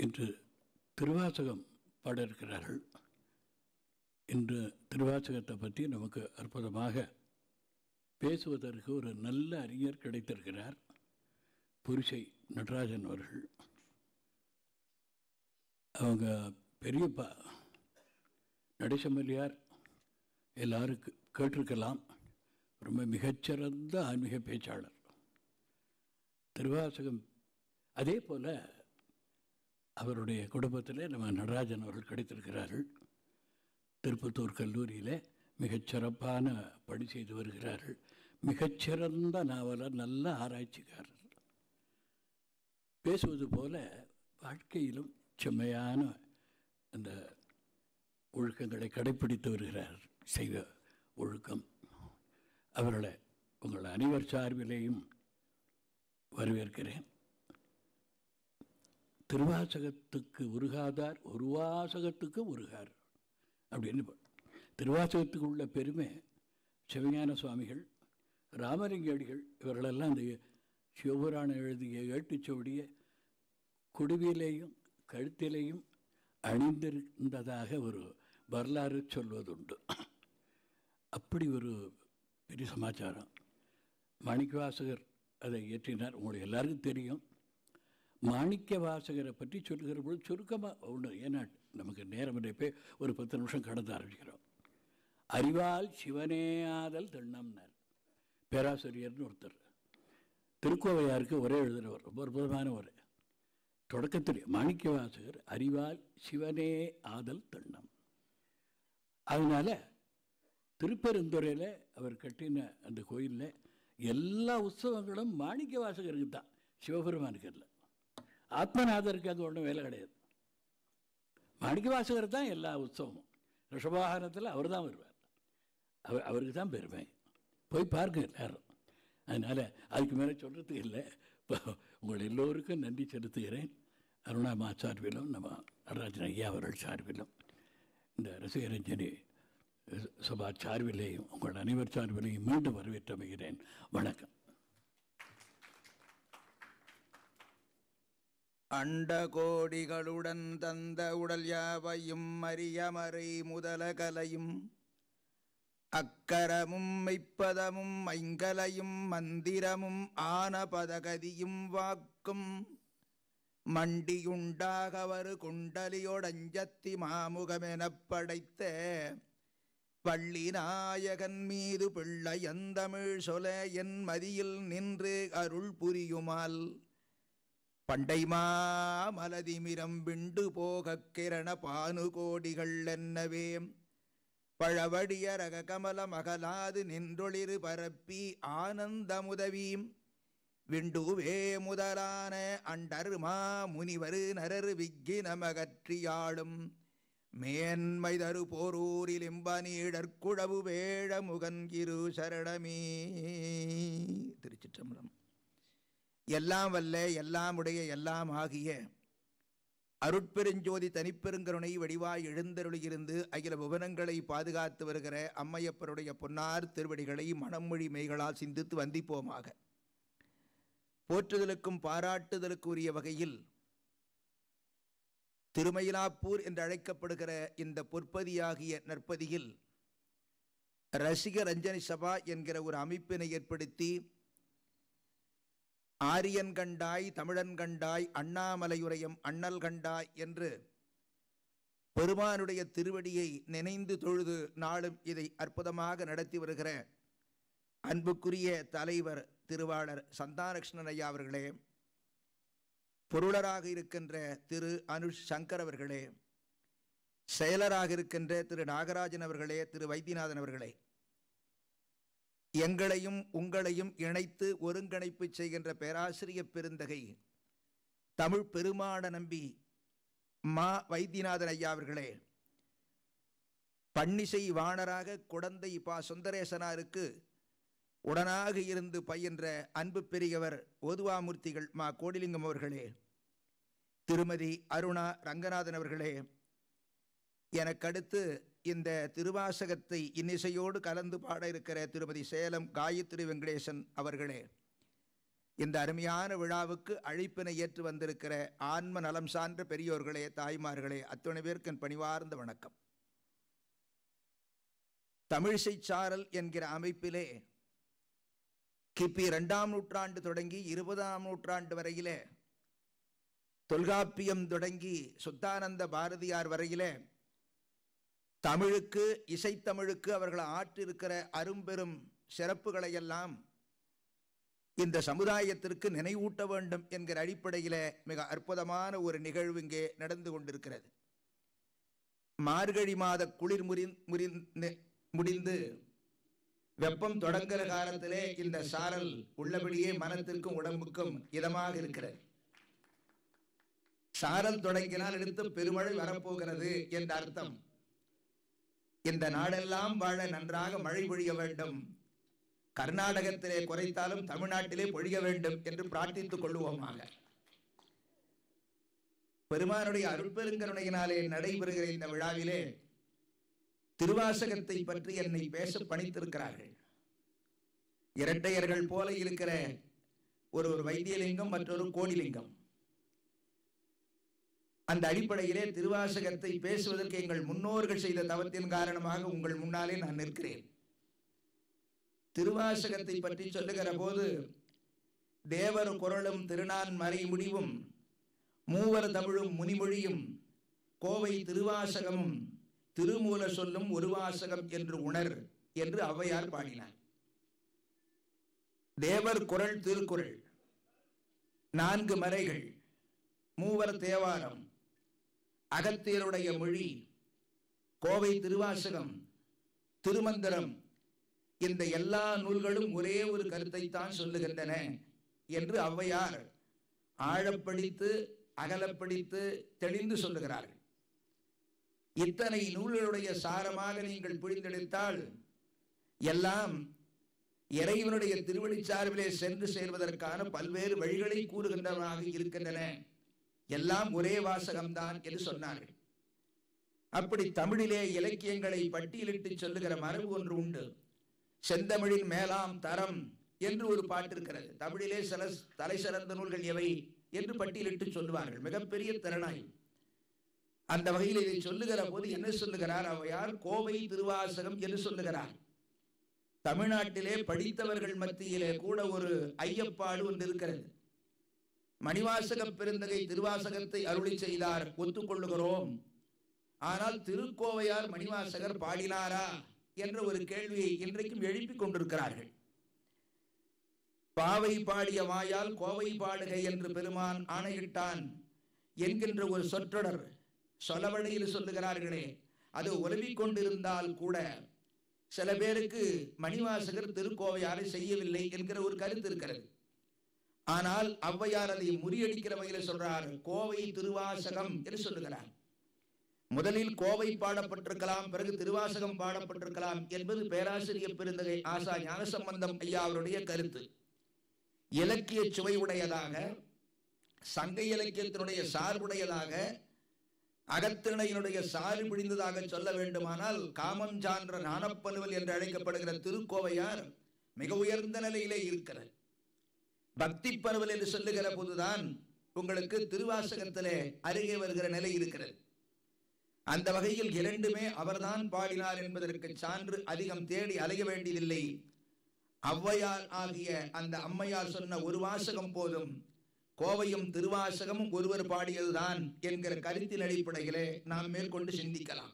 இன்று திருவாசகம் பாட இருக்கிறார்கள் இன்று திருவாசகத்தை பற்றி நமக்கு அற்புதமாக பேசுவதற்கு ஒரு நல்ல அறிஞர் கிடைத்திருக்கிறார் புரிசை நடராஜன் அவர்கள் அவங்க பெரியப்பா நடிசமல்லியார் எல்லாருக்கும் கேட்டிருக்கலாம் ரொம்ப மிகச்சிறந்த ஆன்மீக பேச்சாளர் திருவாசகம் அதே போல் அவருடைய குடும்பத்தில் நம்ம நடராஜன் அவர்கள் கிடைத்திருக்கிறார்கள் திருப்பத்தூர் கல்லூரியில் மிகச்சிறப்பான பணி செய்து வருகிறார்கள் மிகச்சிறந்த நாவலர் நல்ல ஆராய்ச்சிக்காரர் பேசுவது போல வாழ்க்கையிலும் செம்மையான அந்த ஒழுக்கங்களை கடைப்பிடித்து வருகிறார் செய்வ ஒழுக்கம் அவர்களை உங்கள் அனைவர் சார்பிலேயும் வரவேற்கிறேன் திருவாசகத்துக்கு உருகாதார் ஒரு வாசகத்துக்கு உருகார் அப்படின்னு திருவாசகத்துக்கு உள்ள பெருமை சிவஞான சுவாமிகள் ராமலிங்கடிகள் இவர்களெல்லாம் அந்த சிவபுராணம் எழுதிய ஏட்டுச்சோடிய குடுவிலேயும் கழுத்திலேயும் அணிந்திருந்ததாக ஒரு வரலாறு சொல்வதுண்டு அப்படி ஒரு பெரிய சமாச்சாரம் மாணிக்க வாசகர் அதை இயற்றினார் உங்களுக்கு எல்லாருக்கும் தெரியும் மாணிக்க வாசகரை பற்றி சொல்லுகிற பொழுது சுருக்கமாக ஒன்று ஏன்னா நமக்கு நேரம் போய் ஒரு பத்து நிமிஷம் கடந்து ஆரம்பிக்கிறோம் அறிவால் சிவனே ஆதல் திண்ணம்னார் பேராசிரியர்னு ஒருத்தர் திருக்கோவையாருக்கு ஒரே எழுதுகிறவர் ரொம்ப அற்புதமான ஒரு தொடக்கத்தில் மாணிக்க வாசகர் அறிவால் சிவனே ஆதல் திண்ணம் அதனால் திருப்பெருந்துறையில் அவர் கட்டின அந்த கோயிலில் எல்லா உற்சவங்களும் மாணிக்க வாசகருக்கு தான் சிவபெருமானுக்கு இல்லை ஆத்மநாதருக்கு அங்கே ஒன்றும் வேலை கிடையாது மாணிக்க வாசகர் தான் எல்லா உற்சவமும் ரிஷபாகனத்தில் அவர் தான் வருவார் அவர் அவருக்கு தான் பெருமை போய் பாருங்க எல்லாரும் அதனால் அதுக்கு மேலே சொல்கிறதுக்கு இல்லை இப்போ உங்கள் எல்லோருக்கும் நன்றி செலுத்துகிறேன் அருணாமா சார்பிலும் நம்ம நடராஜன் ஐயா அவர்கள் சார்பிலும் இந்த ரசிகரஞ்சனி சபா சார்பிலேயும் உங்கள் அனைவர் சார்பிலையும் மீண்டும் வரவேற்றமைகிறேன் வணக்கம் அண்ட கோடிகளுடன் தந்த உடல் யாவையும் அரியமறை முதல கலையும் அக்கரமும் மெய்ப்பதமும் ஐங்கலையும் மந்திரமும் ஆன பதகதியும் வாக்கும் மண்டியுண்டாகவரு குண்டலியோடஞ்சத்தி மாமுகமெனப் படைத்த வள்ளி நாயகன் மீது பிள்ளையந்தமிழ் சொல என் மதியில் நின்று அருள் புரியுமால் பண்டைமா மலதிமிரம் விண்டு போகக் கிரண பானுகோடிகள் என்னவே பழவடிய ரக கமல மகலாது நின்றொளிரு பரப்பி ஆனந்தமுதவீம் விண்டுவே முதலான அண்டருமா முனிவரு நரரு விக்கினமகற்றியாளும் மேன்மை தரு போரூரில் இம்பனீடற்குழவு வேழ முகன் இரு சரணமே திருச்சிற்றம்பலம் எல்லாம் வல்ல எல்லாம் உடைய எல்லாம் ஆகிய அருட்பெருஞ்சோதி தனிப்பெருங்கருணை வடிவாய் எழுந்தருளியிருந்து அகில புவனங்களை பாதுகாத்து வருகிற அம்மையப்பருடைய பொன்னார் திருவடிகளை மனமொழி மெய்களால் சிந்தித்து வந்திப்போமாக போற்றுதலுக்கும் பாராட்டுதலுக்கு உரிய வகையில் திருமயிலாப்பூர் என்று அழைக்கப்படுகிற இந்த பொற்பதியாகிய நற்பதியில் ரசிக ரஞ்சனி சபா என்கிற ஒரு அமைப்பினை ஏற்படுத்தி ஆரியன் கண்டாய் தமிழன் கண்டாய் அண்ணாமலையுரையம் அண்ணல் கண்டாய் என்று பெருமானுடைய திருவடியை நினைந்து தொழுது நாளும் இதை அற்புதமாக நடத்தி வருகிற அன்புக்குரிய தலைவர் திருவாளர் சந்தானகிருஷ்ணன் ஐயா அவர்களே பொருளராக இருக்கின்ற திரு அனுஷ் சங்கர் அவர்களே செயலராக இருக்கின்ற திரு நாகராஜன் அவர்களே திரு வைத்தியநாதன் அவர்களே எங்களையும் உங்களையும் இணைத்து ஒருங்கிணைப்பு செய்கின்ற பேராசிரிய பெருந்தகை தமிழ் பெருமாட நம்பி மா வைத்தியநாதன் ஐயா அவர்களே பன்னிசை வாணராக குடந்தை பா சுந்தரேசனாருக்கு உடனாக இருந்து பயின்ற அன்பு பெரியவர் ஓதுவாமூர்த்திகள் மா கோடிலிங்கம் அவர்களே திருமதி அருணா ரங்கநாதன் அவர்களே எனக்கடுத்து இந்த திருவாசகத்தை இன்னிசையோடு கலந்து பாட இருக்கிற திருமதி சேலம் காயத்ரி வெங்கடேசன் அவர்களே இந்த அருமையான விழாவுக்கு அழைப்பினை ஏற்று வந்திருக்கிற ஆன்ம நலம் சார்ந்த பெரியோர்களே தாய்மார்களே அத்துணை பேருக்கு என் பணிவார்ந்த வணக்கம் தமிழிசை சாரல் என்கிற அமைப்பிலே கிபி இரண்டாம் நூற்றாண்டு தொடங்கி இருபதாம் நூற்றாண்டு வரையிலே தொல்காப்பியம் தொடங்கி சுத்தானந்த பாரதியார் வரையிலே தமிழுக்கு இசைத்தமிழுக்கு அவர்கள் ஆற்றிருக்கிற அரும்பெரும் சிறப்புகளை எல்லாம் இந்த சமுதாயத்திற்கு நினைவூட்ட வேண்டும் என்கிற அடிப்படையில் மிக அற்புதமான ஒரு நிகழ்வு இங்கே நடந்து கொண்டிருக்கிறது மார்கழி மாத குளிர் முறி முறிந்து முடிந்து வெப்பம் தொடங்குகிற காலத்திலே இந்த சாரல் உள்ளபடியே மனத்திற்கும் உடம்புக்கும் இதமாக இருக்கிறது சாரல் தொடங்கினால் எடுத்து பெருமழை வரப்போகிறது என்ற அர்த்தம் இந்த நாடெல்லாம் வாழ நன்றாக மழை பொழிய வேண்டும் கர்நாடகத்திலே குறைத்தாலும் தமிழ்நாட்டிலே பொழிய வேண்டும் என்று பிரார்த்தித்துக் கொள்வோமாக பெருமானுடைய அருட்பெருங்கருணையினாலே நடைபெறுகிற இந்த விழாவிலே திருவாசகத்தை பற்றி என்னை பேச பணித்திருக்கிறார்கள் இரட்டையர்கள் போல இருக்கிற ஒரு ஒரு வைத்தியலிங்கம் மற்றொரு கோடிலிங்கம் அந்த அடிப்படையிலே திருவாசகத்தை பேசுவதற்கு எங்கள் முன்னோர்கள் செய்த தவத்தின் காரணமாக உங்கள் முன்னாலே நான் நிற்கிறேன் திருவாசகத்தை பற்றி சொல்லுகிற போது தேவர் குரலும் திருநான் மறை முடிவும் மூவர் தமிழும் முனிமொழியும் கோவை திருவாசகமும் திருமூல சொல்லும் ஒரு வாசகம் என்று உணர் என்று ஔவையார் பாடினார் தேவர் குரல் திருக்குறள் நான்கு மறைகள் மூவர் தேவாரம் அகத்தியருடைய மொழி கோவை திருவாசகம் திருமந்திரம் இந்த எல்லா நூல்களும் ஒரே ஒரு கருத்தை தான் சொல்லுகின்றன என்று ஔவையார் ஆழப்படித்து அகலப்படித்து தெளிந்து சொல்லுகிறார்கள் இத்தனை நூல்களுடைய சாரமாக நீங்கள் புரிந்தெடுத்தால் எல்லாம் இறைவனுடைய திருவடி சார்பிலே சென்று சேர்வதற்கான பல்வேறு வழிகளை கூறுகின்றவனாக இருக்கின்றன எல்லாம் ஒரே வாசகம்தான் என்று சொன்னார்கள் அப்படி தமிழிலே இலக்கியங்களை பட்டியலிட்டு சொல்லுகிற மரபு ஒன்று உண்டு செந்தமிழின் மேலாம் தரம் என்று ஒரு பாட்டு இருக்கிறது தமிழிலே சில தலை சிறந்த நூல்கள் எவை என்று பட்டியலிட்டு சொல்லுவார்கள் மிகப்பெரிய திறனாய் அந்த வகையில் இதை சொல்லுகிற போது என்ன சொல்லுகிறார் அவையார் கோவை திருவாசகம் என்று சொல்லுகிறார் தமிழ்நாட்டிலே படித்தவர்கள் மத்தியிலே கூட ஒரு ஐயப்பாடு ஒன்று இருக்கிறது மணிவாசக பெருந்தகை திருவாசகத்தை அருளி செய்தார் ஒத்துக்கொள்ளுகிறோம் ஆனால் திருக்கோவையார் மணிவாசகர் பாடினாரா என்ற ஒரு கேள்வியை இன்றைக்கும் எழுப்பிக் கொண்டிருக்கிறார்கள் பாவை பாடிய வாயால் கோவை பாடுக என்று பெருமான் ஆணையிட்டான் என்கின்ற ஒரு சொற்றொடர் சொலவடையில் சொல்லுகிறார்களே அது உலவிக் கொண்டிருந்தால் கூட சில பேருக்கு மணிவாசகர் திருக்கோவையாரை செய்யவில்லை என்கிற ஒரு கருத்து இருக்கிறது ஆனால் ஔவையார் அதை முறியடிக்கிற வகையில் சொல்றார் கோவை திருவாசகம் என்று சொல்லுகிறார் முதலில் கோவை பாடப்பட்டிருக்கலாம் பிறகு திருவாசகம் பாடப்பட்டிருக்கலாம் என்பது பேராசிரியர் பெருந்தகை ஆசா ஞானசம்பந்தம் ஐயா அவருடைய கருத்து இலக்கிய சுவை உடையதாக சங்க இலக்கியத்தினுடைய சார்புடையதாக அகத்திணையினுடைய சாறு பிடிந்ததாக சொல்ல வேண்டுமானால் காமம் சான்ற ஞானப்பனுவல் என்று அழைக்கப்படுகிற திருக்கோவையார் மிக உயர்ந்த நிலையிலே இருக்கிறது பக்தி பருவல் என்று சொல்லுகிற போதுதான் உங்களுக்கு திருவாசகத்திலே அருகே வருகிற நிலை இருக்கிறது அந்த வகையில் இரண்டுமே அவர்தான் பாடினார் என்பதற்கு சான்று அதிகம் தேடி அலைய வேண்டியதில்லை ஔவையார் ஆகிய அந்த அம்மையார் சொன்ன ஒரு வாசகம் போதும் கோவையும் திருவாசகமும் ஒருவர் பாடியதுதான் என்கிற கருத்தின் அடிப்படையிலே நாம் மேற்கொண்டு சிந்திக்கலாம்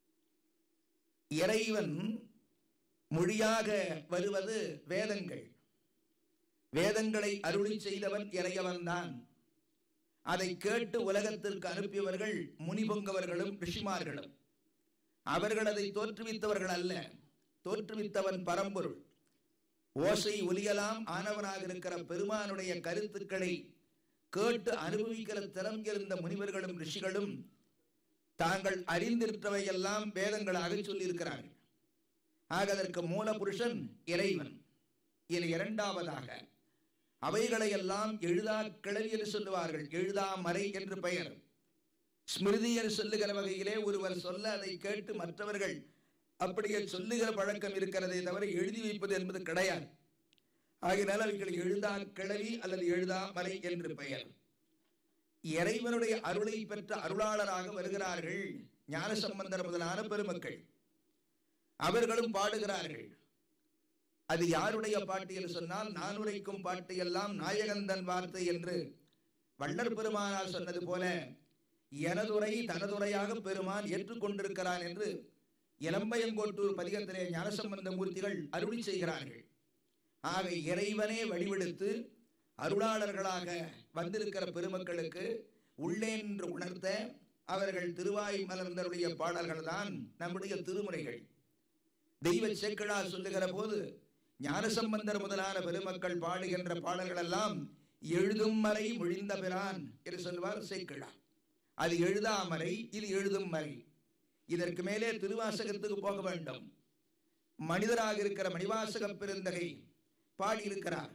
இறைவன் மொழியாக வருவது வேதங்கள் வேதங்களை அருளி செய்தவன் இறையவன் தான் அதை கேட்டு உலகத்திற்கு அனுப்பியவர்கள் முனிபொங்கவர்களும் ரிஷிமார்களும் அவர்கள் அதை தோற்றுவித்தவர்கள் அல்ல தோற்றுவித்தவன் பரம்பொருள் ஓசை ஒலியலாம் ஆனவனாக இருக்கிற பெருமானுடைய கருத்துக்களை கேட்டு அனுபவிக்கிற திறம் இருந்த முனிவர்களும் ரிஷிகளும் தாங்கள் அறிந்திருப்பவையெல்லாம் வேதங்களாக சொல்லியிருக்கிறார்கள் ஆக அதற்கு மூலபுருஷன் இறைவன் இனி இரண்டாவதாக அவைகளை எல்லாம் எழுதா கிளவி என்று சொல்லுவார்கள் எழுதா மறை என்று பெயர் ஸ்மிருதி என்று சொல்லுகிற வகையிலே ஒருவர் சொல்ல அதை கேட்டு மற்றவர்கள் அப்படியே சொல்லுகிற பழக்கம் இருக்கிறதே தவிர எழுதி வைப்பது என்பது கிடையாது ஆகினால் அவைகள் எழுதா கிளவி அல்லது எழுதா மலை என்று பெயர் இறைவனுடைய அருளை பெற்ற அருளாளராக வருகிறார்கள் ஞானசம்பந்தர் முதலான பெருமக்கள் அவர்களும் பாடுகிறார்கள் அது யாருடைய பாட்டு என்று சொன்னால் நான் உரைக்கும் பாட்டு எல்லாம் நாயகந்தன் வார்த்தை என்று வள்ளர் பெருமானார் சொன்னது போல எனதுரை தனதுரையாக பெருமான் ஏற்றுக்கொண்டிருக்கிறான் என்று இளம்பயங்கோட்டூர் பதிகத்திலே ஞானசம்பந்த மூர்த்திகள் அருளி செய்கிறார்கள் ஆக இறைவனே வழிவெடுத்து அருளாளர்களாக வந்திருக்கிற பெருமக்களுக்கு உள்ளே என்று உணர்த்த அவர்கள் திருவாய் மலர்ந்தருடைய பாடல்கள் தான் நம்முடைய திருமுறைகள் தெய்வ சேக்கிழா சொல்லுகிற போது ஞானசம்பந்தர் முதலான பெருமக்கள் பாடுகின்ற பாடல்கள் எல்லாம் எழுதும் மறை மொழிந்த பிரான் என்று சொல்வார் சேக்கிழா அது எழுதாமறை இது எழுதும் மறை இதற்கு மேலே திருவாசகத்துக்கு போக வேண்டும் மனிதராக இருக்கிற மணிவாசக பெருந்தகை பாடியிருக்கிறார்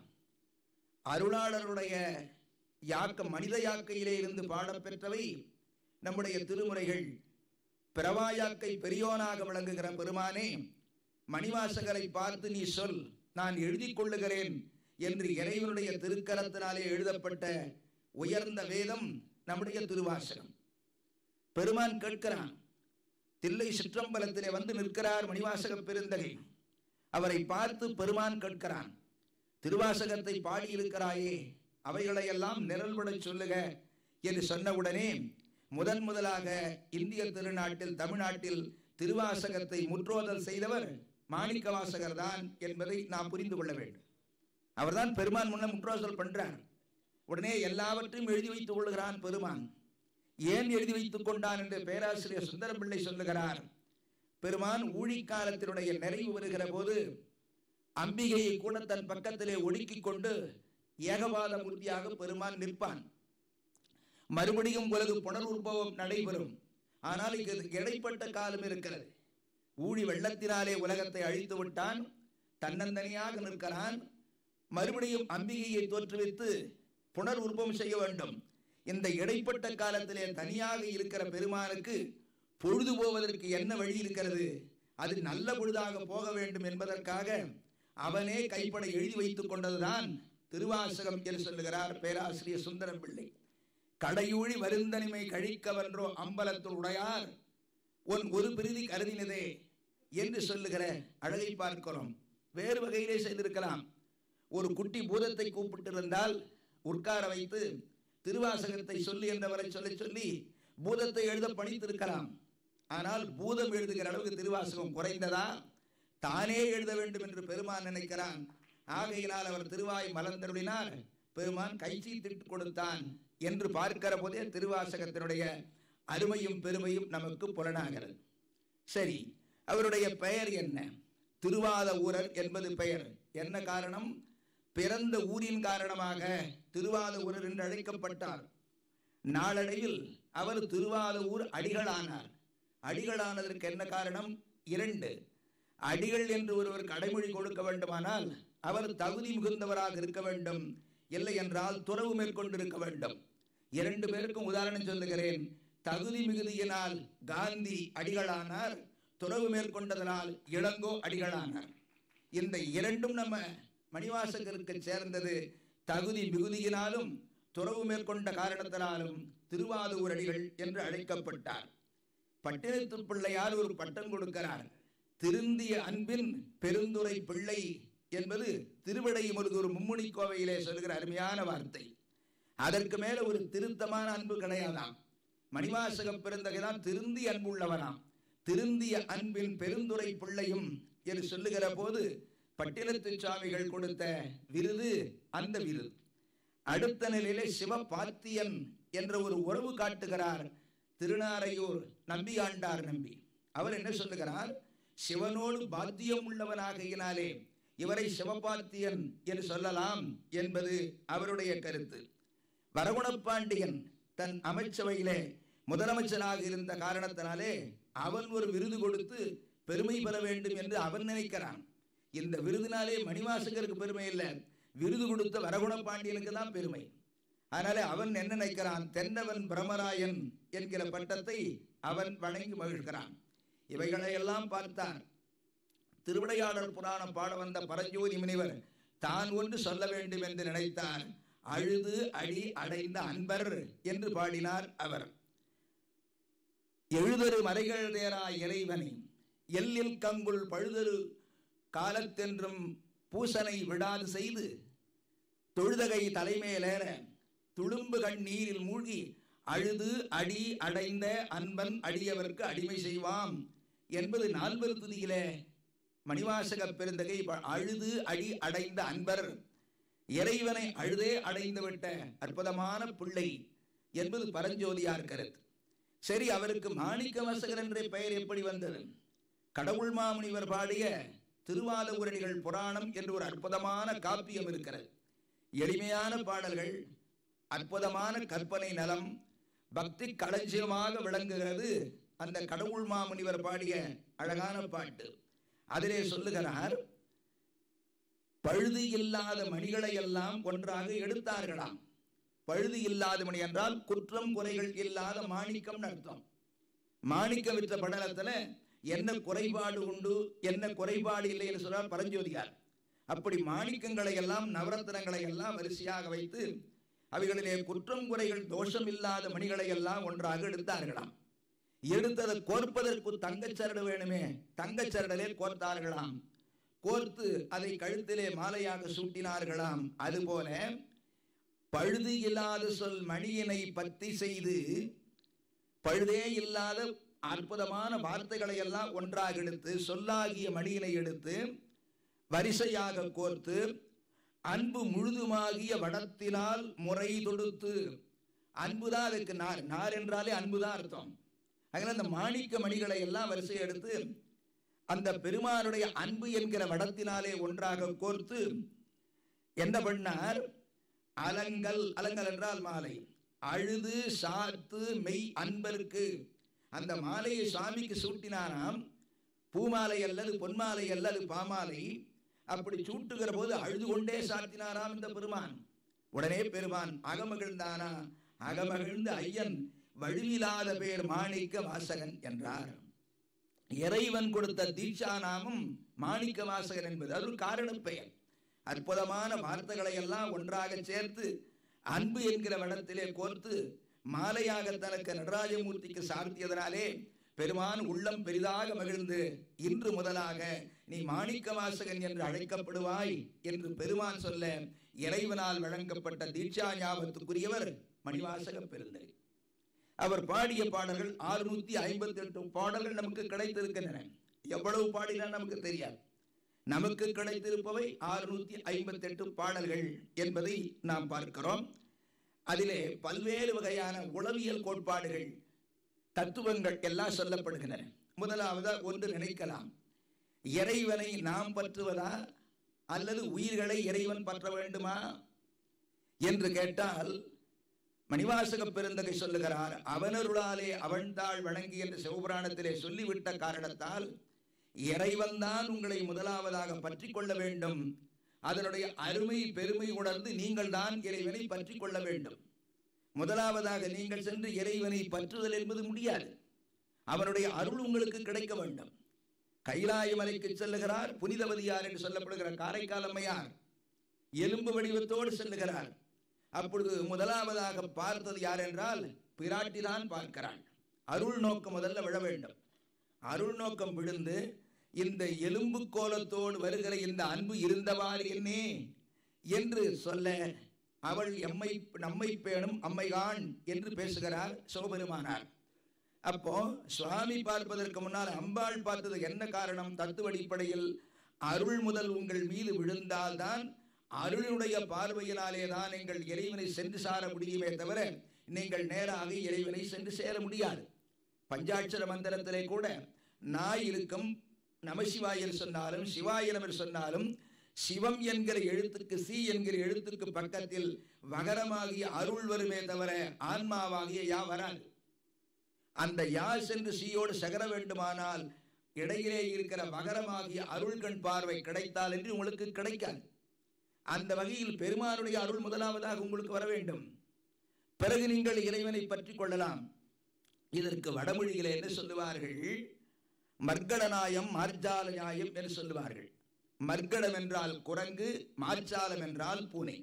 அருளாளருடைய யாக்க மனித யாக்கையிலே இருந்து பாடப்பெற்றவை நம்முடைய திருமுறைகள் பிரவாயாக்கை பெரியோனாக விளங்குகிற பெருமானே மணிவாசகரை பார்த்து நீ சொல் நான் எழுதி கொள்ளுகிறேன் என்று இறைவனுடைய திருக்கரத்தினாலே எழுதப்பட்ட உயர்ந்த வேதம் நம்முடைய திருவாசகம் பெருமான் கேட்கிறான் தில்லை சிற்றம்பலத்திலே வந்து நிற்கிறார் மணிவாசக பெருந்தகை அவரை பார்த்து பெருமான் கேட்கிறான் திருவாசகத்தை பாடியிருக்கிறாயே அவைகளையெல்லாம் நிரல்படச் சொல்லுக என்று சொன்னவுடனே முதன் முதலாக இந்திய திருநாட்டில் தமிழ்நாட்டில் திருவாசகத்தை முற்றோதல் செய்தவர் மாணிக்க வாசகர் தான் என்பதை நாம் புரிந்து கொள்ள வேண்டும் அவர்தான் பெருமான் முன்ன முற்றோதல் பண்றார் உடனே எல்லாவற்றையும் எழுதி வைத்துக் கொள்கிறான் பெருமான் ஏன் எழுதி வைத்துக் கொண்டான் என்று பேராசிரியர் சுந்தரம் பிள்ளை சொல்லுகிறார் பெருமான் ஊழிக்காலத்தினுடைய நிறைவு வருகிற போது அம்பிகையை கூட தன் பக்கத்திலே ஒடுக்கிக் கொண்டு ஏகவாத மூர்த்தியாக பெருமான் நிற்பான் மறுபடியும் உலகு புனருற்பவம் நடைபெறும் ஆனால் இங்கு இடைப்பட்ட காலம் இருக்கிறது ஊழி வெள்ளத்தினாலே உலகத்தை அழித்து விட்டான் தன்னந்தனியாக நிற்கிறான் மறுபடியும் அம்பிகையை தோற்றுவித்து புனர் உருவம் செய்ய வேண்டும் இந்த இடைப்பட்ட காலத்திலே தனியாக இருக்கிற பெருமானுக்கு பொழுது போவதற்கு என்ன வழி இருக்கிறது அது நல்ல பொழுதாக போக வேண்டும் என்பதற்காக அவனே கைப்பட எழுதி வைத்துக் கொண்டதுதான் திருவாசகம் என்று சொல்லுகிறார் பேராசிரியர் சுந்தரம் பிள்ளை கடையூழி வருந்தனிமை கழிக்கவன்றோ அம்பலத்துள் உடையார் உன் ஒரு பிரிதி கருதினதே என்று சொல்லுகிற அழகை பார்க்கிறோம் வேறு வகையிலே செய்திருக்கலாம் ஒரு குட்டி பூதத்தை கூப்பிட்டிருந்தால் உட்கார வைத்து திருவாசகத்தை சொல்லி என்றவரை சொல்லி சொல்லி பூதத்தை எழுத பணித்திருக்கலாம் ஆனால் பூதம் எழுதுகிற அளவுக்கு திருவாசகம் குறைந்ததா தானே எழுத வேண்டும் என்று பெருமான் நினைக்கிறான் ஆகையினால் அவர் திருவாய் மலர்ந்தருளினார் பெருமான் கைச்சீத்திட்டு கொடுத்தான் என்று பார்க்கிற போதே திருவாசகத்தினுடைய அருமையும் பெருமையும் நமக்கு புலனாகிறது சரி அவருடைய பெயர் என்ன திருவாத ஊரர் என்பது பெயர் என்ன காரணம் பிறந்த ஊரின் காரணமாக திருவாத ஊரர் என்று அழைக்கப்பட்டார் நாளடைவில் அவர் திருவாத ஊர் அடிகளானார் அடிகளானதற்கு என்ன காரணம் இரண்டு அடிகள் என்று ஒருவருக்கு அடைமொழி கொடுக்க வேண்டுமானால் அவர் தகுதி மிகுந்தவராக இருக்க வேண்டும் இல்லை என்றால் துறவு மேற்கொண்டிருக்க வேண்டும் இரண்டு பேருக்கும் உதாரணம் சொல்லுகிறேன் தகுதி மிகுதியினால் காந்தி அடிகளானார் துறவு மேற்கொண்டதனால் இளங்கோ அடிகளானார் இந்த இரண்டும் நம்ம மணிவாசகருக்கு சேர்ந்தது தகுதி மிகுதியினாலும் துறவு மேற்கொண்ட காரணத்தினாலும் திருவாதூர் அடிகள் என்று அழைக்கப்பட்டார் பட்டினத்து பிள்ளையார் ஒரு பட்டம் கொடுக்கிறார் திருந்திய அன்பின் பெருந்துரை பிள்ளை என்பது திருவிடை ஒரு மும்முனி கோவையிலே சொல்கிற அருமையான வார்த்தை அதற்கு மேல ஒரு திருத்தமான அன்பு கிடையாதாம் மணிவாசக பிறந்தகைதான் திருந்தி அன்புள்ளவனாம் திருந்திய அன்பின் பெருந்துரை பிள்ளையும் என்று சொல்லுகிற போது பட்டினத்து சுவாமிகள் கொடுத்த விருது அந்த விருது அடுத்த நிலையிலே சிவபாத்தியன் என்ற ஒரு உறவு காட்டுகிறார் திருநாரையூர் நம்பியாண்டார் நம்பி அவர் என்ன சொல்லுகிறார் சிவனோடு பாத்தியம் உள்ளவனாகையினாலே இவரை சிவபாத்தியன் என்று சொல்லலாம் என்பது அவருடைய கருத்து வரகுணப்பாண்டியன் தன் அமைச்சவையிலே முதலமைச்சராக இருந்த காரணத்தினாலே அவன் ஒரு விருது கொடுத்து பெருமை பெற வேண்டும் என்று அவன் நினைக்கிறான் இந்த விருதினாலே மணிவாசகருக்கு பெருமை இல்லை விருது கொடுத்த வரகுணப்பாண்டியனுக்கு தான் பெருமை அதனாலே அவன் என்ன நினைக்கிறான் தென்னவன் பிரமராயன் என்கிற பட்டத்தை அவன் வணங்கி மகிழ்கிறான் இவைகளை எல்லாம் பார்த்தான் திருவிளையாடல் புராணம் பாட வந்த பரஞ்சோதி முனிவர் தான் ஒன்று சொல்ல வேண்டும் என்று நினைத்தார் அழுது அடி அடைந்த அன்பர் என்று பாடினார் அவர் எழுதரு மலைகள் தேரா இறைவனை எல்லில் கங்குள் பழுதரு காலத்தென்றும் பூசனை விடாது செய்து தொழுதகை தலைமையிலேற துளும்பு கண்ணீரில் மூழ்கி அழுது அடி அடைந்த அன்பன் அடியவர்க்கு அடிமை செய்வாம் என்பது நால்வர் துதியிலே மணிவாசக பெருந்தகை அழுது அடி அடைந்த அன்பர் இறைவனை அழுதே அடைந்து விட்ட அற்புதமான பிள்ளை என்பது பரஞ்சோதியார் கருத்து சரி அவருக்கு மாணிக்க வாசகர் என்ற பெயர் எப்படி வந்தது கடவுள் மாமுனிவர் பாடிய திருவாலூரடிகள் புராணம் என்று ஒரு அற்புதமான காப்பியம் இருக்கிறது எளிமையான பாடல்கள் அற்புதமான கற்பனை நலம் பக்தி களஞ்சியமாக விளங்குகிறது அந்த கடவுள் மாமுனிவர் பாடிய அழகான பாட்டு அதிலே சொல்லுகிறார் பழுது இல்லாத மணிகளை எல்லாம் ஒன்றாக எடுத்தார்களாம் பழுது இல்லாத மணி என்றால் குற்றம் குறைகள் இல்லாத மாணிக்கம் அர்த்தம் மாணிக்கம் விற்ற படலத்துல என்ன குறைபாடு உண்டு என்ன குறைபாடு இல்லை என்று சொன்னார் பரஞ்சோதியார் அப்படி மாணிக்கங்களை எல்லாம் நவரத்னங்களை எல்லாம் வரிசையாக வைத்து அவைகளிலே குற்றம் குறைகள் தோஷம் இல்லாத மணிகளை எல்லாம் ஒன்றாக எடுத்தார்களாம் எடுத்ததை கோர்ப்பதற்கு தங்கச்சரடு வேணுமே தங்கச்சரடலே கோர்த்தார்களாம் கோர்த்து அதை கழுத்திலே மாலையாக சூட்டினார்களாம் அதுபோல பழுது இல்லாத சொல் மணியினை பத்தி செய்து பழுதே இல்லாத அற்புதமான வார்த்தைகளை எல்லாம் ஒன்றாக எடுத்து சொல்லாகிய மணியினை எடுத்து வரிசையாக கோர்த்து அன்பு முழுதுமாகிய வடத்தினால் முறை தொடுத்து அன்புதான் அதுக்கு நார் நார் என்றாலே அன்புதான் அர்த்தம் அதனால அந்த மாணிக்க மணிகளை எல்லாம் வரிசை எடுத்து அந்த பெருமானுடைய அன்பு என்கிற வடத்தினாலே ஒன்றாக கோர்த்து என்ன பண்ணார் அலங்கல் அலங்கல் என்றால் மாலை அழுது சாத்து மெய் அன்பருக்கு அந்த மாலையை சாமிக்கு சூட்டினாராம் பூமாலை அல்லது பொன்மாலை அல்லது பாமாலை அப்படி சூட்டுகிற போது அழுது கொண்டே சாத்தினாராம் இந்த பெருமான் உடனே பெருமான் அகமகிழ்ந்தானா அகமகிழ்ந்து ஐயன் வழுவிலாத பேர் மாணிக்க வாசகன் என்றார் இறைவன் கொடுத்த தீட்சா நாமம் மாணிக்க வாசகன் என்பது அது ஒரு காரண பெயர் அற்புதமான வார்த்தைகளை எல்லாம் ஒன்றாக சேர்த்து அன்பு என்கிற வடத்திலே கோர்த்து மாலையாக தனக்கு நடராஜமூர்த்திக்கு சார்த்தியதனாலே பெருமான் உள்ளம் பெரிதாக மகிழ்ந்து இன்று முதலாக நீ மாணிக்க வாசகன் என்று அழைக்கப்படுவாய் என்று பெருமான் சொல்ல இறைவனால் வழங்கப்பட்ட தீட்சா ஞாபகத்துக்குரியவர் மணிவாசக பெருந்தகை அவர் பாடிய பாடல்கள் ஆறுநூத்தி ஐம்பத்தி எட்டு பாடல்கள் நமக்கு கிடைத்திருக்கின்றன எவ்வளவு பாடினால் நமக்கு தெரியாது நமக்கு கிடைத்திருப்பவை ஆறுநூத்தி ஐம்பத்தி எட்டு பாடல்கள் என்பதை நாம் பார்க்கிறோம் அதிலே பல்வேறு வகையான உளவியல் கோட்பாடுகள் தத்துவங்கள் எல்லாம் சொல்லப்படுகின்றன முதலாவதா ஒன்று நினைக்கலாம் இறைவனை நாம் பற்றுவதா அல்லது உயிர்களை இறைவன் பற்ற வேண்டுமா என்று கேட்டால் மணிவாசக பெருந்தகை சொல்லுகிறார் அவனருளாலே அவன்தாள் வணங்கி என்று சிவபுராணத்திலே சொல்லிவிட்ட காரணத்தால் இறைவன் தான் உங்களை முதலாவதாக பற்றி கொள்ள வேண்டும் அதனுடைய அருமை பெருமை உணர்ந்து நீங்கள் தான் இறைவனை பற்றி கொள்ள வேண்டும் முதலாவதாக நீங்கள் சென்று இறைவனை பற்றுதல் என்பது முடியாது அவனுடைய அருள் உங்களுக்கு கிடைக்க வேண்டும் கைலாய மலைக்கு செல்லுகிறார் புனிதவதியார் என்று சொல்லப்படுகிற காரைக்கால் அம்மையார் எலும்பு வடிவத்தோடு செல்லுகிறார் அப்பொழுது முதலாவதாக பார்த்தது யார் என்றால் பிராட்டி தான் பார்க்கிறாள் அருள் நோக்கம் முதல்ல விழ வேண்டும் அருள் நோக்கம் விழுந்து இந்த எலும்பு கோலத்தோடு வருகிற இந்த அன்பு இருந்தவாறு என்னே என்று சொல்ல அவள் எம்மை நம்மை பேணும் அம்மைகான் என்று பேசுகிறார் சிவபெருமானார் அப்போ சுவாமி பார்ப்பதற்கு முன்னால் அம்பாள் பார்த்தது என்ன காரணம் தத்துவ அடிப்படையில் அருள் முதல் உங்கள் மீது விழுந்தால்தான் அருளுடைய பார்வையினாலே தான் நீங்கள் இறைவனை சென்று சார முடியுமே தவிர நீங்கள் நேராக இறைவனை சென்று சேர முடியாது பஞ்சாட்சர மந்திரத்திலே கூட நாய் இருக்கும் நமசிவாயர் சொன்னாலும் சிவாயிரம் சொன்னாலும் சிவம் என்கிற எழுத்துக்கு சி என்கிற எழுத்துக்கு பக்கத்தில் வகரமாகிய அருள் வருமே தவிர ஆன்மாவாகிய யா வராது அந்த யா சென்று சீயோடு சகர வேண்டுமானால் இடையிலே இருக்கிற வகரமாகிய அருள் கண் பார்வை கிடைத்தால் என்று உங்களுக்கு கிடைக்காது அந்த வகையில் பெருமானுடைய அருள் முதலாவதாக உங்களுக்கு வர வேண்டும் பிறகு நீங்கள் இறைவனை பற்றி கொள்ளலாம் இதற்கு வடமொழியிலே என்ன சொல்லுவார்கள் மர்கட நியாயம் மார்ஜால நியாயம் என்று சொல்லுவார்கள் மர்க்கடம் என்றால் குரங்கு மாச்சாலம் என்றால் பூனை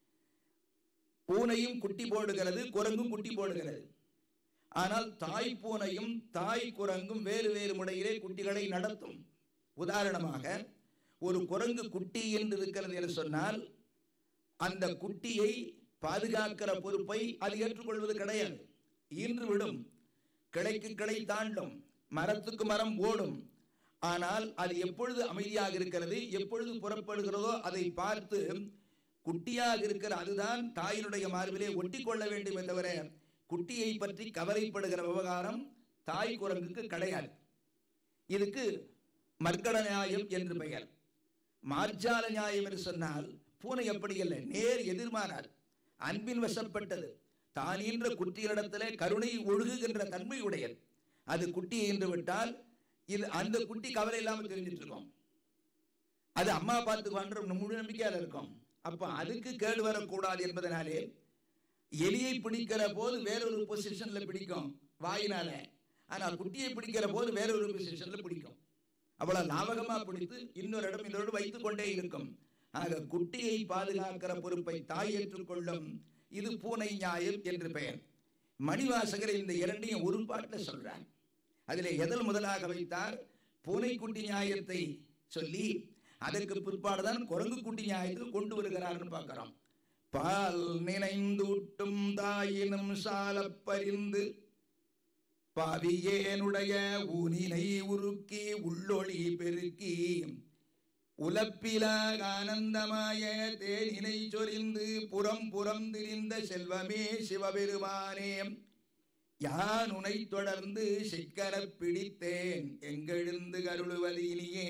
பூனையும் குட்டி போடுகிறது குரங்கும் குட்டி போடுகிறது ஆனால் தாய் பூனையும் தாய் குரங்கும் வேறு வேறு முறையிலே குட்டிகளை நடத்தும் உதாரணமாக ஒரு குரங்கு குட்டி என்று இருக்கிறது என்று சொன்னால் அந்த குட்டியை பாதுகாக்கிற பொறுப்பை அது ஏற்றுக்கொள்வது கிடையாது ஈன்று விடும் கிளைக்கு கிளை தாண்டும் மரத்துக்கு மரம் ஓடும் ஆனால் அது எப்பொழுது அமைதியாக இருக்கிறது எப்பொழுது புறப்படுகிறதோ அதை பார்த்து குட்டியாக இருக்கிற அதுதான் தாயினுடைய மார்பிலே ஒட்டி கொள்ள வேண்டுமே தவிர குட்டியை பற்றி கவலைப்படுகிற விவகாரம் தாய் குரங்குக்கு கிடையாது இதுக்கு மர்க்கட நியாயம் என்று பெயர் மார்ஜால நியாயம் என்று சொன்னால் பூனை அப்படி இல்லை நேர் எதிர்மாறார் அன்பின் வசப்பட்டது தான் ஈன்ற குட்டிகளிடத்திலே கருணை ஒழுகுகின்ற தன்மை உடையது அது குட்டி ஈன்று விட்டால் இது அந்த குட்டி கவலை இல்லாமல் தெரிஞ்சிட்டு இருக்கோம் அது அம்மா பார்த்துக்குவான்ற முழு நம்பிக்கையால இருக்கும் அப்ப அதுக்கு கேடு வரக்கூடாது என்பதனாலே எலியை பிடிக்கிற போது வேறொரு பொசிஷன்ல பிடிக்கும் வாயினால ஆனால் குட்டியை பிடிக்கிற போது வேறொரு பொசிஷன்ல பிடிக்கும் அவ்வளவு லாபகமா பிடித்து இன்னொரு இடம் இன்னொரு வைத்துக் கொண்டே இருக்கும் ஆக குட்டியை பாதுகாக்கிற பொறுப்பை தாய் ஏற்றுக்கொள்ளும் இது பூனை நியாயம் என்று பெயர் மணிவாசகர் இந்த இரண்டையும் ஒரு பாட்டில் சொல்றார் அதிலே எதல் முதலாக வைத்தார் பூனைக்குட்டி நியாயத்தை சொல்லி அதற்கு பிற்பாடுதான் குரங்கு குட்டி நியாயத்தை கொண்டு வருகிறார்னு பார்க்கிறோம் பால் நினைந்தூட்டும் தாயினும் சாலப் பரிந்து பாவியேனுடைய ஊனினை உருக்கி உள்ளொளி பெருக்கி உலப்பில ஆனந்தமாய தேனினை சொரிந்து புறம் புறம் திரிந்த செல்வமே சிவபெருமானே யான் உனை தொடர்ந்து சிக்கரப் பிடித்தேன் எங்கெழுந்து கருளுவதினியே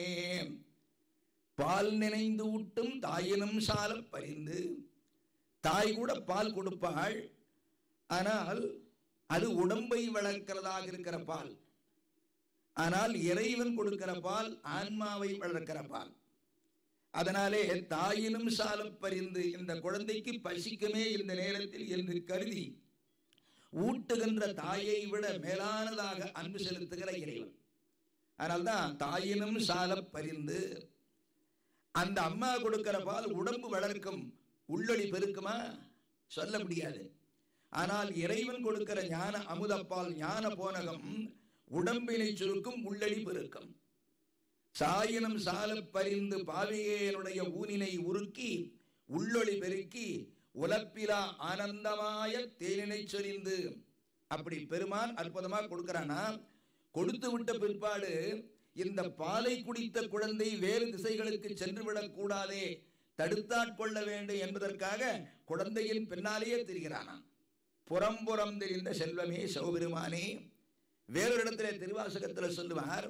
பால் நினைந்து ஊட்டும் தாயினும் சாலப் பரிந்து தாய் கூட பால் கொடுப்பாள் ஆனால் அது உடம்பை வளர்க்கிறதாக இருக்கிற பால் ஆனால் இறைவன் கொடுக்கிற பால் ஆன்மாவை வளர்க்கிற பால் அதனாலே தாயினும் சாலம் பறிந்து இந்த குழந்தைக்கு பசிக்குமே இந்த நேரத்தில் என்று கருதி ஊட்டுகின்ற தாயை விட மேலானதாக அன்பு செலுத்துகிற இறைவன் அதனால்தான் தாயினும் சாலப் பறிந்து அந்த அம்மா கொடுக்கிற பால் உடம்பு வளர்க்கும் உள்ளொளி பெருக்குமா சொல்ல முடியாது ஆனால் இறைவன் கொடுக்கிற ஞான அமுதப்பால் ஞான போனகம் உடம்பினை சுருக்கும் உள்ளடி பெருக்கும் சாயினம் சாலப் பறிந்து பாவியேனுடைய ஊனினை உருக்கி உள்ளொளி பெருக்கி உலப்பிலா ஆனந்தமாய தேனினை சொரிந்து அப்படி பெருமான் அற்புதமா கொடுக்கிறானா கொடுத்து விட்ட பிற்பாடு இந்த பாலை குடித்த குழந்தை வேறு திசைகளுக்கு சென்று விடக்கூடாதே தடுத்தாட்கொள்ள வேண்டும் என்பதற்காக குழந்தையின் பின்னாலேயே திரிகிறானா புறம்புறம் தெரிந்த செல்வமே சிவபெருமானே வேறொரு இடத்திலே திருவாசகத்தில் சொல்லுவார்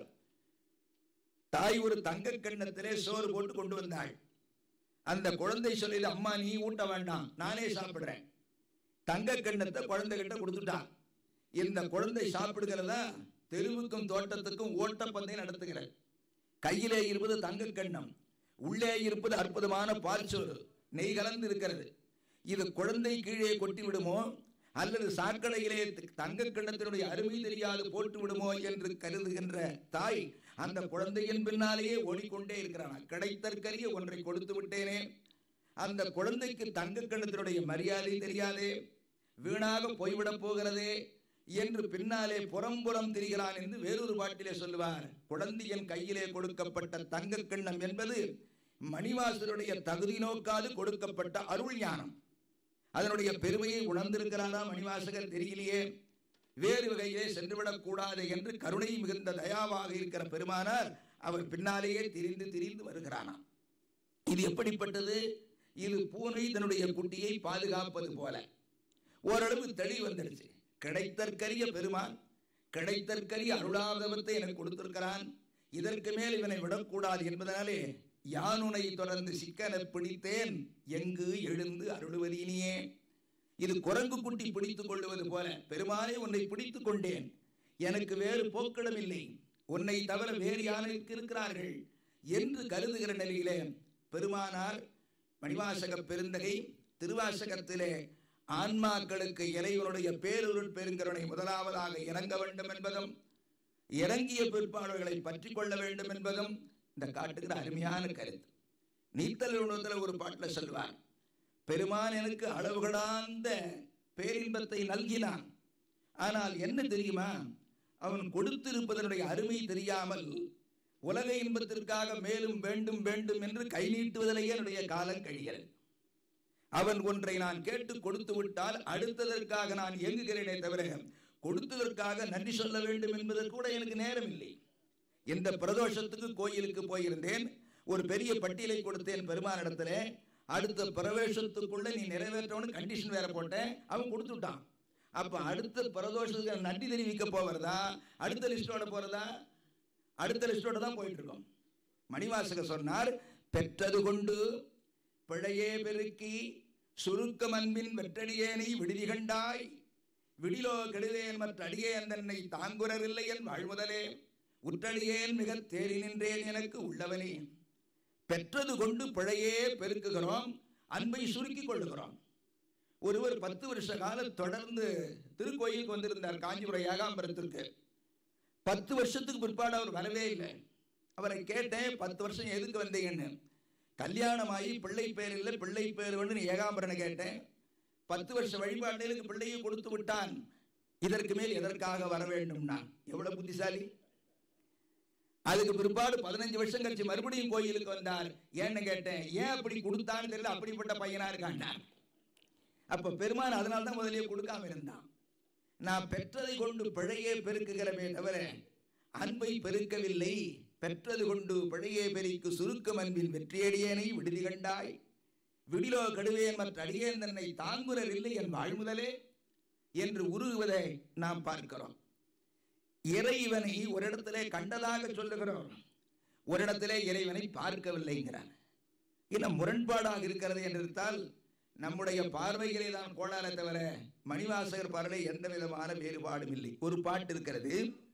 தாய் ஒரு தங்க கிண்ணத்திலே சோறு போட்டு கொண்டு வந்தாள் அந்த குழந்தை சொல்லிது அம்மா நீ ஊட்ட வேண்டாம் நானே சாப்பிடுறேன் தங்க கிண்ணத்தை குழந்தை கிட்ட கொடுத்துட்டா இந்த குழந்தை சாப்பிடுகிறதா தெருவுக்கும் தோட்டத்துக்கும் ஓட்டப்பந்தயம் நடத்துகிறது கையிலே இருப்பது தங்க கிண்ணம் உள்ளே இருப்பது அற்புதமான பால் சோறு நெய் கலந்து இருக்கிறது இது குழந்தை கீழே கொட்டி விடுமோ அல்லது சாக்கடையிலே தங்க கிண்ணத்தினுடைய அருமை தெரியாது போட்டு விடுமோ என்று கருதுகின்ற தாய் அந்த குழந்தையின் பின்னாலேயே ஓடிக்கொண்டே இருக்கிறான் கிடைத்தற்கரிய ஒன்றை கொடுத்து விட்டேனே அந்த குழந்தைக்கு தங்க கிண்ணத்தினுடைய மரியாதை தெரியாதே வீணாக போய்விடப் போகிறதே என்று பின்னாலே புறம்புறம் திரிகிறான் என்று வேறொரு பாட்டிலே சொல்லுவார் குழந்தையின் கையிலே கொடுக்கப்பட்ட தங்க கிண்ணம் என்பது மணிவாசருடைய தகுதி நோக்காது கொடுக்கப்பட்ட அருள் ஞானம் அதனுடைய பெருமையை உணர்ந்திருக்கிறாரா மணிவாசகர் தெரியலையே வேறு வகையிலே சென்றுவிடக் கூடாது என்று கருணை மிகுந்த தயாவாக இருக்கிற பெருமானார் அவர் பின்னாலேயே திரிந்து திரிந்து வருகிறானாம் இது எப்படிப்பட்டது இது பூனை தன்னுடைய குட்டியை பாதுகாப்பது போல ஓரளவு தெளிவு வந்துடுச்சு கிடைத்தற்கரிய பெருமான் கிடைத்தற்கரிய அருளாதவத்தை எனக்கு கொடுத்திருக்கிறான் இதற்கு மேல் இவனை விடக்கூடாது என்பதனாலே யானுனை தொடர்ந்து சிக்கன பிடித்தேன் எங்கு எழுந்து அருளுவதீனியே இது குரங்கு குட்டி பிடித்துக் கொள்வது போல பெருமானே உன்னை பிடித்துக் கொண்டேன் எனக்கு வேறு போக்கிடம் இல்லை உன்னை தவிர வேறு யாருக்கு இருக்கிறார்கள் என்று கருதுகிற நிலையிலே பெருமானார் மணிவாசக பெருந்தகை திருவாசகத்திலே ஆன்மாக்களுக்கு இறைவனுடைய பேருருள் பெருங்கருணை முதலாவதாக இறங்க வேண்டும் என்பதும் இறங்கிய பிற்பாடுகளை பற்றி கொள்ள வேண்டும் என்பதும் இந்த காட்டுகிற அருமையான கருத்து நீத்தல் உணவத்தில் ஒரு பாட்டில் சொல்வார் பெருமான் எனக்கு அளவு கடாந்த பேரின்பத்தை நல்கினான் ஆனால் என்ன தெரியுமா அவன் கொடுத்திருப்பதனுடைய அருமை தெரியாமல் உலக இன்பத்திற்காக மேலும் வேண்டும் வேண்டும் என்று கை நீட்டுவதிலேயே என்னுடைய காலம் கழிகிறது அவன் ஒன்றை நான் கேட்டு கொடுத்து விட்டால் அடுத்ததற்காக நான் இயங்குகிறேனே தவிர கொடுத்ததற்காக நன்றி சொல்ல வேண்டும் என்பது கூட எனக்கு நேரம் இல்லை இந்த பிரதோஷத்துக்கு கோயிலுக்கு போயிருந்தேன் ஒரு பெரிய பட்டியலை கொடுத்தேன் பெருமானிடத்துல அடுத்த பிரவேசத்துக்குள்ள நீ நிறைவேற்றவனு கண்டிஷன் வேற போட்டேன் அவன் கொடுத்து விட்டான் அப்ப அடுத்த பிரதோஷத்துக்கு நன்றி தெரிவிக்க போவதா அடுத்த லிஸ்டோட போறதா அடுத்த லிஸ்டோட தான் போயிட்டு இருக்கோம் மணிவாசக சொன்னார் பெற்றது கொண்டு பிழையே பெருக்கி சுருக்கம் அன்பின் வெற்றடியேனை விடுதி கண்டாய் விடிலோ கெடுவேன் மற்ற அடியேன் தன்னை தாங்குறவில்லை என் வாழ்முதலே உற்றடியேன் மிக தேறி நின்றேன் எனக்கு உள்ளவனே பெற்றது கொண்டு பிழையே பெருக்குகிறோம் அன்பை சுருக்கிக் கொள்ளுகிறோம் ஒருவர் பத்து வருஷ காலம் தொடர்ந்து திருக்கோயிலுக்கு வந்திருந்தார் காஞ்சிபுரம் ஏகாம்பரத்திற்கு பத்து வருஷத்துக்கு பிற்பாடு அவர் வரவே இல்லை அவரை கேட்டேன் பத்து வருஷம் எதுக்கு வந்தீங்கன்னு கல்யாணமாகி பிள்ளை பேர் இல்லை பிள்ளை பேர் வந்து ஏகாம்பரனை கேட்டேன் பத்து வருஷ வழிபாடுகளுக்கு பிள்ளையை கொடுத்து விட்டான் இதற்கு மேல் எதற்காக வர வேண்டும் நான் எவ்வளவு புத்திசாலி அதுக்கு பிற்பாடு பதினஞ்சு வருஷம் கழிச்சு மறுபடியும் கோயிலுக்கு வந்தார் ஏன்னு கேட்டேன் ஏன் அப்படி கொடுத்தான்னு தெரியல அப்படிப்பட்ட பையனா இருக்கான் அப்ப பெருமான் அதனால தான் முதலியே கொடுக்காம இருந்தான் நான் பெற்றதை கொண்டு பிழையே பெருக்குகிறமே தவிர அன்பை பெருக்கவில்லை பெற்றது கொண்டு பிழையே பெருக்கு சுருக்கம் அன்பின் வெற்றியடியேனை விடுதி கண்டாய் விடிலோ கடுவேன் மற்ற அடியேன் தன்னை தாங்குறவில்லை என் வாழ்முதலே என்று உருகுவதை நாம் பார்க்கிறோம் இறைவனை ஒரு இடத்திலே கண்டதாக சொல்லுகிறோம் ஒரு இடத்திலே இறைவனை பார்க்கவில்லைங்கிறார் இன்னும் முரண்பாடாக இருக்கிறது என்றிருந்தால் நம்முடைய பார்வைகளே தான் கோளாறு தவிர மணிவாசகர் பார்வை எந்த விதமான வேறுபாடும் இல்லை ஒரு பாட்டு இருக்கிறது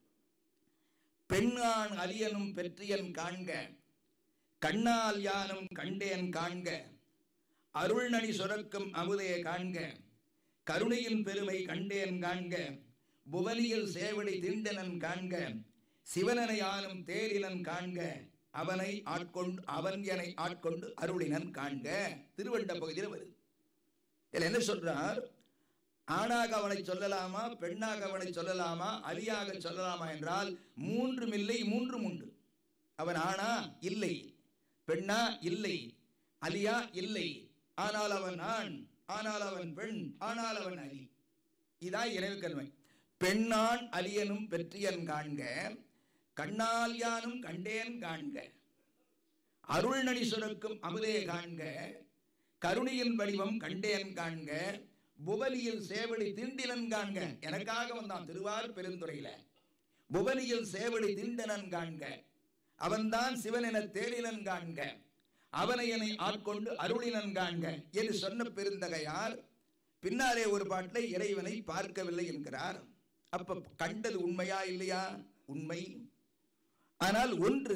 பெண்ணான் அரியனும் பெற்றியன் காண்க கண்ணால் யானும் கண்டேன் காண்க அருள்நடி சுரக்கும் அமுதே காண்க கருணையின் பெருமை கண்டேன் காண்க புவனியில் சேவடி திண்டனன் காண்க சிவனனை ஆனும் தேரினன் காண்க அவனை ஆட்கொண்டு அவன் எனை ஆட்கொண்டு அருளினன் காண்க திருவண்ட பகுதியில் வருது இதில் என்ன சொல்றார் ஆணாக அவனை சொல்லலாமா பெண்ணாக அவனை சொல்லலாமா அலியாக சொல்லலாமா என்றால் மூன்றும் இல்லை மூன்றும் உண்டு அவன் ஆணா இல்லை பெண்ணா இல்லை அலியா இல்லை ஆனால் அவன் ஆண் ஆனால் அவன் பெண் ஆனால் அவன் அலி இதான் இறைவுக்கண்மை பெண்ணான் அலியனும் பெற்றியன் காண்க கண்ணால் யானும் கண்டேன் காண்க அருள்நடி சுரக்கும் அமுதே காண்க கருணையின் வடிவம் கண்டேன் காண்க புவலியில் சேவடி திண்டிலன் காண்க எனக்காக வந்தான் திருவார் பெருந்துறையில புவலியில் சேவடி திண்டனன் காண்க அவன்தான் சிவன் என தேரினன் காண்க அவனை என்னை ஆட்கொண்டு அருளினன் காண்க என்று சொன்ன பெருந்தகையார் பின்னாலே ஒரு பாட்டில் இறைவனை பார்க்கவில்லை என்கிறார் அப்ப கண்டது உண்மையா இல்லையா உண்மை ஆனால் ஒன்று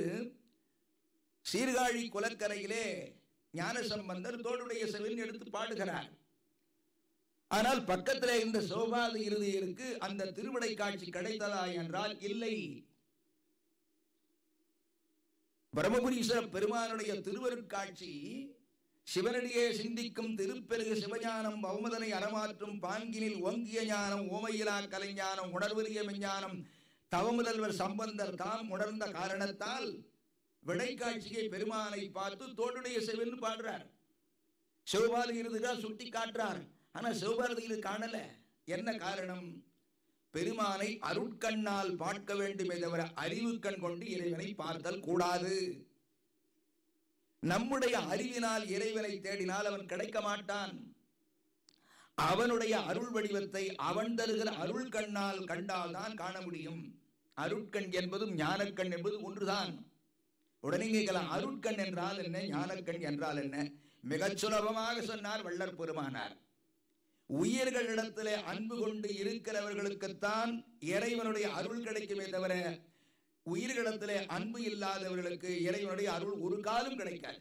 சீர்காழி குலக்கரையிலே ஞானசம்பந்தர் தோடுடைய செவின் எடுத்து பாடுகிறார் ஆனால் பக்கத்தில் இந்த சோபாத இறுதியிற்கு அந்த திருவிடை காட்சி கிடைத்ததா என்றால் இல்லை பிரம்மபுரீஸ்வர பெருமானுடைய திருவருட்காட்சி சிவனடியே சிந்திக்கும் திருப்பெருகு சிவஞானம் பௌமதனை அறமாற்றும் பாங்கினில் ஓங்கிய ஞானம் ஓமையிலா கலைஞானம் உணர்வறிய விஞ்ஞானம் தவமுதல்வர் சம்பந்தர் தாம் உணர்ந்த காரணத்தால் விடைக்காட்சியை பெருமானை பார்த்து தோடுடைய செவன் பாடுறார் சிவபாரதி இருந்துகா சுட்டி காட்டுறார் ஆனா சிவபாரதியில் காணல என்ன காரணம் பெருமானை அருட்கண்ணால் பார்க்க வேண்டுமே தவிர அறிவு கண் கொண்டு இறைவனை பார்த்தல் கூடாது நம்முடைய அறிவினால் இறைவனை தேடினால் அவன் கிடைக்க மாட்டான் அவனுடைய அருள் வடிவத்தை அவன் தருகிற அருள் கண்ணால் கண்டால் தான் காண முடியும் அருட்கண் என்பதும் ஞானக்கண் என்பது ஒன்றுதான் உடனே கேட்கலாம் அருட்கண் என்றால் என்ன ஞானக்கண் என்றால் என்ன மிகச் சுலபமாக சொன்னார் வள்ளற் பெருமானார் உயிர்களிடத்திலே அன்பு கொண்டு இருக்கிறவர்களுக்குத்தான் இறைவனுடைய அருள் கிடைக்குமே தவிர உயிர்களிடத்திலே அன்பு இல்லாதவர்களுக்கு இறைவனுடைய அருள் ஒரு காலம் கிடைக்காது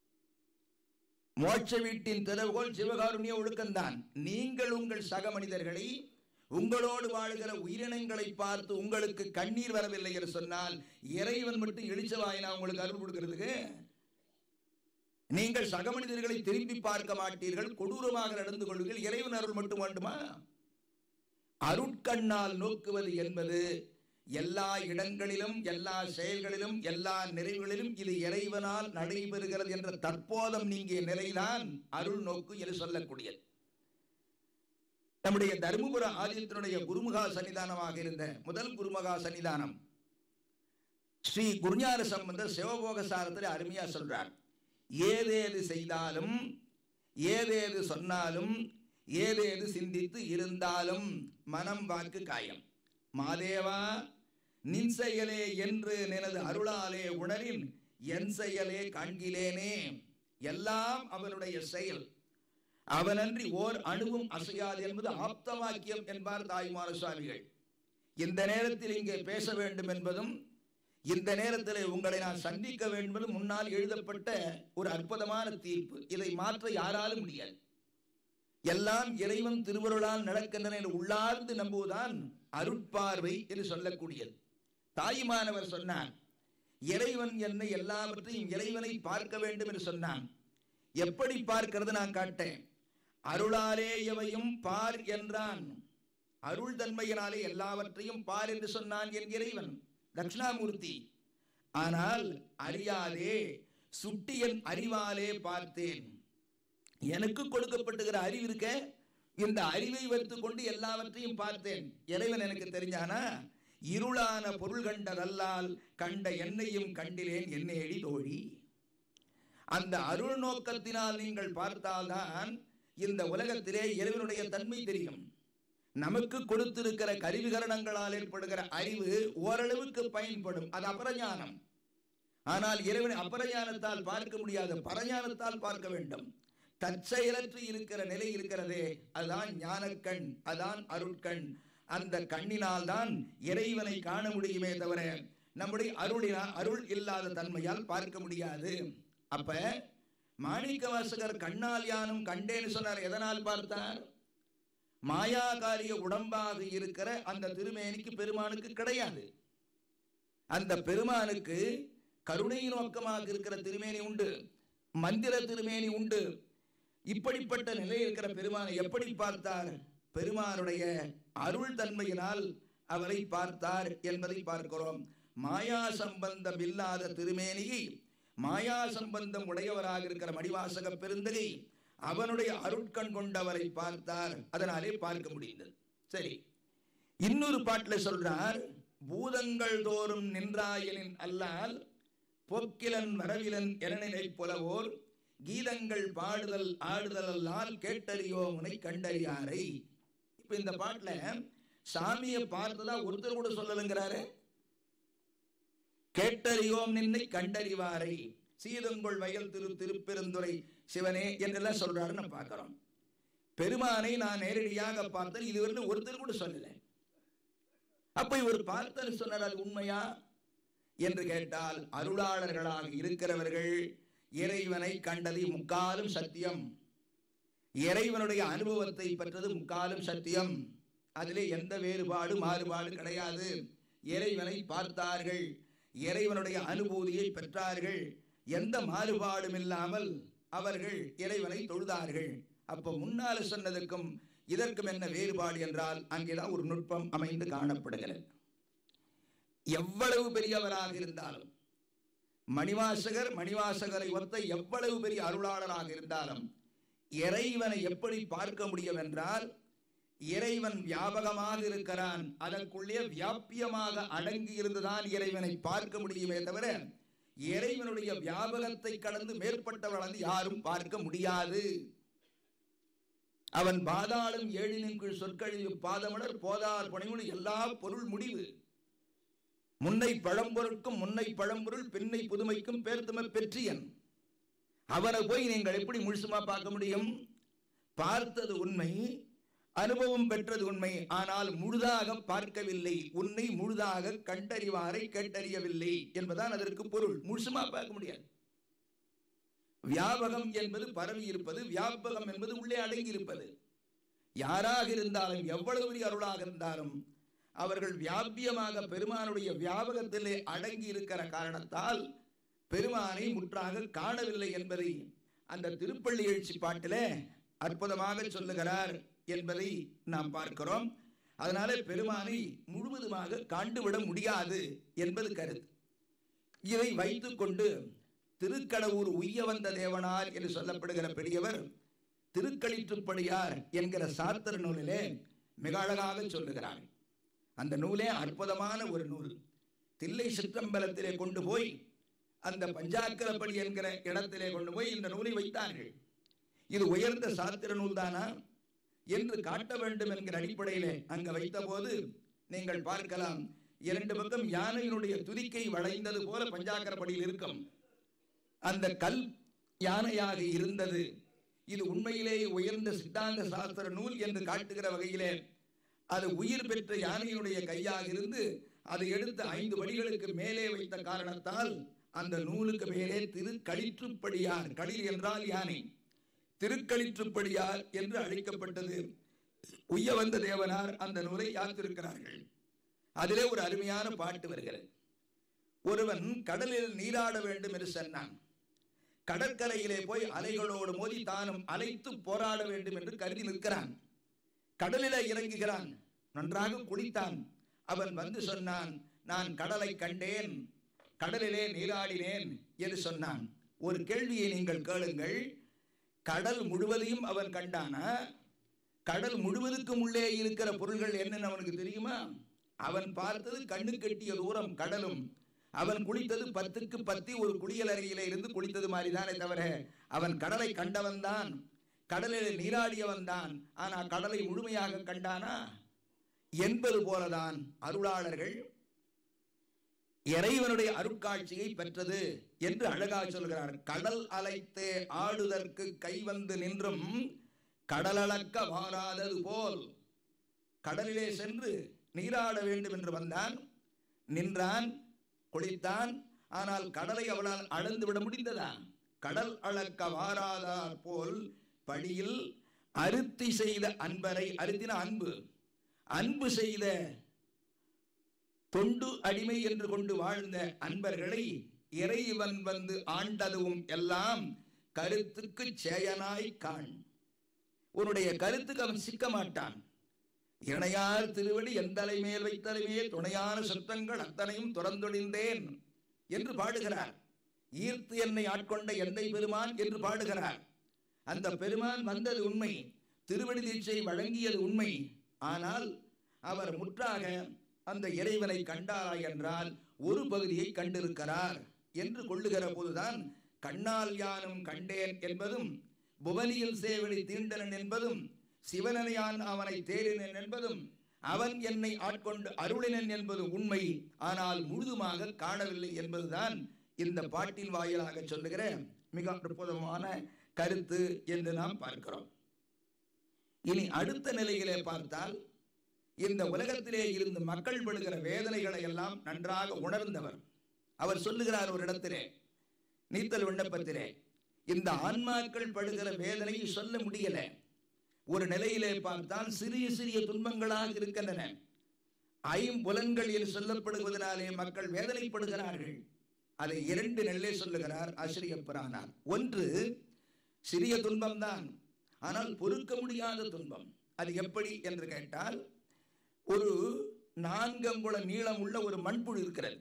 மோட்ச வீட்டின் திறவுகோல் சிவகாருண்ய ஒழுக்கம்தான் நீங்கள் உங்கள் சக மனிதர்களை உங்களோடு வாழ்கிற உயிரினங்களை பார்த்து உங்களுக்கு கண்ணீர் வரவில்லை என்று சொன்னால் இறைவன் மட்டும் எழுச்ச வாயினா உங்களுக்கு அருள் கொடுக்கிறதுக்கு நீங்கள் சக மனிதர்களை திரும்பி பார்க்க மாட்டீர்கள் கொடூரமாக நடந்து கொள்வீர்கள் இறைவன் அருள் மட்டும் வேண்டுமா அருட்கண்ணால் நோக்குவது என்பது எல்லா இடங்களிலும் எல்லா செயல்களிலும் எல்லா நிறைவுகளிலும் இது இறைவனால் நடைபெறுகிறது என்ற தற்போதம் நீங்கிய நிலைதான் அருள் நோக்கு என்று சொல்லக்கூடியது நம்முடைய தருமபுர ஆதியத்தினுடைய குருமுகா சன்னிதானமாக இருந்த முதல் குருமுகா சன்னிதானம் ஸ்ரீ குருஞான சம்பந்தர் சிவபோக சாரத்தில் அருமையா சொல்றார் ஏதேது செய்தாலும் ஏதேது சொன்னாலும் ஏதேது சிந்தித்து இருந்தாலும் மனம் வாக்கு காயம் மாதேவா நின் செயலே என்று நினது அருளாலே உணரின் என் செயலே காண்கிலேனே எல்லாம் அவனுடைய செயல் அவனன்றி ஓர் அணுவும் அசையாது என்பது ஆப்த வாக்கியம் என்பார் தாய்மார சுவாமிகள் இந்த நேரத்தில் இங்கே பேச வேண்டும் என்பதும் இந்த நேரத்தில் உங்களை நான் சந்திக்க வேண்டும் என்பதும் முன்னால் எழுதப்பட்ட ஒரு அற்புதமான தீர்ப்பு இதை மாற்ற யாராலும் முடியாது எல்லாம் இறைவன் திருவருளால் நடக்கின்றன என்று உள்ளார்ந்து நம்புவதுதான் அருட்பார்வை என்று சொல்லக்கூடியது தாயுமானவர் சொன்னார் இறைவன் என்னை எல்லாவற்றையும் இறைவனை பார்க்க வேண்டும் என்று சொன்னான் எப்படி பார்க்கிறது நான் காட்டேன் அருளாலே எவையும் பார் என்றான் அருள் தன்மையினாலே எல்லாவற்றையும் பார் என்று சொன்னான் என் இறைவன் தட்சிணாமூர்த்தி ஆனால் அறியாதே சுட்டியன் அறிவாலே பார்த்தேன் எனக்கு கொடுக்கப்பட்டுகிற அறிவு இருக்க இந்த அறிவை வைத்துக் கொண்டு எல்லாவற்றையும் பார்த்தேன் இறைவன் எனக்கு தெரிஞ்சானா இருளான பொருள் கண்டதல்லால் கண்ட என்னையும் கண்டிலேன் என்னேடி தோழி அந்த அருள் நோக்கத்தினால் நீங்கள் பார்த்தால்தான் இந்த உலகத்திலே இறைவனுடைய தன்மை தெரியும் நமக்கு கொடுத்திருக்கிற கருவிகரணங்களால் ஏற்படுகிற அறிவு ஓரளவுக்கு பயன்படும் அது அபரஞானம் ஆனால் இறைவன் அபரஞானத்தால் பார்க்க முடியாது பரஞானத்தால் பார்க்க வேண்டும் தற்செயலற்று இருக்கிற நிலை இருக்கிறதே அதுதான் ஞானக்கண் அதான் அருட்கண் அந்த கண்ணினால் தான் இறைவனை காண முடியுமே தவிர நம்முடைய அருளினா அருள் இல்லாத தன்மையால் பார்க்க முடியாது அப்ப மாணிக்க வாசகர் கண்ணால் யானும் கண்டேன்னு சொன்னார் எதனால் பார்த்தார் மாயாகாரிய உடம்பாக இருக்கிற அந்த திருமேனிக்கு பெருமானுக்கு கிடையாது அந்த பெருமானுக்கு கருணை நோக்கமாக இருக்கிற திருமேனி உண்டு மந்திர திருமேனி உண்டு இப்படிப்பட்ட நிலை இருக்கிற பெருமானை எப்படி பார்த்தார் பெருமானுடைய அருள் தன்மையினால் அவரை பார்த்தார் என்பதை பார்க்கிறோம் மாயா சம்பந்தம் இல்லாத திருமேனியை மாயா சம்பந்தம் உடையவராக இருக்கிற மடிவாசக பெருந்தகை அவனுடைய அருட்கண் கொண்டவரை பார்த்தார் அதனாலே பார்க்க முடிந்தது சரி இன்னொரு பாட்டுல சொல்றார் பூதங்கள் தோறும் நின்றாயனின் அல்லால் பொக்கிலன் வரவிலன் எரணினை புலவோர் கீதங்கள் பாடுதல் ஆடுதல் அல்லால் கேட்டறியோ உனை கண்டறியாரை இப்ப இந்த பாட்டுல சாமியை பார்த்ததா ஒருத்தர் கூட சொல்லலுங்கிறாரு கேட்டறியோம் நின்னை கண்டறிவாரை சீதங்கொள் வயல் திரு திருப்பெருந்துரை சிவனே என்றெல்லாம் சொல்றாரு நம்ம பார்க்கிறோம் பெருமானை நான் நேரடியாக பார்த்தேன் இதுவரை ஒருத்தர் கூட சொல்லல அப்ப இவர் பார்த்தல் சொன்னார் அது உண்மையா என்று கேட்டால் அருளாளர்களாக இருக்கிறவர்கள் இறைவனை கண்டது முக்காலும் சத்தியம் இறைவனுடைய அனுபவத்தை பெற்றது முக்காலும் சத்தியம் அதிலே எந்த வேறுபாடு மாறுபாடு கிடையாது இறைவனை பார்த்தார்கள் இறைவனுடைய அனுபூதியை பெற்றார்கள் எந்த மாறுபாடும் இல்லாமல் அவர்கள் இறைவனை தொழுதார்கள் அப்ப முன்னால சொன்னதுக்கும் இதற்கும் என்ன வேறுபாடு என்றால் அங்கேதான் ஒரு நுட்பம் அமைந்து காணப்படுகிறது எவ்வளவு பெரியவராக இருந்தாலும் மணிவாசகர் மணிவாசகரை ஒத்த எவ்வளவு பெரிய அருளாளராக இருந்தாலும் இறைவனை எப்படி பார்க்க முடியும் என்றால் இறைவன் வியாபகமாக இருக்கிறான் அதற்குள்ளே வியாபியமாக அடங்கி இருந்துதான் இறைவனை பார்க்க முடியுமே தவிர இறைவனுடைய வியாபகத்தை கடந்து மேற்பட்டவர்கள் யாரும் பார்க்க முடியாது அவன் பாதாளும் ஏழினின் கீழ் சொற்கழிவு பாதமலர் போதார் பணிமொழி எல்லா பொருள் முடிவு முன்னை பழம்பொருட்கும் முன்னை பழம்பொருள் பின்னை புதுமைக்கும் பேர்த்தும பெற்றியன் அவரை போய் நீங்கள் எப்படி முழுசுமா பார்க்க முடியும் பார்த்தது உண்மை அனுபவம் பெற்றது உண்மை ஆனால் முழுதாக பார்க்கவில்லை உன்னை முழுதாக கண்டறிவாரை கேட்டறியவில்லை என்பதான் அதற்கு பொருள் முழுசுமா பார்க்க முடியாது வியாபகம் என்பது பரவி இருப்பது வியாபகம் என்பது உள்ளே அடங்கி இருப்பது யாராக இருந்தாலும் எவ்வளவு பெரிய அருளாக இருந்தாலும் அவர்கள் வியாபியமாக பெருமானுடைய வியாபகத்திலே அடங்கி இருக்கிற காரணத்தால் பெருமானை முற்றாக காணவில்லை என்பதை அந்த திருப்பள்ளி எழுச்சி பாட்டிலே அற்புதமாக சொல்லுகிறார் என்பதை நாம் பார்க்கிறோம் அதனால பெருமானை முழுவதுமாக காண்டுவிட முடியாது என்பது கருத்து இதை வைத்துக்கொண்டு திருக்கடவுர் உய்ய வந்த தேவனார் என்று சொல்லப்படுகிற பெரியவர் திருக்களிற்றுப்படியார் என்கிற சாத்திர நூலிலே மிக அழகாக சொல்லுகிறார் அந்த நூலே அற்புதமான ஒரு நூல் தில்லை சிற்றம்பலத்திலே கொண்டு போய் அந்த பஞ்சாக்கரப்படி என்கிற இடத்திலே கொண்டு போய் இந்த நூலை வைத்தார்கள் இது உயர்ந்த சாத்திர நூல் தானா என்று காட்ட வேண்டும் என்கிற அடிப்படையிலே அங்க வைத்தபோது நீங்கள் பார்க்கலாம் இரண்டு பக்கம் யானையினுடைய துதிக்கை வளைந்தது போல பஞ்சாக்கரப்படியில் இருக்கும் அந்த கல் யானையாக இருந்தது இது உண்மையிலேயே உயர்ந்த சித்தாந்த சாஸ்திர நூல் என்று காட்டுகிற வகையிலே அது உயிர் பெற்ற யானையினுடைய கையாக இருந்து அதை எடுத்து ஐந்து படிகளுக்கு மேலே வைத்த காரணத்தால் அந்த நூலுக்கு மேலே திருக்களிற்றுப்படியார் களில் என்றால் யானை திருக்களிற்றுப்படியார் என்று அழைக்கப்பட்டது உய்ய வந்த தேவனார் அந்த நூலை யாத்திருக்கிறார்கள் அதிலே ஒரு அருமையான பாட்டு வருகிறது ஒருவன் கடலில் நீராட வேண்டும் என்று சொன்னான் கடற்கரையிலே போய் அலைகளோடு மோதி தானும் அலைத்து போராட வேண்டும் என்று கருதி நிற்கிறான் கடலிலே இறங்குகிறான் நன்றாக குளித்தான் அவன் வந்து சொன்னான் நான் கடலை கண்டேன் கடலிலே நீராடினேன் என்று சொன்னான் ஒரு கேள்வியை நீங்கள் கேளுங்கள் கடல் முழுவதையும் அவன் கண்டானா கடல் முழுவதுக்கும் உள்ளே இருக்கிற பொருள்கள் என்னன்னு அவனுக்கு தெரியுமா அவன் பார்த்தது கண்ணு கட்டிய தூரம் கடலும் அவன் குளித்தது பத்துக்கு பத்தி ஒரு குளியலறையில இருந்து குளித்தது மாதிரிதானே தவிர அவன் கடலை கண்டவன் தான் கடலில் நீராடியவன் தான் ஆனா கடலை முழுமையாக கண்டானா என்பது போலதான் அருளாளர்கள் இறைவனுடைய அருட்காட்சியை பெற்றது என்று அழகாக சொல்கிறார் கடல் அலைத்தே ஆடுதற்கு கை வந்து நின்றும் கடலளக்க வாராதது போல் கடலிலே சென்று நீராட வேண்டும் என்று வந்தான் நின்றான் குளித்தான் ஆனால் கடலை அவளால் அளந்து விட முடிந்ததா கடல் அளக்க வாராதார் போல் படியில் அருத்தி செய்த அன்பரை அருத்தின அன்பு அன்பு செய்த தொண்டு அடிமை என்று கொண்டு வாழ்ந்த அன்பர்களை இறைவன் வந்து ஆண்டதும் எல்லாம் கருத்துக்கு செயனாய் காண் உன்னுடைய கருத்துக்கு அவன் சிக்க மாட்டான் இணையார் திருவடி எந்தலை மேல் வைத்தலை மேல் துணையான சத்தங்கள் அத்தனையும் துறந்தொழிந்தேன் என்று பாடுகிறார் ஈர்த்து என்னை ஆட்கொண்ட எந்தை பெருமான் என்று பாடுகிறார் அந்த பெருமான் வந்தது உண்மை திருவடி தீட்சை வழங்கியது உண்மை ஆனால் அவர் முற்றாக அந்த இறைவனை கண்டாரா என்றால் ஒரு பகுதியை கண்டிருக்கிறார் என்று கொள்ளுகிற போதுதான் கண்ணால் யானும் கண்டேன் என்பதும் புவனியில் சேவடி தீண்டனன் என்பதும் சிவனனையான் அவனை தேடினேன் என்பதும் அவன் என்னை ஆட்கொண்டு அருளினன் என்பது உண்மை ஆனால் முழுதுமாக காணவில்லை என்பதுதான் இந்த பாட்டின் வாயிலாக சொல்லுகிற மிக அற்புதமான கருத்து என்று நாம் பார்க்கிறோம் இனி அடுத்த நிலையிலே பார்த்தால் இந்த உலகத்திலே இருந்து மக்கள் படுகிற வேதனைகளை எல்லாம் நன்றாக உணர்ந்தவர் அவர் சொல்லுகிறார் ஒரு இடத்திலே நீத்தல் விண்ணப்பத்திலே இந்த ஆன்மாக்கள் படுகிற வேதனையை சொல்ல முடியல ஒரு நிலையிலே பார்த்தால் சிறிய சிறிய துன்பங்களாக இருக்கின்றன ஐம்புலன்கள் என்று சொல்லப்படுவதனாலே மக்கள் வேதனைப்படுகிறார்கள் அதை இரண்டு நெல்லே சொல்லுகிறார் ஆசிரியப்பரானார் ஒன்று சிறிய துன்பம்தான் ஆனால் பொறுக்க முடியாத துன்பம் அது எப்படி என்று கேட்டால் ஒரு நான்கங்குள நீளம் உள்ள ஒரு மண்புழு இருக்கிறது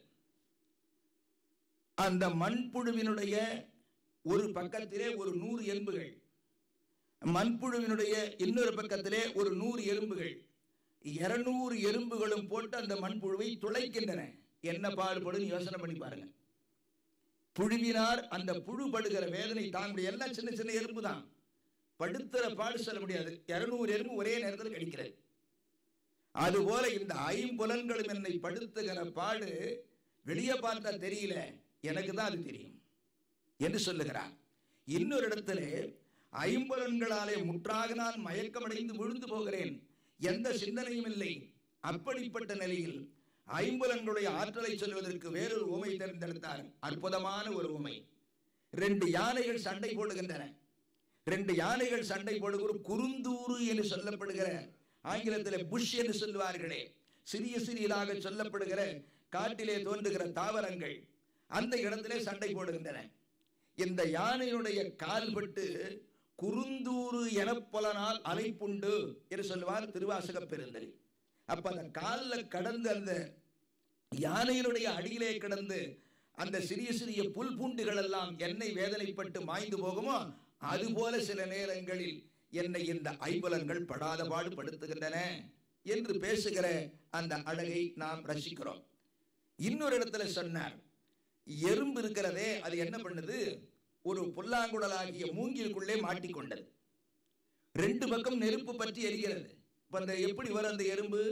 அந்த மண்புழுவினுடைய ஒரு பக்கத்திலே ஒரு நூறு எலும்புகள் மண்புழுவினுடைய இன்னொரு பக்கத்திலே ஒரு நூறு எறும்புகள் இருநூறு எறும்புகளும் போட்டு அந்த மண்புழுவை துளைக்கின்றன என்ன பாடுபடும் யோசனை பண்ணி பாருங்க புழுவினார் அந்த புழு படுகிற வேதனை தாங்க முடியும் எல்லாம் சின்ன சின்ன எறும்பு தான் படுத்துற பாடு சொல்ல முடியாது இருநூறு எறும்பு ஒரே நேரத்தில் கடிக்கிறது அதுபோல இந்த ஐம்புலன்களும் என்னை படுத்துகிற பாடு வெளியே பார்த்தா தெரியல எனக்கு தான் அது தெரியும் என்று சொல்லுகிறார் இன்னொரு இடத்துல ஐம்புலன்களாலே முற்றாக நான் மயக்கமடைந்து விழுந்து போகிறேன் எந்த சிந்தனையும் இல்லை அப்படிப்பட்ட நிலையில் ஐம்புலன்களுடைய ஆற்றலை சொல்வதற்கு வேறொரு உமை தேர்ந்தெடுத்தார் அற்புதமான ஒரு உமை ரெண்டு யானைகள் சண்டை போடுகின்றன ரெண்டு யானைகள் சண்டை போடுகிற குறுந்தூறு என்று சொல்லப்படுகிற ஆங்கிலத்தில் புஷ் என்று சொல்லுவார்களே சிறிய சிறியதாக சொல்லப்படுகிற காட்டிலே தோன்றுகிற தாவரங்கள் அந்த இடத்திலே சண்டை போடுகின்றன இந்த யானையினுடைய கால்பட்டு குறுந்தூறு எனப்பலனால் அலைப்புண்டு என்று சொல்லுவார் திருவாசக பெருந்தறி அப்ப அந்த காலில் கடந்து அந்த யானையினுடைய அடியிலே கிடந்து அந்த சிறிய சிறிய புல் பூண்டுகள் எல்லாம் என்னை வேதனைப்பட்டு மாய்ந்து போகுமோ அதுபோல சில நேரங்களில் என்னை இந்த ஐம்பலன்கள் படாத பாடு படுத்துகின்றன என்று பேசுகிற அந்த அழகை நாம் ரசிக்கிறோம் இன்னொரு இடத்துல சொன்னார் எறும்பு இருக்கிறதே அது என்ன பண்ணுது ஒரு புல்லாங்குழலாகிய மூங்கிலுக்குள்ளே மாட்டிக்கொண்டது ரெண்டு பக்கம் நெருப்பு பற்றி எரிகிறது இப்ப அந்த எப்படி வரும் அந்த எறும்பு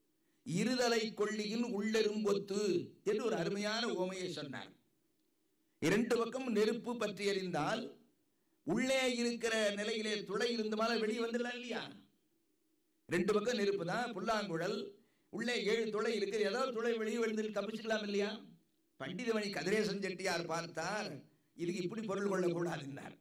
இருதலை கொள்ளியின் உள்ளெரும்பொத்து என்று ஒரு அருமையான ஓமையை சொன்னார் இரண்டு பக்கம் நெருப்பு பற்றி எறிந்தால் உள்ளே இருக்கிற நிலையிலே துளை இருந்தமால வெளியே வந்துடலாம் இல்லையா ரெண்டு பக்கம் நெருப்பு தான் புல்லாங்குழல் உள்ளே ஏழு துளை இருக்குது ஏதாவது துளை வெளியே விழுந்து தப்பிச்சுக்கலாம் இல்லையா பண்டிதமணி கதிரேசன் செட்டியார் பார்த்தார் இதுக்கு இப்படி பொருள் கொள்ளக்கூடாதுன்னார்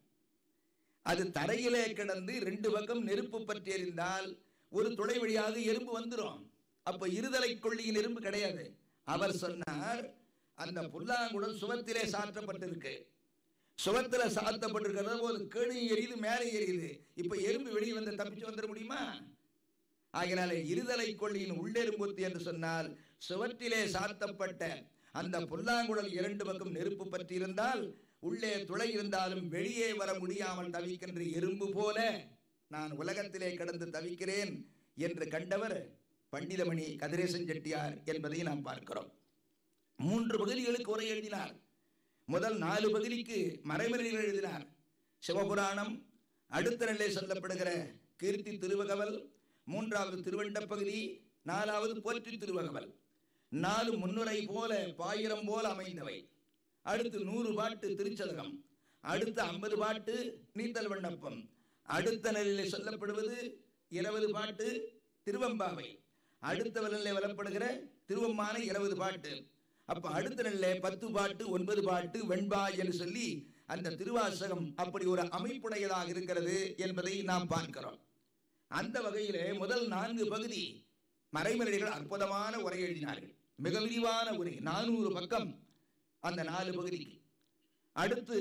அது தரையிலே கிடந்து ரெண்டு பக்கம் நெருப்பு பற்றி எறிந்தால் ஒரு துளை வழியாக எறும்பு வந்துடும் அப்ப இருதலை கொள்ளியின் எறும்பு கிடையாது அவர் சொன்னார் அந்த புல்லாங்குடல் சுவத்திலே சாற்றப்பட்டிருக்கு சுவத்துல சாத்தப்பட்டிருக்கிறது போது கீழே எரியுது மேலே எரியுது இப்ப எறும்பு வெளியே வந்து தப்பிச்சு வந்துட முடியுமா ஆகினால இருதலை கொள்ளியின் உள்ளெரும்புத்து என்று சொன்னால் சுவற்றிலே சாத்தப்பட்ட அந்த புல்லாங்குழல் இரண்டு பக்கம் நெருப்பு பற்றி இருந்தால் உள்ளே துளை இருந்தாலும் வெளியே வர முடியாமல் தவிக்கின்ற எறும்பு போல நான் உலகத்திலே கடந்து தவிக்கிறேன் என்று கண்டவர் பண்டிதமணி கதிரேசன் செட்டியார் என்பதை நாம் பார்க்கிறோம் மூன்று பகுதிகளுக்கு உரை எழுதினார் முதல் நாலு பகுதிக்கு மறைமறைகள் எழுதினார் சிவபுராணம் அடுத்த நிலை சொல்லப்படுகிற கீர்த்தி திருவகவல் மூன்றாவது திருவண்ட பகுதி நாலாவது போற்றி திருவகவல் நாலு முன்னுரை போல பாயிரம் போல அமைந்தவை அடுத்து நூறு பாட்டு திருச்சதகம் அடுத்து ஐம்பது பாட்டு நீத்தல் விண்ணப்பம் அடுத்த நிலையில் சொல்லப்படுவது இருபது பாட்டு திருவம்பாவை அடுத்த நிலையில் வரப்படுகிற திருவம்மான இருபது பாட்டு அப்ப அடுத்த நிலையில பத்து பாட்டு ஒன்பது பாட்டு வெண்பா என்று சொல்லி அந்த திருவாசகம் அப்படி ஒரு அமைப்புடையதாக இருக்கிறது என்பதை நாம் பார்க்கிறோம் அந்த வகையிலே முதல் நான்கு பகுதி மறைமறைகள் அற்புதமான உரை எழுதினார்கள் மிக விரிவான உரை நானூறு பக்கம் அந்த நாலு பகுதிக்கு அடுத்து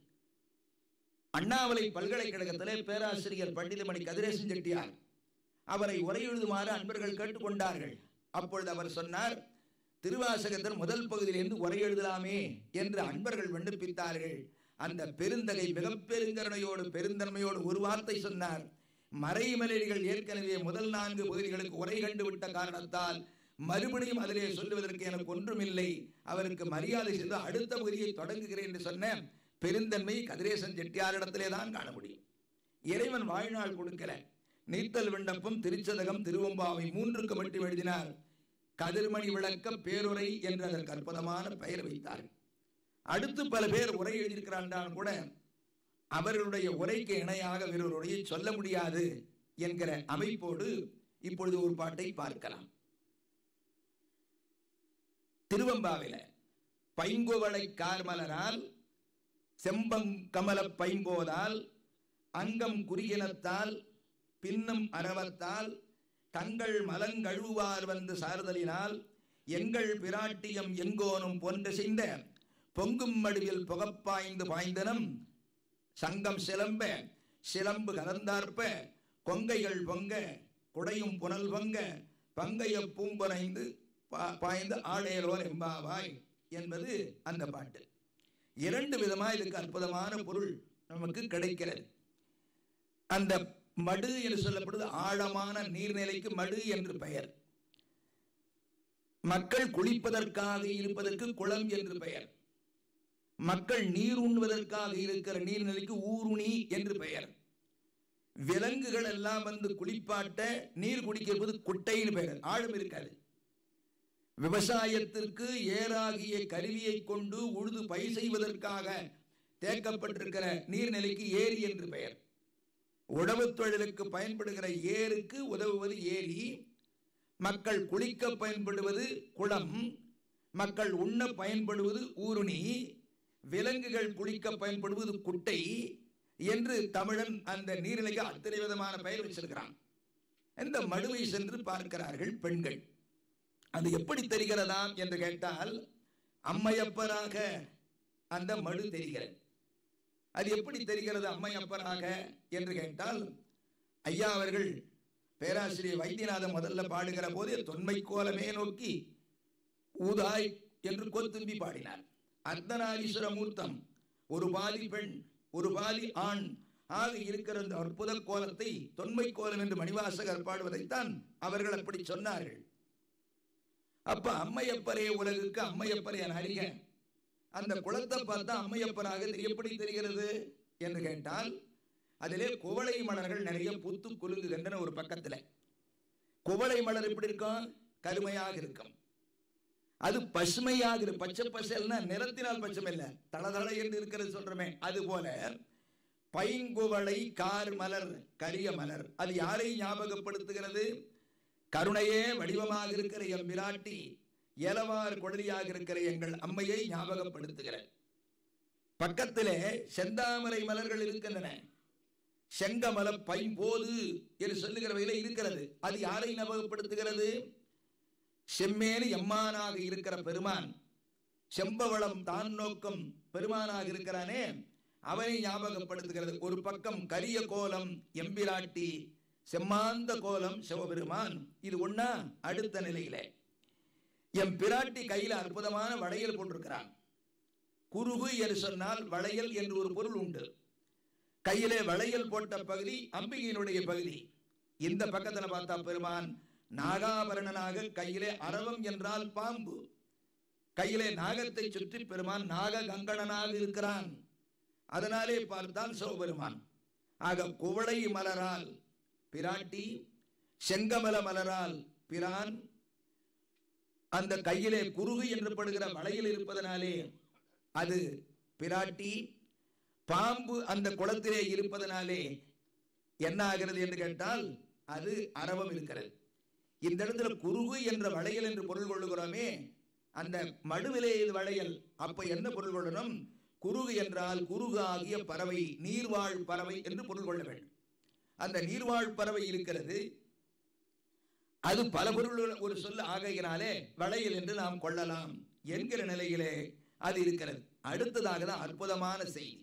அண்ணாமலை பல்கலைக்கழகத்திலே பேராசிரியர் பண்டிதமணி கதிரேசன் செட்டியார் அவரை உரை எழுதுமாறு அன்பர்கள் கேட்டுக்கொண்டார்கள் அப்பொழுது அவர் சொன்னார் திருவாசகத்தின் முதல் பகுதியிலிருந்து உரை எழுதலாமே என்று அன்பர்கள் விண்ணப்பித்தார்கள் அந்த பெருந்தகை மிக பெருங்கருணையோடு பெருந்தன்மையோடு ஒரு வார்த்தை சொன்னார் மறைமலைகள் ஏற்கனவே முதல் நான்கு பகுதிகளுக்கு உரை கண்டு விட்ட காரணத்தால் மறுபடியும் அதிலே சொல்லுவதற்கு எனக்கு ஒன்றுமில்லை அவருக்கு மரியாதை செய்து அடுத்த பகுதியை தொடங்குகிறேன் என்று சொன்ன பெருந்தன்மை கதிரேசன் செட்டியாரிடத்திலே தான் காண முடியும் இறைவன் வாழ்நாள் கொடுக்கல நீத்தல் விண்ணப்பம் திருச்சதகம் திருவம்பாவை மூன்றுக்கு மட்டும் எழுதினார் கதிர்மணி விளக்க பேருரை என்று அதற்கு அற்புதமான பெயர் வைத்தார் அடுத்து பல பேர் உரை எழுதியிருக்கிறான் கூட அவர்களுடைய உரைக்கு இணையாக வேறொரு உரையை சொல்ல முடியாது என்கிற அமைப்போடு இப்பொழுது ஒரு பாட்டை பார்க்கலாம் திருவம்பாவில பைங்குவளை கார்மலரால் செம்பங் கமல பைம்போதால் அங்கம் குறியினத்தால் பின்னும் அரவத்தால் தங்கள் மலங்கழுவார் வந்து சார்தலினால் எங்கள் பிராட்டியம் எங்கோனும் போன்று செய்த பொங்கும் மடுவில் புகப்பாய்ந்து பாய்ந்தனம் சங்கம் சிலம்ப சிலம்பு கலந்தார்ப்ப கொங்கைகள் பொங்க குடையும் புனல் பொங்க பங்கைய பூம்பனைந்து பாய்ந்து ஆடேலோர் எம்பாவாய் என்பது அந்த பாட்டு இரண்டு விதமா இதுக்கு அற்புதமான பொருள் நமக்கு கிடைக்கிறது அந்த மடு என்று சொல்லப்படுவது ஆழமான நீர்நிலைக்கு மடு என்று பெயர் மக்கள் குளிப்பதற்காக இருப்பதற்கு குளம் என்று பெயர் மக்கள் நீர் உண்ணுவதற்காக இருக்கிற நீர்நிலைக்கு ஊருணி என்று பெயர் விலங்குகள் எல்லாம் வந்து குளிப்பாட்ட நீர் குடிக்கிறது குட்டைன்னு பெயர் ஆழம் இருக்காது விவசாயத்திற்கு ஏறாகிய கருவியை கொண்டு உழுது பயிர் செய்வதற்காக தேக்கப்பட்டிருக்கிற நீர்நிலைக்கு ஏரி என்று பெயர் உழவு தொழிலுக்கு பயன்படுகிற ஏருக்கு உதவுவது ஏரி மக்கள் குளிக்க பயன்படுவது குளம் மக்கள் உண்ண பயன்படுவது ஊருணி விலங்குகள் குளிக்க பயன்படுவது குட்டை என்று தமிழன் அந்த நீர்நிலைக்கு அத்தனை விதமான பெயர் வச்சிருக்கிறான் இந்த மடுவை சென்று பார்க்கிறார்கள் பெண்கள் அது எப்படி தெரிகிறதாம் என்று கேட்டால் அம்மையப்பராக அந்த மடு தெரிகிறது அது எப்படி தெரிகிறது அம்மை அப்பராக என்று கேட்டால் ஐயா அவர்கள் பேராசிரியர் வைத்தியநாதன் முதல்ல பாடுகிற போது தொன்மை கோலமே நோக்கி ஊதாய் என்று கொத்தும்பி பாடினார் அர்த்தநாரீஸ்வர மூர்த்தம் ஒரு பாதி பெண் ஒரு பாதி ஆண் ஆக இருக்கிற அந்த அற்புத கோலத்தை தொன்மை கோலம் என்று மணிவாசகர் பாடுவதைத்தான் அவர்கள் அப்படி சொன்னார்கள் அப்ப அம்மையப்பரே உலகுக்கு அம்மையப்பரே என அறிக அந்த குளத்தை பார்த்தா அம்மையப்பராக எப்படி தெரிகிறது என்று கேட்டால் அதிலே குவளை மலர்கள் நிறைய புத்து குலுங்குகின்றன ஒரு பக்கத்துல குவளை மலர் எப்படி இருக்கும் கருமையாக இருக்கும் அது பசுமையாக இருக்கு பச்சை பசல்னா நிறத்தினால் பச்சை இல்ல தளதள என்று இருக்கிறது சொல்றமே அது போல பைங்குவளை கார் மலர் கரிய மலர் அது யாரை ஞாபகப்படுத்துகிறது கருணையே வடிவமாக இருக்கிற எம் பிராட்டி ஏலவார் குழலியாக இருக்கிற எங்கள் அம்மையை ஞாபகப்படுத்துகிற பக்கத்திலே செந்தாமரை மலர்கள் இருக்கின்றன செங்கமல பைம்போது என்று சொல்லுகிற வகையில் இருக்கிறது அது யாரை ஞாபகப்படுத்துகிறது செம்மேனி எம்மானாக இருக்கிற பெருமான் செம்பவளம் தான் நோக்கம் பெருமானாக இருக்கிறானே அவனை ஞாபகப்படுத்துகிறது ஒரு பக்கம் கரிய கோலம் எம்பிராட்டி செம்மாந்த கோலம் சிவபெருமான் இது ஒண்ணா அடுத்த நிலையில எம் பிராட்டி கையில அற்புதமான வளையல் போட்டிருக்கிறான் குருகு என்று சொன்னால் வளையல் என்று ஒரு பொருள் உண்டு கையிலே வளையல் போட்ட பகுதி அம்பிகையினுடைய பகுதி இந்த பக்கத்துல பார்த்தா பெருமான் நாகாபரணனாக கையிலே அரவம் என்றால் பாம்பு கையிலே நாகத்தை சுற்றி பெருமான் நாக கங்கணனாக இருக்கிறான் அதனாலே பார்த்தால் சிவபெருமான் ஆக குவளை மலரால் பிராட்டி செங்கமல மலரால் பிரான் அந்த கையிலே குருகு என்று படுகிற வளையில் இருப்பதனாலே அது பிராட்டி பாம்பு அந்த குளத்திலே இருப்பதனாலே என்ன ஆகிறது என்று கேட்டால் அது அரவம் இருக்கிறது இந்த இடத்துல குருகு என்ற வளையல் என்று பொருள் கொள்ளுகிறோமே அந்த மடுவிலே இது வளையல் அப்ப என்ன பொருள் கொள்ளணும் குருகு என்றால் குருகு ஆகிய பறவை நீர்வாழ் பறவை என்று பொருள் கொள்ள வேண்டும் அந்த நீர்வாழ் பறவை இருக்கிறது அது பல பொருள் ஒரு சொல் ஆகையினாலே வளையல் என்று நாம் கொள்ளலாம் என்கிற நிலையிலே அது இருக்கிறது அடுத்ததாக தான் அற்புதமான செய்தி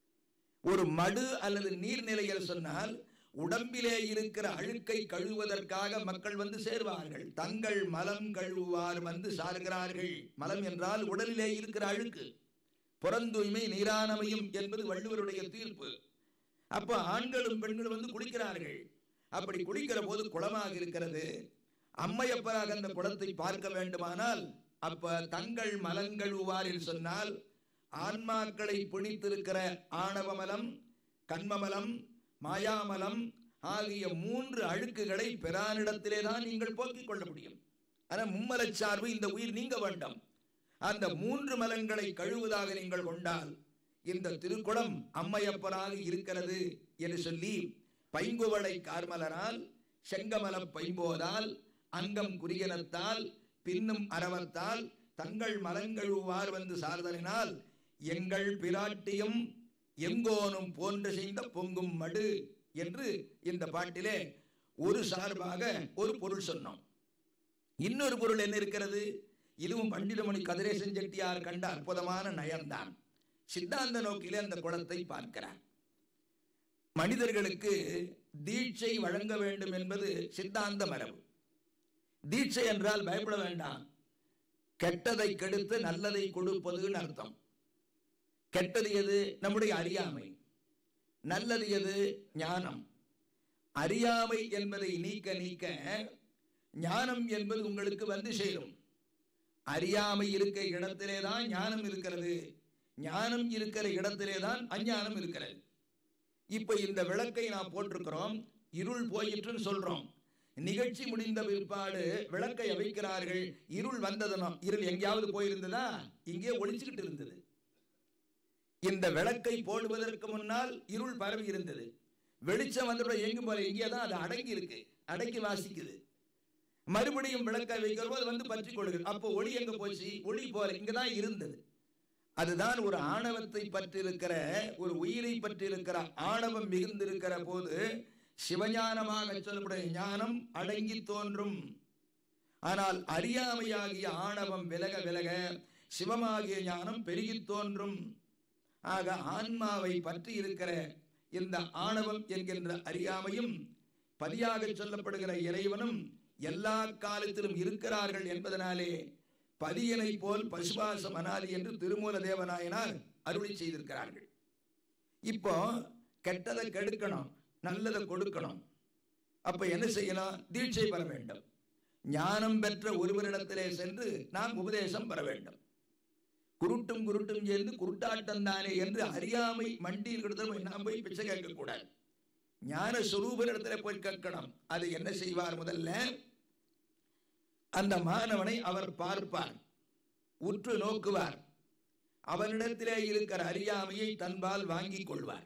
ஒரு மடு அல்லது நீர்நிலையில் சொன்னால் உடம்பிலே இருக்கிற அழுக்கை கழுவதற்காக மக்கள் வந்து சேர்வார்கள் தங்கள் மலம் கழுவுவார் வந்து சார்கிறார்கள் மலம் என்றால் உடலிலே இருக்கிற அழுக்கு புறந்தூய்மை நீரானமையும் என்பது வள்ளுவருடைய தீர்ப்பு அப்ப ஆண்களும் பெண்களும் வந்து குளிக்கிறார்கள் அப்படி குளிக்கிற போது குளமாக இருக்கிறது அம்மையப்பராக அந்த குளத்தை பார்க்க வேண்டுமானால் அப்ப தங்கள் மலங்கழுவார் என்று சொன்னால் ஆன்மாக்களை பிணித்திருக்கிற ஆணவமலம் கண்மமலம் மாயாமலம் ஆகிய மூன்று அழுக்குகளை பிறானிடத்திலே தான் நீங்கள் போக்கிக் கொள்ள முடியும் ஆனா மும்மலச் சார்பு இந்த உயிர் நீங்க வேண்டாம் அந்த மூன்று மலங்களை கழுவுவதாக நீங்கள் கொண்டால் இந்த திருக்குளம் அம்மையப்பராக இருக்கிறது என்று சொல்லி பைங்குவளை கார்மலரால் செங்கமல பைம்போதால் அங்கம் குறியனத்தால் பின்னும் அரவத்தால் தங்கள் மலங்கழுவார் வந்து சார்தலினால் எங்கள் பிராட்டியும் எங்கோனும் போன்று செய்த பொங்கும் மடு என்று இந்த பாட்டிலே ஒரு சார்பாக ஒரு பொருள் சொன்னோம் இன்னொரு பொருள் என்ன இருக்கிறது இதுவும் பண்டிதமணி கதிரேசன் செட்டியார் கண்ட அற்புதமான நயன்தான் சித்தாந்த நோக்கிலே அந்த குளத்தை பார்க்கிறார் மனிதர்களுக்கு தீட்சை வழங்க வேண்டும் என்பது சித்தாந்த மரபு தீட்சை என்றால் பயப்பட வேண்டாம் கெட்டதை கெடுத்து நல்லதை கொடுப்பதுன்னு அர்த்தம் கெட்டது எது நம்முடைய அறியாமை நல்லது எது ஞானம் அறியாமை என்பதை நீக்க நீக்க ஞானம் என்பது உங்களுக்கு வந்து சேரும் அறியாமை இருக்க இடத்திலே தான் ஞானம் இருக்கிறது ஞானம் இருக்கிற இடத்திலே தான் அஞ்ஞானம் இருக்கிறது இப்ப இந்த விளக்கை நாம் போட்டிருக்கிறோம் இருள் போயிற்றுன்னு சொல்றோம் நிகழ்ச்சி முடிந்த பிற்பாடு விளக்கை வைக்கிறார்கள் இருள் வந்ததுனோ இருள் எங்கேயாவது போயிருந்ததா இங்கே ஒளிச்சுக்கிட்டு இருந்தது இந்த விளக்கை போடுவதற்கு முன்னால் இருள் பரவி இருந்தது வெளிச்சம் வந்தபோது எங்கும் போல இங்கே தான் அது அடங்கி இருக்கு அடக்கி வாசிக்குது மறுபடியும் விளக்கை வைக்கிற போது வந்து பற்றி கொடுக்குது அப்போ ஒளி எங்க போச்சு ஒளி போல இங்கதான் இருந்தது அதுதான் ஒரு ஆணவத்தை பற்றி இருக்கிற ஒரு உயிரை பற்றி இருக்கிற ஆணவம் மிகுந்திருக்கிற போது சிவஞானமாக சொல்லக்கூடிய ஞானம் அடங்கி தோன்றும் ஆனால் அறியாமையாகிய ஆணவம் விலக விலக சிவமாகிய ஞானம் பெருகி தோன்றும் ஆக ஆன்மாவை பற்றி இருக்கிற இந்த ஆணவம் என்கின்ற அறியாமையும் பதியாக சொல்லப்படுகிற இறைவனும் எல்லா காலத்திலும் இருக்கிறார்கள் என்பதனாலே பதியனை போல் பசுபாசம் அனாதி என்று திருமூல தேவநாயனார் அருளி செய்திருக்கிறார்கள் இப்போ கெட்டதை கெடுக்கணும் நல்லதை கொடுக்கணும் அப்ப என்ன செய்யணும் தீட்சை பெற வேண்டும் ஞானம் பெற்ற ஒருவரிடத்திலே சென்று நாம் உபதேசம் பெற வேண்டும் குருட்டும் குருட்டும் சேர்ந்து குருட்டாட்டம் தானே என்று அறியாமை மண்டியில் கிடத்த நாம் போய் பிச்சை கேட்க கூடாது ஞான சுரூபரிடத்துல போய் கேட்கணும் அது என்ன செய்வார் முதல்ல அந்த மாணவனை அவர் பார்ப்பார் உற்று நோக்குவார் அவனிடத்திலே இருக்கிற அறியாமையை தன்பால் வாங்கிக் கொள்வார்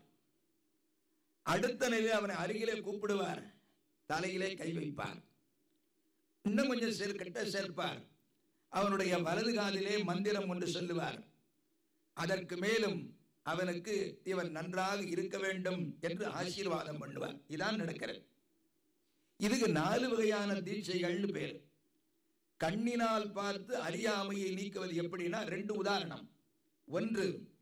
அடுத்த நிலையில் அவனை அருகிலே கூப்பிடுவார் தலையிலே கை வைப்பார் இன்னும் கொஞ்சம் சேர்க்கிட்ட சேர்ப்பார் அவனுடைய வலது காலிலே மந்திரம் ஒன்று சொல்லுவார் அதற்கு மேலும் அவனுக்கு இவன் நன்றாக இருக்க வேண்டும் என்று ஆசீர்வாதம் பண்ணுவார் இதான் நடக்கிறது இதுக்கு நாலு வகையான தீட்சைகள்னு பேர் கண்ணினால் பார்த்து அறியாமையை நீக்குவது எப்படின்னா ரெண்டு உதாரணம் ஒன்று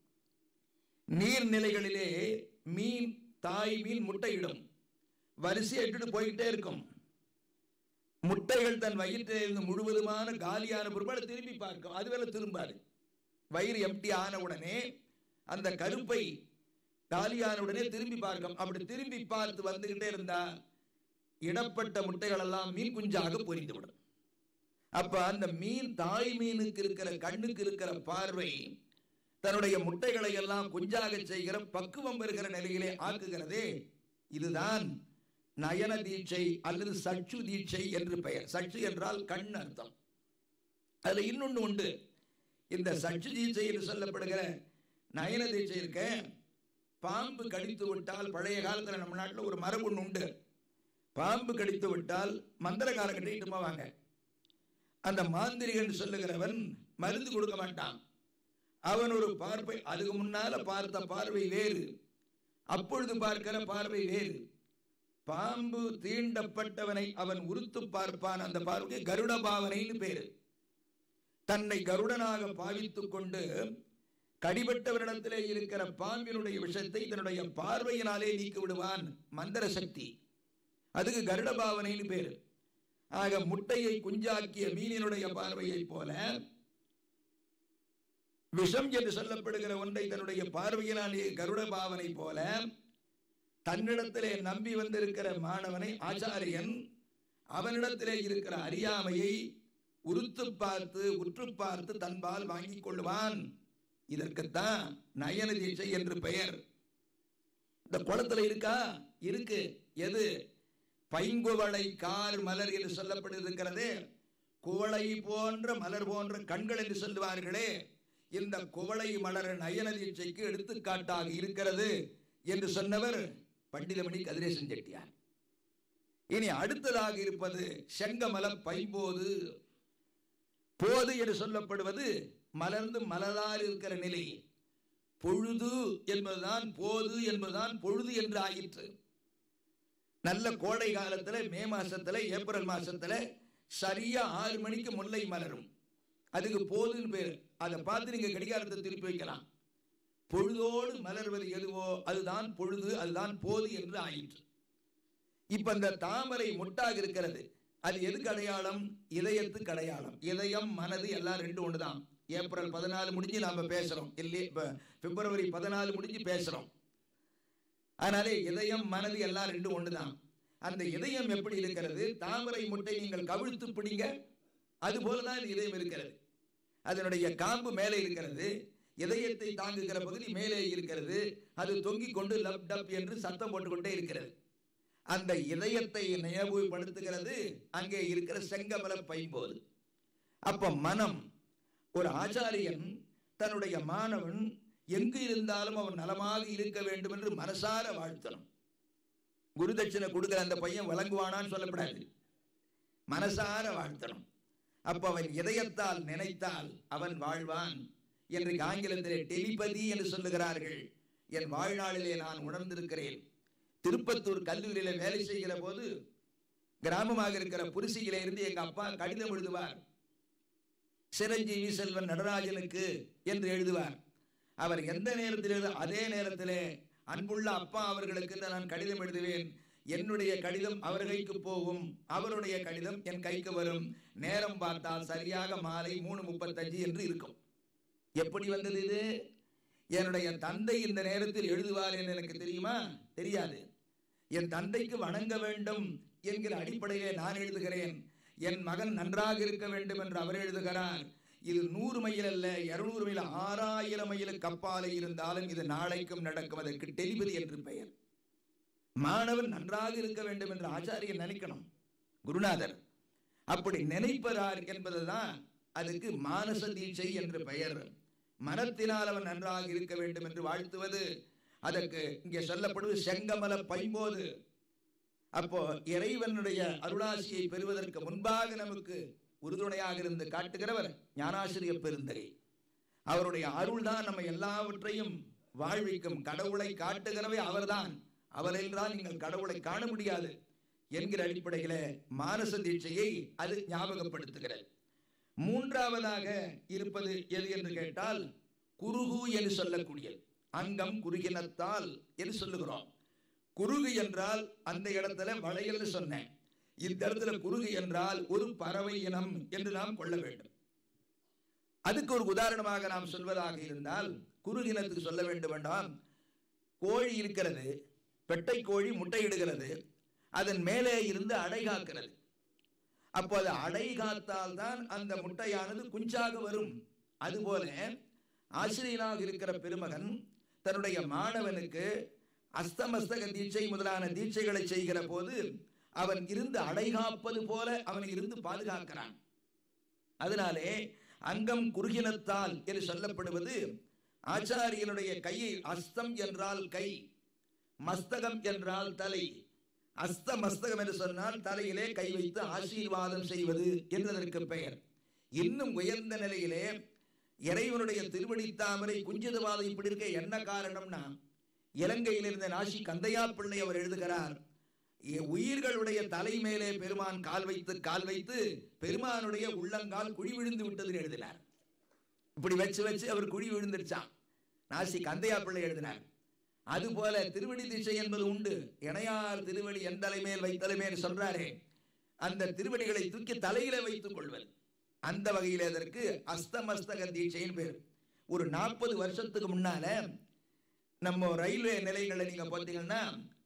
நீர்நிலைகளிலே மீன் தாய் மீன் முட்டையிடும் வரிசை இட்டுட்டு போய்கிட்டே இருக்கும் முட்டைகள் தன் வயிற்றில் இருந்து முழுவதுமான காலியான பிற்பாடு திரும்பி பார்க்கும் அதுவேளை திரும்பாது வயிறு எம்டி ஆன உடனே அந்த கருப்பை காலியான உடனே திரும்பி பார்க்கும் அப்படி திரும்பி பார்த்து வந்துகிட்டே இருந்தா இடப்பட்ட முட்டைகள் எல்லாம் மீன் குஞ்சாக பொரிந்துவிடும் அப்ப அந்த மீன் தாய் மீனுக்கு இருக்கிற கண்ணுக்கு இருக்கிற பார்வை தன்னுடைய முட்டைகளை எல்லாம் குஞ்சாக செய்கிற பக்குவம் பெறுகிற நிலையிலே ஆக்குகிறதே இதுதான் நயன தீட்சை அல்லது சச்சு தீட்சை என்று பெயர் சச்சு என்றால் கண் அர்த்தம் அதுல இன்னொன்று உண்டு இந்த சச்சு தீட்சை என்று சொல்லப்படுகிற நயன தீட்சை இருக்க பாம்பு கடித்து விட்டால் பழைய காலத்துல நம்ம நாட்டில் ஒரு மரபு ஒன்று உண்டு பாம்பு கடித்து விட்டால் மந்திரக்காரங்கிட்ட இட்டு போவாங்க அந்த மாந்திரிகன் சொல்லுகிறவன் மருந்து கொடுக்க மாட்டான் அவன் ஒரு பார்வை அதுக்கு முன்னால பார்த்த பார்வை வேறு அப்பொழுது பார்க்கிற பார்வை வேறு பாம்பு தீண்டப்பட்டவனை அவன் உறுத்து பார்ப்பான் அந்த பார்வைக்கு கருட பாவனைன்னு பேரு தன்னை கருடனாக பாவித்துக் கொண்டு கடிபட்டவரிடத்திலே இருக்கிற பாம்பினுடைய விஷயத்தை தன்னுடைய பார்வையினாலே நீக்கி விடுவான் மந்திர சக்தி அதுக்கு கருட பாவனைன்னு பேரு ஆக முட்டையை குஞ்சாக்கிய மீனினுடைய பார்வையை போல விஷம் என்று சொல்லப்படுகிற ஒன்றை தன்னுடைய பார்வையினாலே கருட பாவனை போல தன்னிடத்திலே நம்பி வந்திருக்கிற மாணவனை ஆச்சாரியன் அவனிடத்திலே இருக்கிற அறியாமையை உறுத்து பார்த்து உற்று பார்த்து தன்பால் வாங்கிக் கொள்வான் இதற்குத்தான் நயன தீட்சை என்று பெயர் இந்த குளத்துல இருக்கா இருக்கு எது பைங்குவளை கார் மலர் என்று சொல்லப்பட்டிருக்கிறது குவளை போன்ற மலர் போன்ற கண்கள் என்று சொல்லுவார்களே இந்த குவளை மலர் நயன தீட்சைக்கு எடுத்துக்காட்டாக இருக்கிறது என்று சொன்னவர் பண்டிதமணி கதிரேசன் செட்டியார் இனி அடுத்ததாக இருப்பது செங்கமல பைம்போது போது என்று சொல்லப்படுவது மலர்ந்து மலரால் இருக்கிற நிலை பொழுது என்பதுதான் போது என்பதுதான் பொழுது என்று ஆயிற்று நல்ல கோடை காலத்துல மே மாசத்துல ஏப்ரல் மாசத்துல சரியா ஆறு மணிக்கு முல்லை மலரும் அதுக்கு போதுன்னு பேரு அதை பார்த்து நீங்க கடிகாரத்தை திருப்பி வைக்கலாம் பொழுதோடு மலர்வது எதுவோ அதுதான் பொழுது அதுதான் போது என்று ஆயிற்று இப்ப இந்த தாமரை முட்டாக இருக்கிறது அது எதுக்கு அடையாளம் இதயத்துக்கு அடையாளம் இதயம் மனது எல்லாம் ரெண்டு ஒண்ணுதான் ஏப்ரல் பதினாலு முடிஞ்சு நாம பேசுறோம் இல்லையே இப்ப பிப்ரவரி பதினாலு முடிஞ்சு பேசுறோம் அதனாலே இதயம் மனது எல்லாம் ரெண்டு ஒண்ணுதான் அந்த இதயம் எப்படி இருக்கிறது தாமரை முட்டை நீங்கள் கவிழ்த்து பிடிங்க அது போலதான் இந்த இதயம் இருக்கிறது அதனுடைய காம்பு மேலே இருக்கிறது இதயத்தை தாங்குகிற பகுதி மேலே இருக்கிறது அது தொங்கிக் கொண்டு லப் டப் என்று சத்தம் போட்டுக்கொண்டே இருக்கிறது அந்த இதயத்தை நினைவுபடுத்துகிறது அங்கே இருக்கிற செங்கமல பைம்போது அப்ப மனம் ஒரு ஆச்சாரியன் தன்னுடைய மாணவன் எங்கு இருந்தாலும் அவன் நலமாக இருக்க வேண்டும் என்று மனசார வாழ்த்தணும் குரு தட்சிணை கொடுக்கிற அந்த பையன் வழங்குவானான்னு சொல்லப்படாது மனசார வாழ்த்தணும் அப்ப அவன் இதயத்தால் நினைத்தால் அவன் வாழ்வான் என்று ஆங்கிலத்திலே டெலிபதி என்று சொல்லுகிறார்கள் என் வாழ்நாளிலே நான் உணர்ந்திருக்கிறேன் திருப்பத்தூர் கல்லூரியில வேலை செய்கிற போது கிராமமாக இருக்கிற புரிசியில இருந்து எங்க அப்பா கடிதம் எழுதுவார் சிரஞ்சீவி செல்வன் நடராஜனுக்கு என்று எழுதுவார் அவர் எந்த நேரத்தில் அதே நேரத்திலே அன்புள்ள அப்பா அவர்களுக்கு நான் கடிதம் எழுதுவேன் என்னுடைய கடிதம் அவர் கைக்கு போகும் அவருடைய கடிதம் என் கைக்கு வரும் நேரம் பார்த்தால் சரியாக மாலை மூணு முப்பத்தஞ்சு என்று இருக்கும் எப்படி வந்தது இது என்னுடைய தந்தை இந்த நேரத்தில் எழுதுவார் என்று எனக்கு தெரியுமா தெரியாது என் தந்தைக்கு வணங்க வேண்டும் என்கிற அடிப்படையிலே நான் எழுதுகிறேன் என் மகன் நன்றாக இருக்க வேண்டும் என்று அவர் எழுதுகிறார் இது நூறு மைல் அல்ல இருநூறு மைல் ஆறாயிரம் மைலுக்கு அப்பாலே இருந்தாலும் இது நாளைக்கும் நடக்கும் அதற்கு டெலிவரி என்று பெயர் மாணவன் நன்றாக இருக்க வேண்டும் என்று ஆச்சாரியன் நினைக்கணும் குருநாதர் அப்படி நினைப்பதார் என்பதுதான் அதுக்கு மானச தீட்சை என்று பெயர் மனத்தினால் அவன் நன்றாக இருக்க வேண்டும் என்று வாழ்த்துவது அதற்கு இங்கே சொல்லப்படுவது செங்கமல பைம்போது அப்போ இறைவனுடைய அருளாசியை பெறுவதற்கு முன்பாக நமக்கு உறுதுணையாக இருந்து காட்டுகிறவர் ஞானாசிரிய பெருந்தகை அவருடைய அருள் தான் நம்ம எல்லாவற்றையும் வாழ்விக்கும் கடவுளை காட்டுகிறவை அவர்தான் அவரில்தான் நீங்கள் கடவுளை காண முடியாது என்கிற அடிப்படையில மானச தீட்சையை அது ஞாபகப்படுத்துகிறது மூன்றாவதாக இருப்பது எது என்று கேட்டால் குருகு என்று சொல்லக்கூடியது அங்கம் குறுகினத்தால் என்று சொல்லுகிறோம் குருகு என்றால் அந்த இடத்துல வளையல்னு சொன்னேன் இந்த இடத்துல குருகு என்றால் ஒரு பறவை இனம் என்று நாம் கொள்ள வேண்டும் அதுக்கு ஒரு உதாரணமாக நாம் சொல்வதாக இருந்தால் குறுகினத்துக்கு சொல்ல வேண்டும் வேண்டாம் கோழி இருக்கிறது பெட்டை கோழி முட்டையிடுகிறது அதன் மேலே இருந்து அடை காக்கிறது அப்போ அது அடை காத்தால் தான் அந்த முட்டையானது குஞ்சாக வரும் அதுபோல ஆசிரியனாக இருக்கிற பெருமகன் தன்னுடைய மாணவனுக்கு அஸ்தமஸ்தக தீட்சை முதலான தீட்சைகளை செய்கிற போது அவன் இருந்து அடைகாப்பது போல அவன் இருந்து பாதுகாக்கிறான் அதனாலே அங்கம் குறுகினத்தால் என்று சொல்லப்படுவது ஆச்சாரியனுடைய கையை அஸ்தம் என்றால் கை மஸ்தகம் என்றால் தலை அஸ்த மஸ்தகம் என்று சொன்னால் தலையிலே கை வைத்து ஆசீர்வாதம் செய்வது என்பதற்கு பெயர் இன்னும் உயர்ந்த நிலையிலே இறைவனுடைய திருவடி தாமரை குஞ்சிதவாத இப்படி இருக்க என்ன காரணம்னா இலங்கையில் இருந்த நாசி கந்தையா பிள்ளை அவர் எழுதுகிறார் உயிர்களுடைய தலை மேலே பெருமான் கால் வைத்து கால் வைத்து பெருமானுடைய உள்ளங்கால் குழி விழுந்து விட்டது எழுதினார் இப்படி வச்சு வச்சு அவர் குழி விழுந்துருச்சான் நாசி கந்தையா பிள்ளை எழுதினார் அதுபோல திருவடி திசை என்பது உண்டு இணையார் திருவடி என் தலைமேல் வைத்தலைமேல் சொல்றாரே அந்த திருவடிகளை தூக்கி தலையில வைத்துக் கொள்வது அந்த வகையில் அதற்கு அஸ்தமஸ்தக தீட்சைன்னு பேர் ஒரு நாற்பது வருஷத்துக்கு முன்னால நம்ம ரயில்வே நிலையங்களை நீங்க பார்த்தீங்கன்னா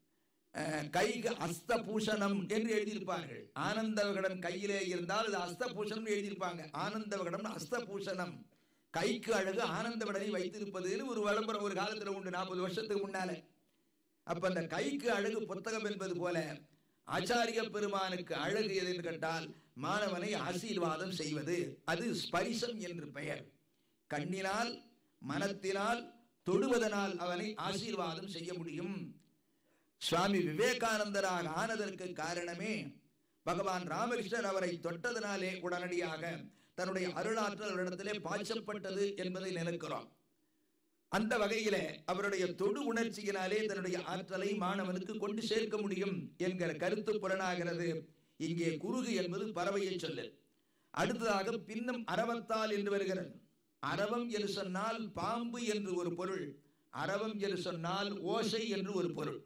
கைக்கு அஸ்த பூஷணம் என்று எழுதியிருப்பார்கள் ஆனந்த விகடன் கையிலே இருந்தால் அது அஸ்த பூஷணம் எழுதியிருப்பாங்க ஆனந்த விகடன் அஸ்த பூஷணம் கைக்கு அழகு ஆனந்த விடனை வைத்திருப்பதுன்னு ஒரு விளம்பரம் ஒரு காலத்துல உண்டு நாற்பது வருஷத்துக்கு முன்னால அப்ப அந்த கைக்கு அழகு புத்தகம் என்பது போல ஆச்சாரிய பெருமானுக்கு அழகு எது என்று கேட்டால் மாணவனை ஆசீர்வாதம் செய்வது அது ஸ்பரிசம் என்று பெயர் கண்ணினால் மனத்தினால் தொடுவதனால் அவனை ஆசீர்வாதம் செய்ய முடியும் சுவாமி விவேகானந்தராக ஆனதற்கு காரணமே பகவான் ராமகிருஷ்ணர் அவரை தொட்டதனாலே உடனடியாக தன்னுடைய அருளாற்றல் அவரிடத்திலே பாய்ச்சப்பட்டது என்பதை நினைக்கிறோம் அந்த வகையிலே அவருடைய தொடு உணர்ச்சியினாலே தன்னுடைய ஆற்றலை மாணவனுக்கு கொண்டு சேர்க்க முடியும் என்கிற கருத்து புலனாகிறது இங்கே குறுகு என்பது பறவையை சொல்லு அடுத்ததாக பின்னும் அரவத்தால் என்று வருகிறது அரவம் என்று சொன்னால் பாம்பு என்று ஒரு பொருள் அரவம் என்று சொன்னால் ஓசை என்று ஒரு பொருள்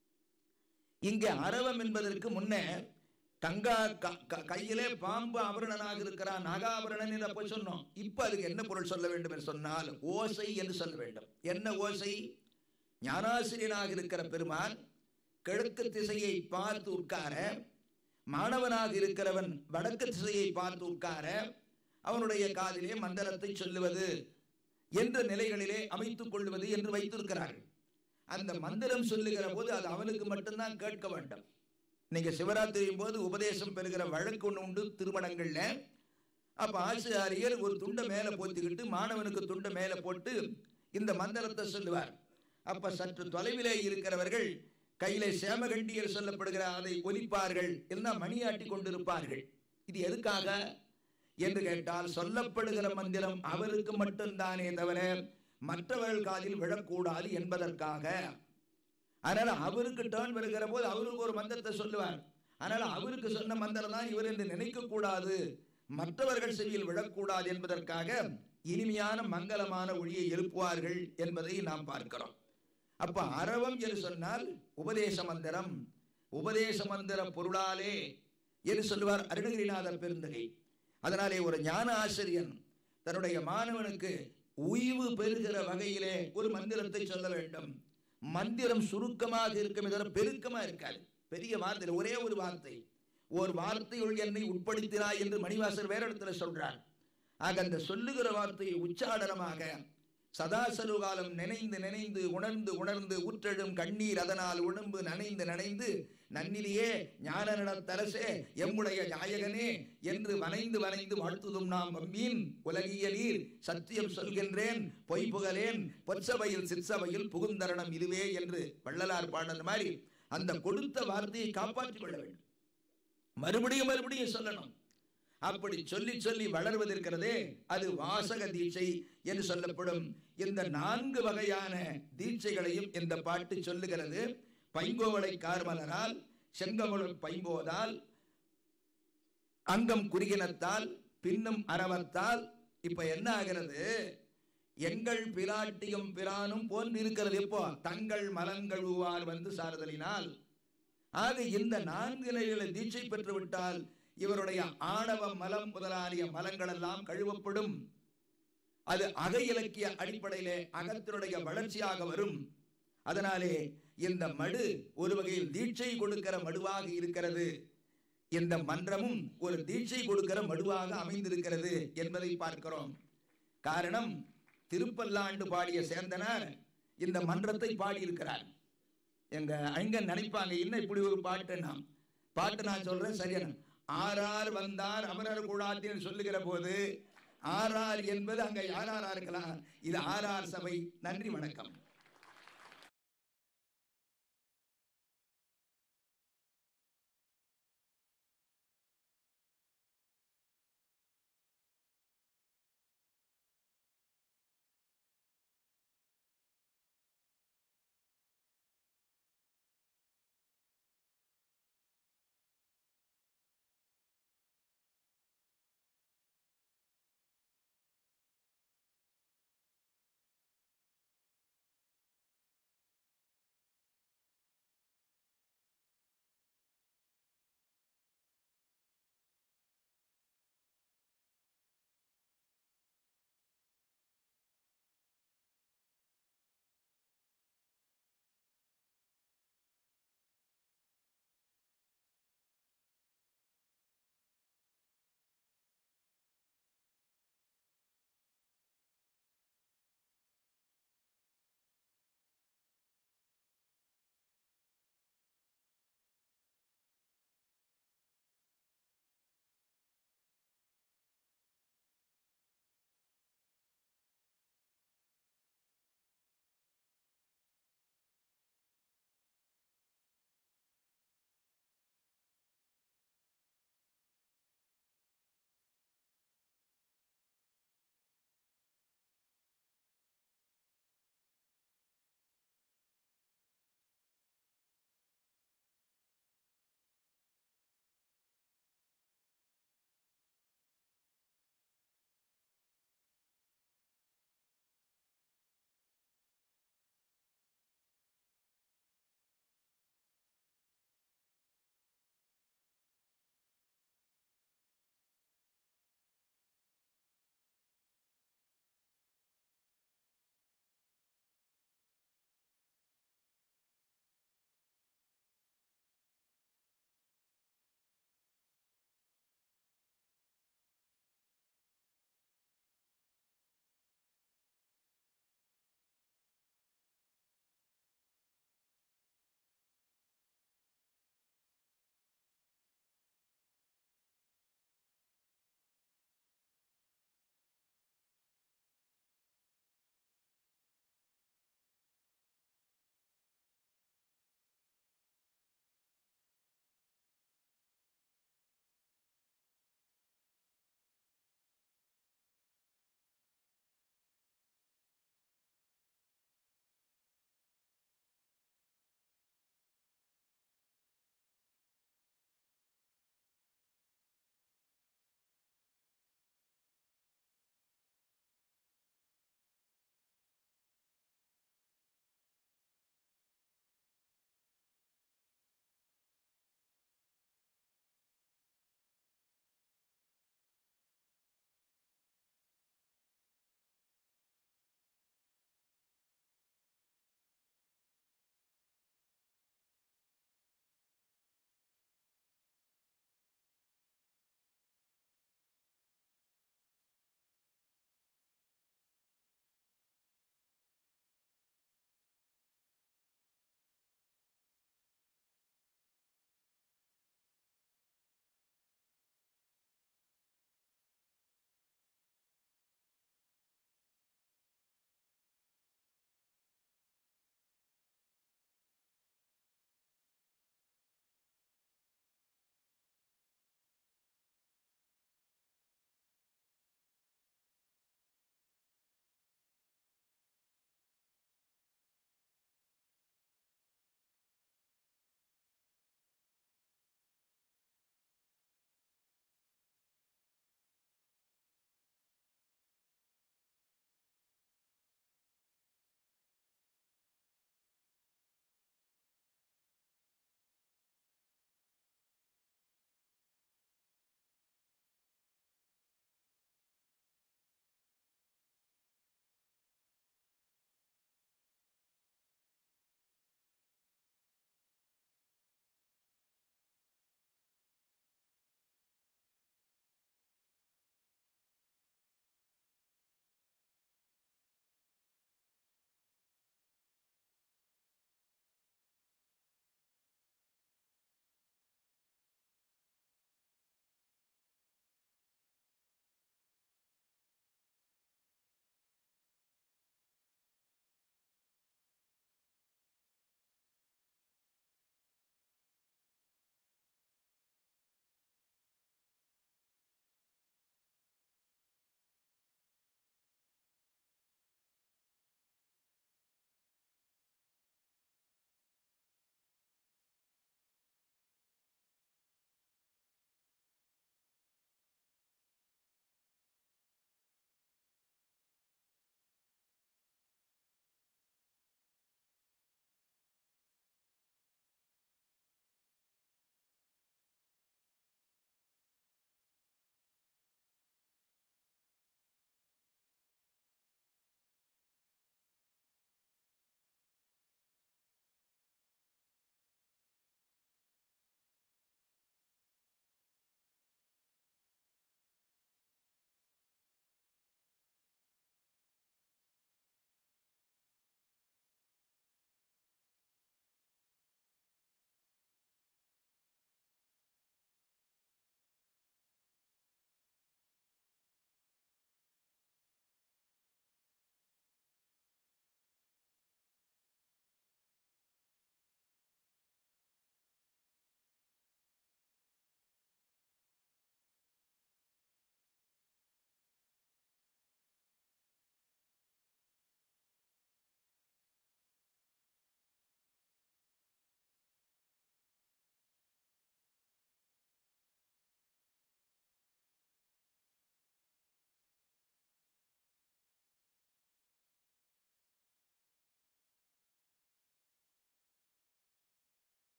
இங்கே அரவம் என்பதற்கு முன்னே கங்கா கையிலே பாம்பு ஆபரணனாக இருக்கிறான் நாகாபரணன் என்று அப்போ சொன்னோம் இப்ப அதுக்கு என்ன பொருள் சொல்ல வேண்டும் என்று சொன்னால் ஓசை என்று சொல்ல வேண்டும் என்ன ஓசை ஞானாசிரியனாக இருக்கிற பெருமான் கிழக்கு திசையை பார்த்து உட்கார மாணவனாக இருக்கிறவன் வடக்கு திசையை பார்த்து உட்கார அவனுடைய காதிலே மந்திரத்தை சொல்லுவது என்ற நிலைகளிலே அமைத்துக் கொள்வது என்று வைத்திருக்கிறார்கள் அந்த மந்திரம் சொல்லுகிற போது அது அவனுக்கு மட்டும்தான் கேட்க வேண்டும் நீங்க சிவராத்திரியும் போது உபதேசம் பெறுகிற வழக்கு ஒன்று உண்டு திருமணங்கள்ல அப்ப ஆசிரியர் ஒரு துண்டை மேல போத்திக்கிட்டு மாணவனுக்கு துண்டை மேல போட்டு இந்த மந்திரத்தை சொல்லுவார் அப்ப சற்று தொலைவிலே இருக்கிறவர்கள் கையிலே சேமகண்டியர் சொல்லப்படுகிற அதை ஒலிப்பார்கள் எல்லாம் மணியாட்டி கொண்டிருப்பார்கள் இது எதுக்காக என்று கேட்டால் சொல்லப்படுகிற மந்திரம் அவருக்கு மட்டும்தானே தவிர மற்றவர்கள் காதில் விழக்கூடாது என்பதற்காக அதனால அவருக்கு டேர்ன் வருகிற போது அவருக்கு ஒரு மந்திரத்தை சொல்லுவார் அதனால அவருக்கு சொன்ன மந்திரம் தான் இவர் என்று நினைக்க கூடாது மற்றவர்கள் செவியில் விழக்கூடாது என்பதற்காக இனிமையான மங்களமான ஒளியை எழுப்புவார்கள் என்பதை நாம் பார்க்கிறோம் அப்ப அரவம் என்று சொன்னால் உபதேச மந்திரம் உபதேச மந்திர பொருளாலே என்று சொல்லுவார் அருணகிரிநாதர் பெருந்தகை அதனாலே ஒரு ஞான ஆசிரியன் தன்னுடைய மாணவனுக்கு உய்வு பெறுகிற வகையிலே ஒரு மந்திரத்தை சொல்ல வேண்டும் மந்திரம் சுருக்கமாக இருக்குமே தவிர பெருக்கமா இருக்காது பெரிய வார்த்தை ஒரே ஒரு வார்த்தை ஒரு வார்த்தையுள் என்னை உட்படுத்தினாய் என்று மணிவாசர் வேற இடத்துல சொல்றார் ஆக அந்த சொல்லுகிற வார்த்தையை உச்சாடனமாக சதாசலு காலம் நினைந்து நினைந்து உணர்ந்து உணர்ந்து ஊற்றெழும் கண்ணீர் அதனால் உடம்பு நனைந்து நனைந்து நன்னிலியே ஞான நடத்தரசே எம்முடைய நாயகனே என்று வனைந்து வனைந்து வாழ்த்துதும் நாம் மீன் உலகிய நீர் சத்தியம் சொல்கின்றேன் பொய் புகழேன் பொற்சபையில் சிற்சபையில் புகுந்தரணம் இதுவே என்று வள்ளலார் பாடல் மாதிரி அந்த கொடுத்த வார்த்தையை காப்பாற்றிக் கொள்ள வேண்டும் மறுபடியும் மறுபடியும் சொல்லணும் அப்படி சொல்லி சொல்லி வளர்வதற்கிறதே அது வாசக தீட்சை என்று சொல்லப்படும் இந்த நான்கு வகையான தீட்சைகளையும் இந்த பாட்டு சொல்லுகிறது பைங்கோவளை கார்மலரால் செங்கமலம் பைம்போதால் அங்கம் குறுகினத்தால் பின்னும் அறவத்தால் இப்ப என்ன ஆகிறது எங்கள் பிராட்டியும் பிரானும் போன்று இருக்கிறது எப்போ தங்கள் மலங்கழுவார் வந்து சாறுதலினால் ஆக இந்த நான்கு நிலைகளை தீட்சை பெற்று விட்டால் இவருடைய ஆணவ மலம் முதலாகிய மலங்கள் எல்லாம் கழுவப்படும் அது அக இலக்கிய அடிப்படையிலே அகத்தினுடைய வளர்ச்சியாக வரும் அதனாலே இந்த மடு ஒரு வகையில் தீட்சை கொடுக்கிற மடுவாக இருக்கிறது இந்த மன்றமும் ஒரு தீட்சை கொடுக்கிற மடுவாக அமைந்திருக்கிறது என்பதை பார்க்கிறோம் காரணம் திருப்பல்லாண்டு பாடிய சேந்தனார் இந்த மன்றத்தை பாடியிருக்கிறார் எங்க அங்க நினைப்பாங்க என்ன இப்படி ஒரு பாட்டுன்னா பாட்டு நான் சொல்றேன் சரியான ஆறார் வந்தார் அமரர் கூடாத்தின்னு சொல்லுகிற போது ஆறார் என்பது அங்க யாராரா இருக்கலாம் இது ஆறார் சபை நன்றி வணக்கம்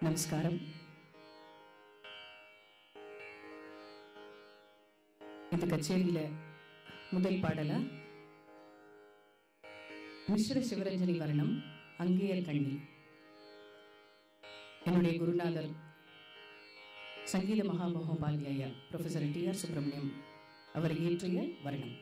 நமஸ்காரம் இந்த கச்சேரியில முதல் பாடலா மிஸ்ர சிவரஞ்சனி வர்ணம் அங்கேயர் கண்ணி என்னுடைய குருநாதர் சங்கீத மகாமகோபாத்தியாயா ப்ரொஃபசர் டி ஆர் சுப்பிரமணியம் அவர் இயற்றிய வர்ணம்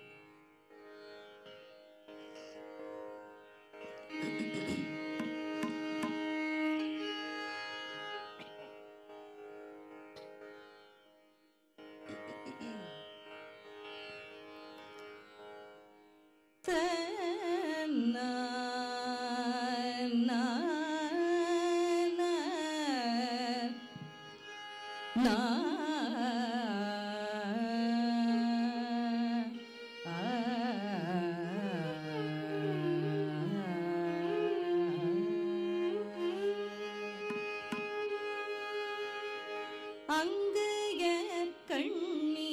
அங்கு கண்ணீ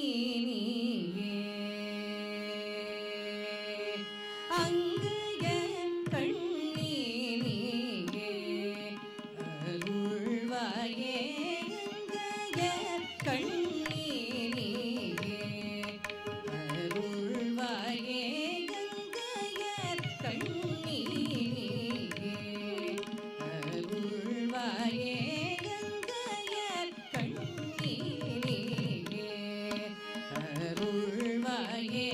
அங்கு கண்ணீ அருள்வாயே அங்கு கண்ணீ அருள்வாயே அங்கு கண்ணீ அருள்வாயே கங்கையர் கண்ணீரே அருள்வாயே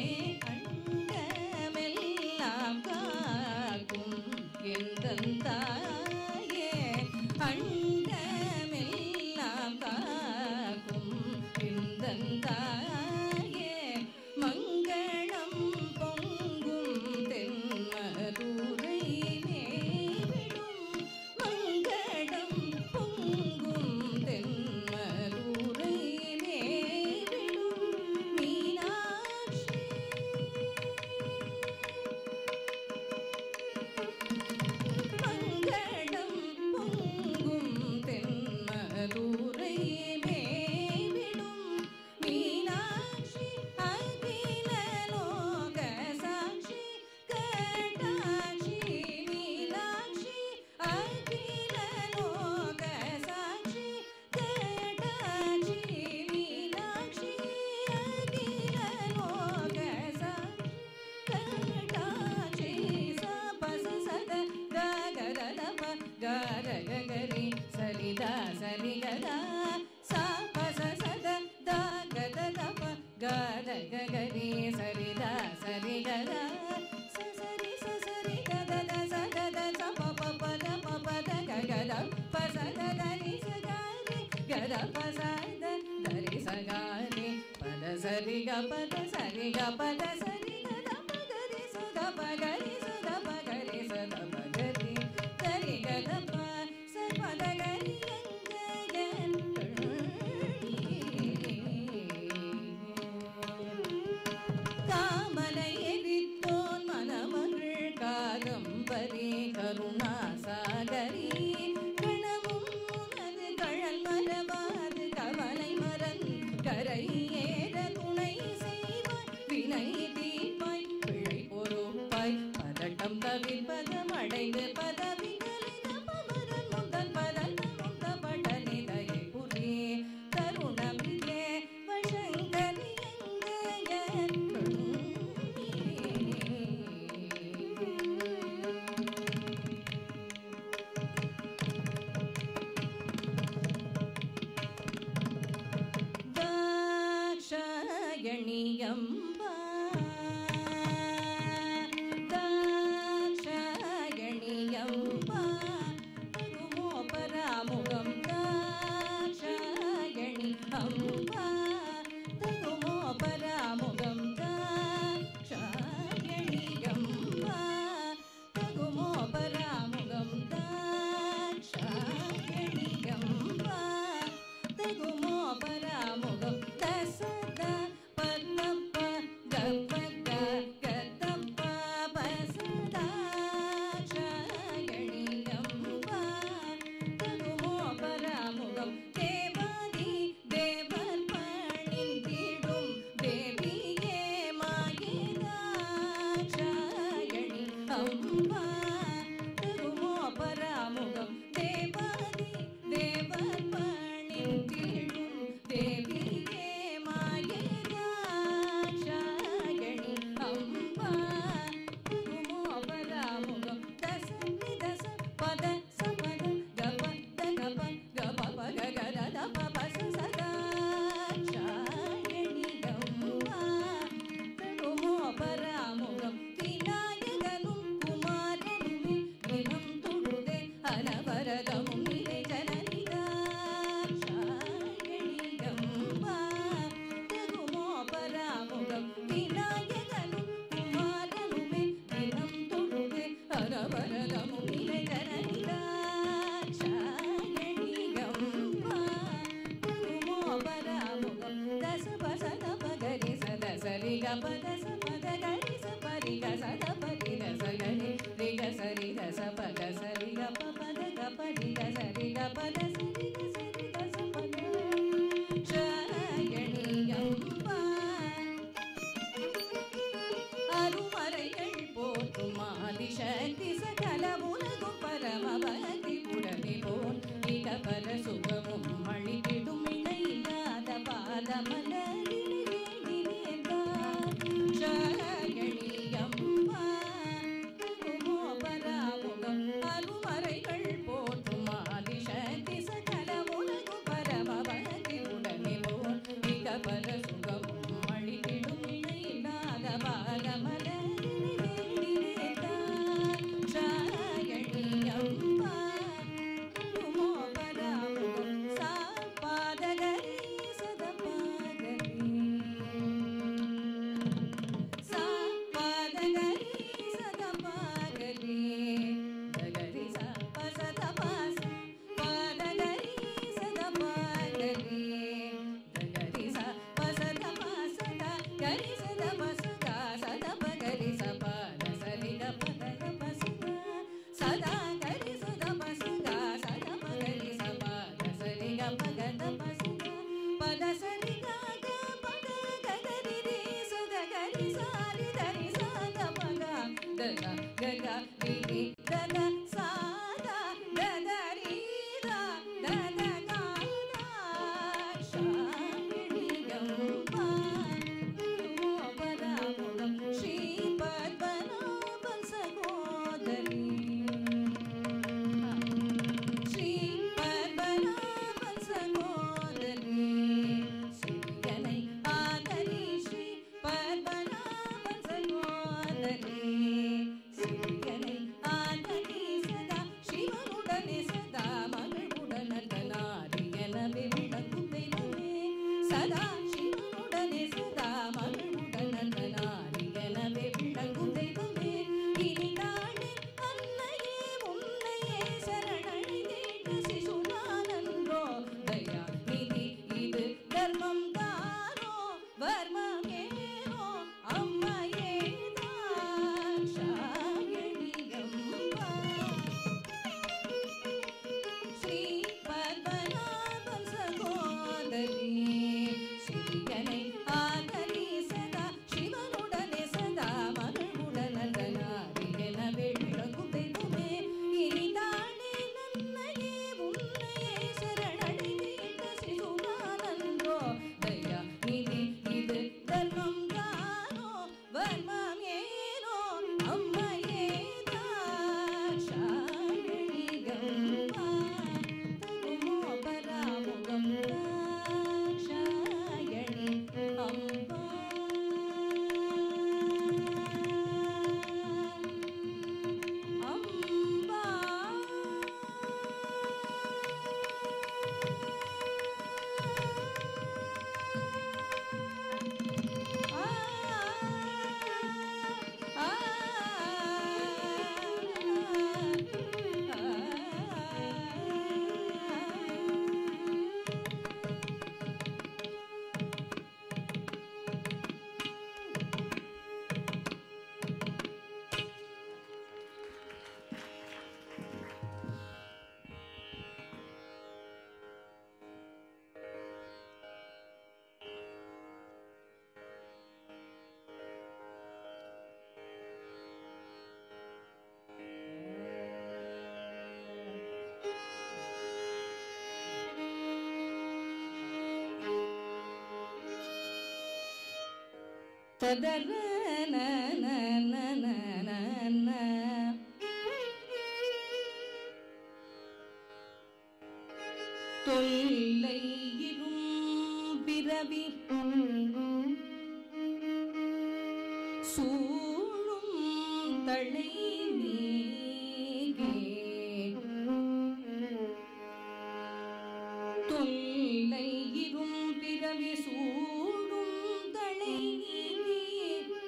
அண்டமெல்லாம் காக்கும் எந்தன் தாயே அண்டமெல்லாம் காக்கும் எந்தன் தாயே மங்களம் பொங்கும் தென்மதுரை மேவிடும் மங்களம் பொங்கும் தென்மதுரை மேவிடும் மீனாட்சி மங்களம் பொங்கும் தென்மதுரை மேவிடும் மீனாட்சி அகில லோக சாட்சி கடாட்சி மீனாட்சி அகில லோக சாட்சி கடாட்சி மீனாட்சி அகில லோக சாட்சி கடாட்சி சபச சத ககததப கரகரி சரிதா சரிகதா சபச சத ககததப கரகரி சரிதா சரிகதா சசரி சசரி கதத சதத சபப பத பபத ககத பசத தரி சகாரி கத பசத தரி சகாரி பத சரி க பத சரி க பத சரி கத பகரி சுத பகரி சுத பகரி சுத பகரி சரி கத ப சபத கரி அங்கயன் காமலை எரித்தோன் மனமகள் காதம்பரி கருணாசாகரி கணமும் உனது கழல் மரபாது கவலை மரன் கரை ஏற துணை செய்வாய் வினை தீர்ப்பாய் பிழை பொறுப்பாய் பதட்டம் தவிர்ப்பதம் அடைந்து பதவிகளின் அபமரன் முந்தன் பதத்த முந்த படனிதையை புரி தருணமிலே வசங்கரி எங்கையன் தாட்சாயணியம்பா தாட்சாயணியம்பா தருமோ பராமுகம் தாட்சாயணி அம்பா தருமோ பராமுகம் தாட்சாயணியம்பா தகுமோ பராமுகம் தாட்சாயணியம்பா தகுமோ பராமுகம் தசத பதப்ப கப்பக கதப்ப பசதாட்சாயணியம்பா தகுமோ பராமுகம் தேவாதி தேவர் பணிந்திடும் தேவ பத ச பத கரி ச பரி க ச த பரி க ச கரி ரி க ச ரி க ச ப க ச ரி க ப பத க பரி க ச ரி க பத ச ரி க ச ரி க ச பத ஷயணியம்பா அருமறைகள் போற்றும் ஆதிசக்தி சகல உலகும் பரமபக்தி உடனே போல் மிக பர சுகமும் அழித்திடும் இணையில்லாத அருமறைகள் போற்றும் ஆதிசக்தி சகல உலகும் பரமபக்தி உடனே போல் மிக பர சுகமும் அழித்திடும் இணையில்லாத சதா கரி சுத பசுதா சத பகரி சபா தசரி க பகத பசுதா பத சரி க க பக ககரி ரி சுத கரி சாரி தரி சாத பக தத கக ரி ரி தத சாதா தத ரி த தத காதா ஷாயிணியம்பா மோபராமுகம் ஸ்ரீ பத்மநாபன் சகோதரி ஸ்ரீ பத்மநாபன் சகோதரி சிறியனை ஆதரி ஸ்ரீ பத்மநாபன் சகோதரி சிறியனை ஆதரி சதா சிவனுடனே சதா மகிழ்வுடனதனாரி எனவே விளங்கும் தெய்வமே சதா சிவனுடனே சதா மகிழ்வுடனதனாரி எனவே விளங்கும் தெய்வமே இனி நாடு அன்னையே உன்னையே சரணடைந்தேற்ற சிசுநானன்றோ தயா நிதி இது தர்மம் தானோ வர்மம் ஏனோ அம்மையே தான் ஷாயணியம்பா ஸ்ரீ பத்மநாபன் சகோதரி சிறியனை ஆதரி சதா சிவனுடனே சதா மகிழ்வுடனதனாரி எனவே விளங்கும் தெய்வமே இனிதானே நன்னையே உன்னையே சரணடைந்தேற்ற சிசுநானன்றோ தயா நிதி இது தர்மம் தானோ வர்மம் ஏனோ அம்மையே தாஷாயணிகம்பா தகுமோ பராமுகம் தாஷாயணி அம்பா அம்பா ததர ந ந ந ந ந ந. தொல்லை இரும் பிறவி சூழும் தளை நீகே தொல்லை இரும் பிறவி சூழும் தளை நீங்கி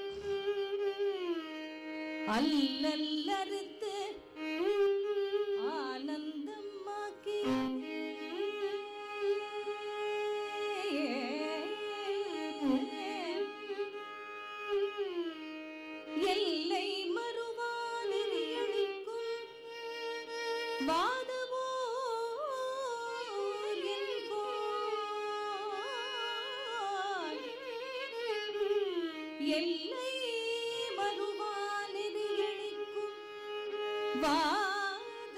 அல்லல்லறுத்து ஆனந்தமாக்கி எல்லை மறுவானெறியளிக்கும் வாத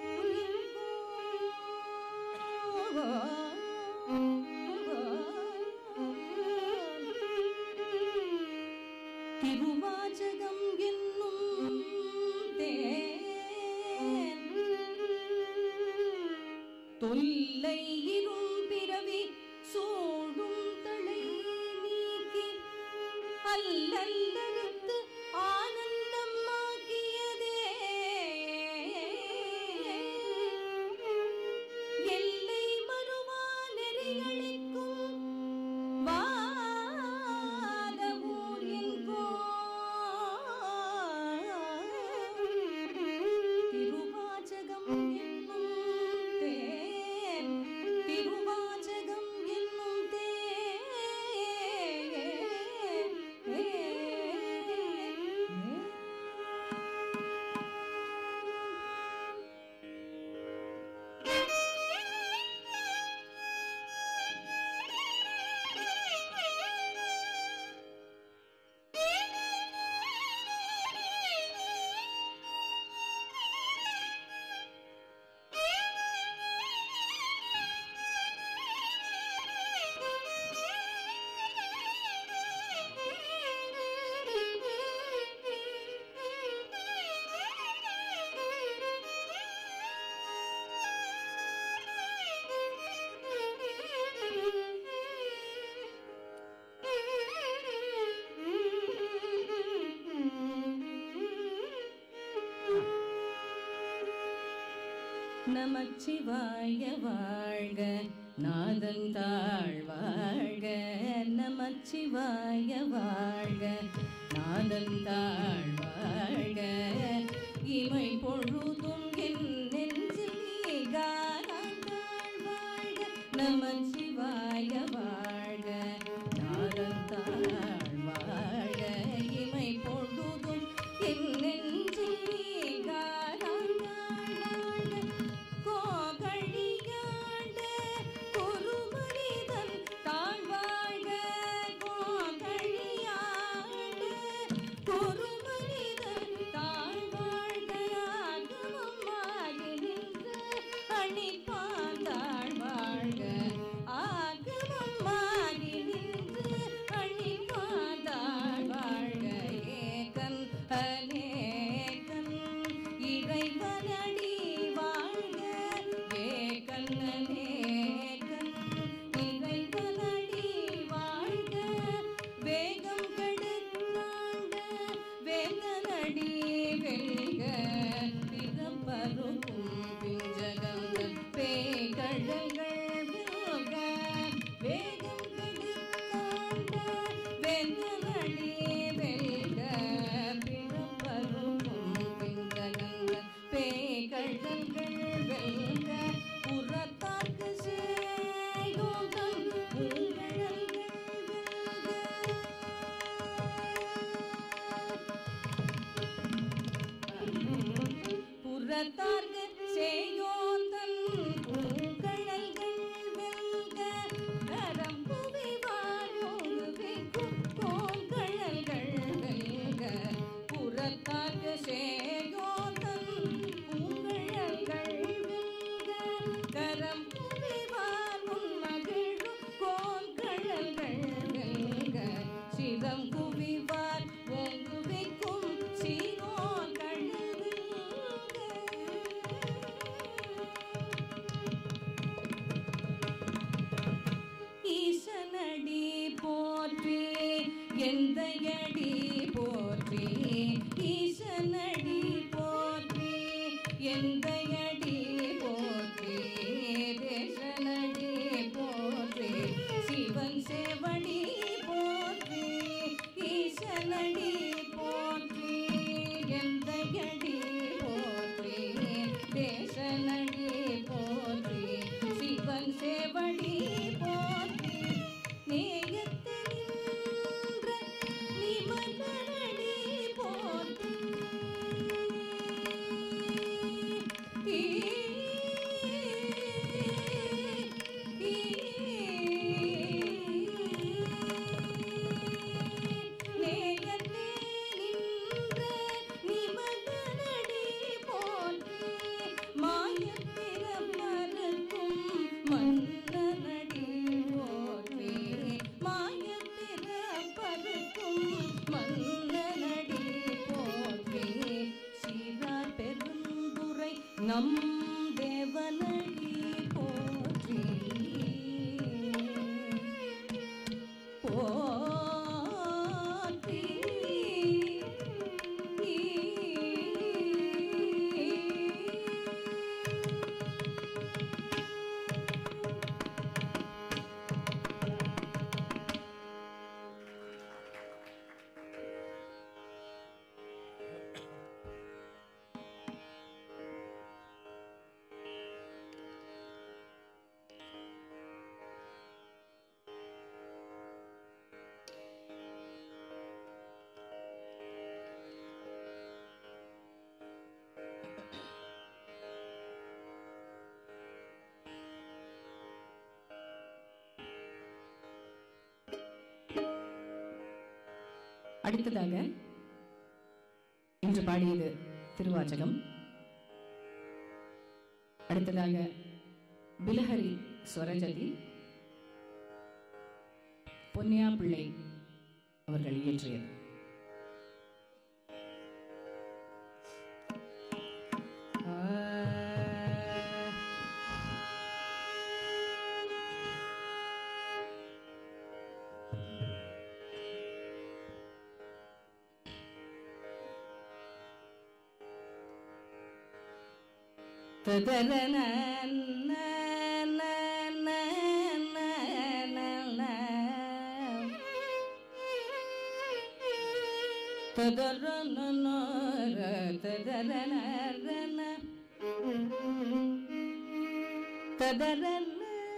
திருவாச்சகம் என்னும் தேன் தொல்லை இரும் பிறவி சூடும் தளை நீக்கி அல்லல்லறுத்து ஆனந்தம் ஆக்கியதே எல்லை மறுவா நெறியளிக்கும் வாதவூர் என்கோ திருவாச்சகம் என்னும் தேன் திருவாச்சகம் என்னும் நமச்சிவாய வாழ்க நாதன் தாழ் வாழ்க நமச்சிவாய வாழ்க நாதன் தாழ் வாழ்க இமை பொழுதும் என் நெஞ்சில் நீங்காதான் தாழ் வாழ்க நமச்சிவாய வாழ்க நாதன் தாழ் வாழ்க இமை பொழுதும் என் நெஞ்சில் நீங்காதான் தாழ் வாழ்க கோகழியாண்ட பொறுமனிதன் தாழ்வாழ்க கோகழியாண்ட பொறுமனிதன் தாழ்வாழ்க ஆகமமாகி நின்று அணிப்பான் தாழ்வாழ்க ஆகமமாகி நின்று அணிப்பான் தாழ்வாழ்க ஏகன் அநேகன் இறைவனடி வாழ்க ஏகன் அநேகன் இறைவனடி வாழ்க வேகம் கெடுத்தாண்ட வேந்தனடி வெல்க பிறப்பருக்கும் பிஞ்சகங்கள் பேய்கழல்கள் வெல்க வேகம் கெடுத்தாண்ட வேந்தனடி வெல்க பிறப்பருக்கும் பிஞ்சகங்கள் பேய்கழல்கள் வெல்க புறத்தாக்கு சேயோகம் உங்கழல்கள் வெல்க புறத்தார்க்கு சேயோந்தன் பூங்கழல்கள் வெல்க நரம்புவி வாழோங்குவிக்கும் பூங்கழல்கள் வெல்க புறத்தார்க்கு சேயோந்தன் பூங்கழல்கள் வெல்க கரம்புவி வாழும் மகிழும் கோங்கழல்கள் வெல்க சிரம் குவிவார் ஓங்குவிக்கும் சீரோன் கழல் வெல்க காக்கும் மன்னனடி போற்றி சீரார் பெருந்துரை நம் தேவனடி போற்றி போற்றி அடுத்ததாக இன்று பாடியது திருவாச்சகம் அடுத்ததாக பிலஹரி ஸ்வரஜதி பொன்னியா பிள்ளை அவர்கள் இயற்றியது ததரன ததரன ததரன ததரன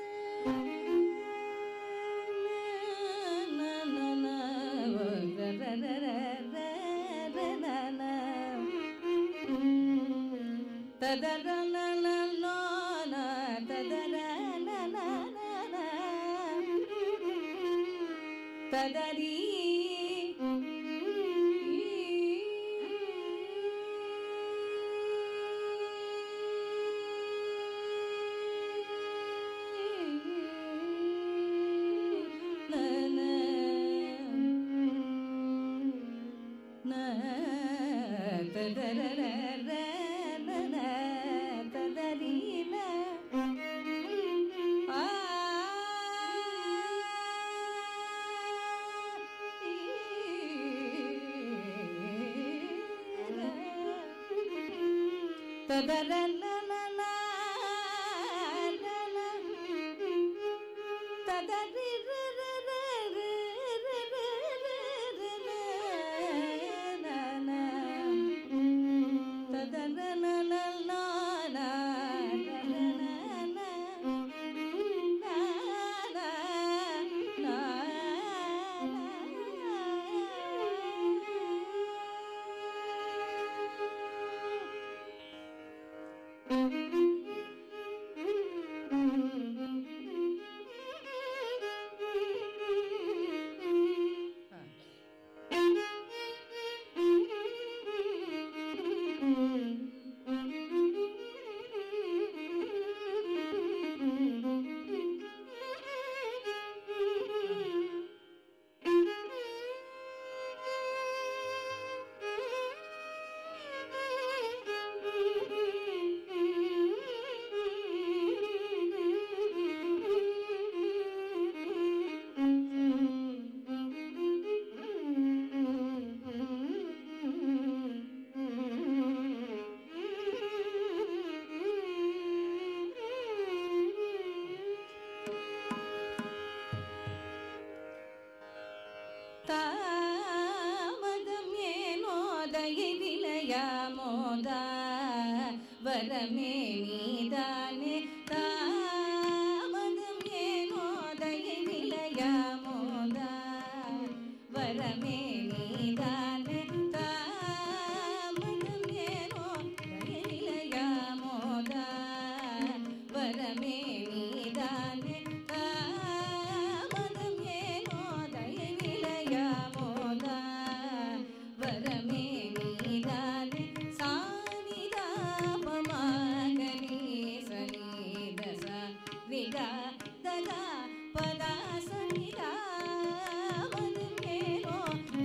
ததரி தாமதம் ஏனோ தயிரிலையாமோதா வரமே நீதானே தாமதம் ஏனோ தயிரிலையாமோதா வரமே நீதானே தாமதம் ஏனோ தயிரிலையாமோதா வரமே நீதானே தாமதம் ஏனோ தயவிலையாமோதா வரமே நீதானே சானிதாபமாகனி சனிதச விகா ததா பதா சனிதா மதம் ஏனோ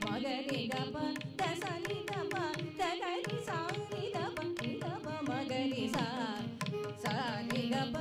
மகரி கப தசனி தப தகரி சாரி தப தப மகரி சா சாரி கப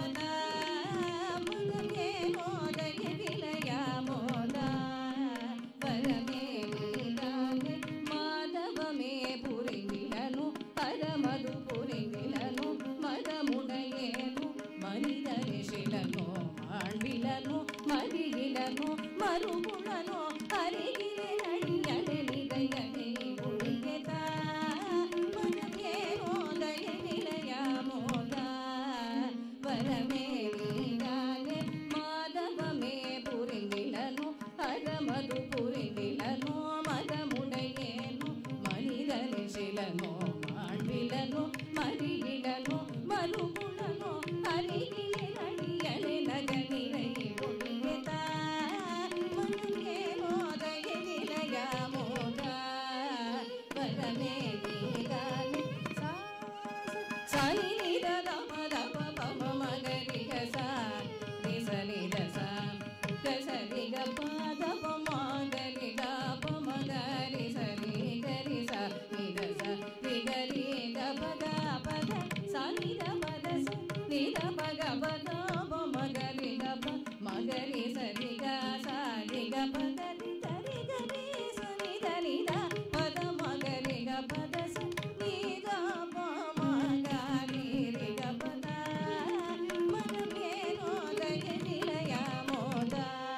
மகமே மோதய விலயா மோதா வரமே நீதானே மாதவமே புரிந்திலனு பரமது புரிந்திலನು ಮದಮುಡೆಯೇನು ಮನಿದರಿಶಿಲನು ಮಾಳ್ವಿಲನು ಮರಿಗಿಲನು ಮರುಗುಣನು ಅರಿಗಿಲೆ ನಡಿಯಲೆ ನಿದಯನೆ ಉಳಿಗೆದ ಮನಗೇನೋ ದಯ ನಿಲಯ ಮೋದ ವರಮೇ ನೀಗಾನೆ ಮಾಧವಮೇ ಪುರಿಂದಿಲನು ಅರಮದು ಪುರಿಂದಿಲನು ಮದಮುಡೆಯೇನು ಮನಿದರಿಶಿಲನು ಮಾಳ್ವಿಲನು ಮರಿಗಿಲನು ಮರುಗುಣನು ಅರಿಗಿಲೆ ನಡಿಯಲೆ ನಗನಿರೈ ಒಳಿಗೆದ ಮನಗೆ ಮೋದಯ ನಿಲಯ ಮೋದ ವರಮೇ ನೀಗಾನೆ ಸಾ ಸಾಯಿ ನಿದ ದಮ ದಮ ಪಮ ಮಗರಿ ಗಸ ನಿಸ ನಿದ ಸ ಗಸ ನಿ ಗ ಪ ದಪ ಮಗರಿ ಗ ಪ ಮಗರಿ ಸ ನಿ ಗರಿ ಸ ನಿ ದ ಸ ನಿ ಗರಿ ಗ ಪ ಗ ಪ ಗ ಸ ನಿ ದ ಪ ದ ಸ ನಿ ದ ಪ ಗ ಪ ಗ ಪ ಮಗರಿ ಗ ಪ ಮಗರಿ ಸ ನಿ ಗ ಸ ನಿ ಗ ಪ ಗ ರಿ ಗ ರಿ ಗ ರಿ ಸ ನಿ ದ ನಿ ದ ಪ ದ ಮಗರಿ ಗ ಪ ದ ಸ ನಿ ದ ಪ ಮ ಗ ರಿ ರಿ ಗ ಪ ದ ಮನಮೇನೋ ದಯ ನಿಲಯ ಮೋದ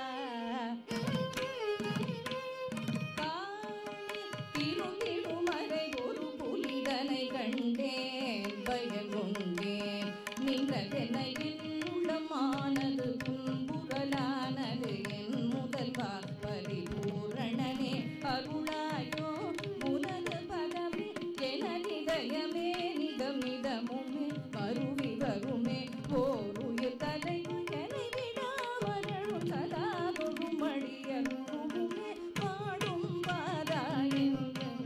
திருந்திடும் மறை ஒரு புலிதனை கண்டேன் பயங்கொண்டேன் நின்றதென என் உள்ளமானது துன்புறலானது என் முதல்வா பரிபூரணனே அருளாயோ உனது பதமே எனதிதயமே நிதமிதமுமே வருவி வருமே ஓருயிர் தலைவனை விடாமரழும் சதா தொழுமழிய குருவுமே பாடும் பாராயங்கள்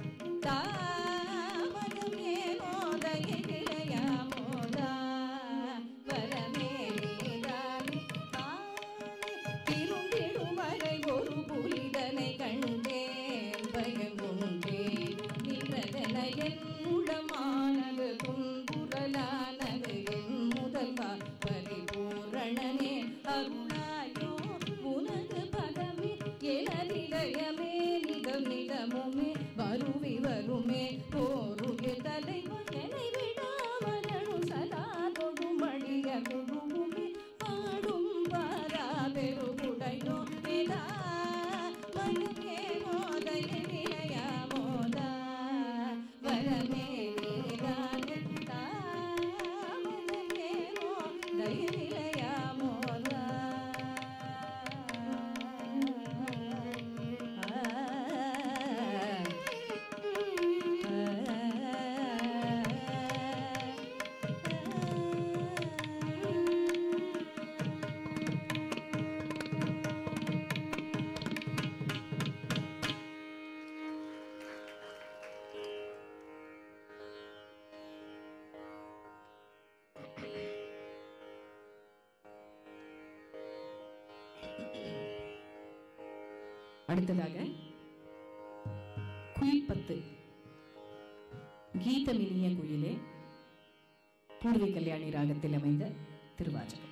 தாமதமே மோதய நிலையா மோதா வரமே நீதானே தானே திருந்திடும் வரை ஒரு புலிதனை கண்டேன் பயங்கொண்டேன் நின்றதென என் உளமானது துன்புறலானது என் முதல்வா பரிபூரணனே அருளாயோ உனது பதமே எனதிதயமே நிதம் நிதமுமே வருவி வருமே போருகே தலைவன் என்னை விடாமரணும் சதா தொடுமழிய குழுவுமே பாடும் பாரா பெருகுடையோ நிதா மனுமே மோதய நிலையா மோதா வரமே நீதானே தாமதமே மோதய நிலையா மோதா அடுத்ததாக குயில்பத்து கீதமினிய குயிலே பூர்வி கல்யாணி ராகத்தில் அமைந்த திருவாச்சகம்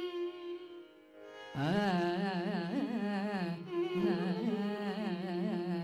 ஆ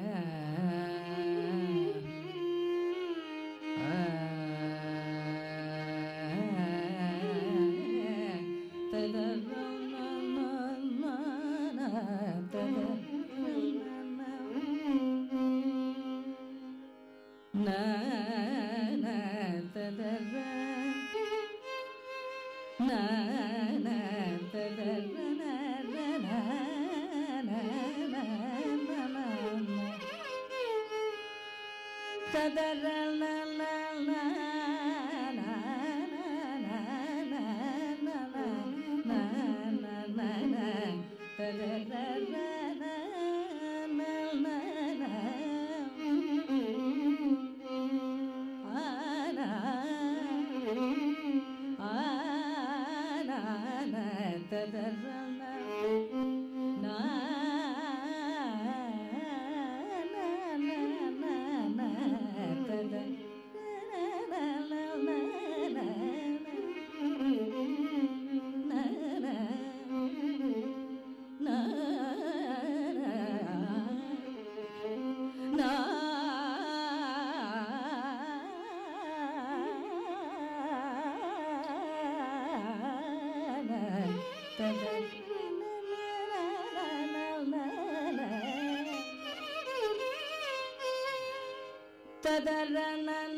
ತದರನನ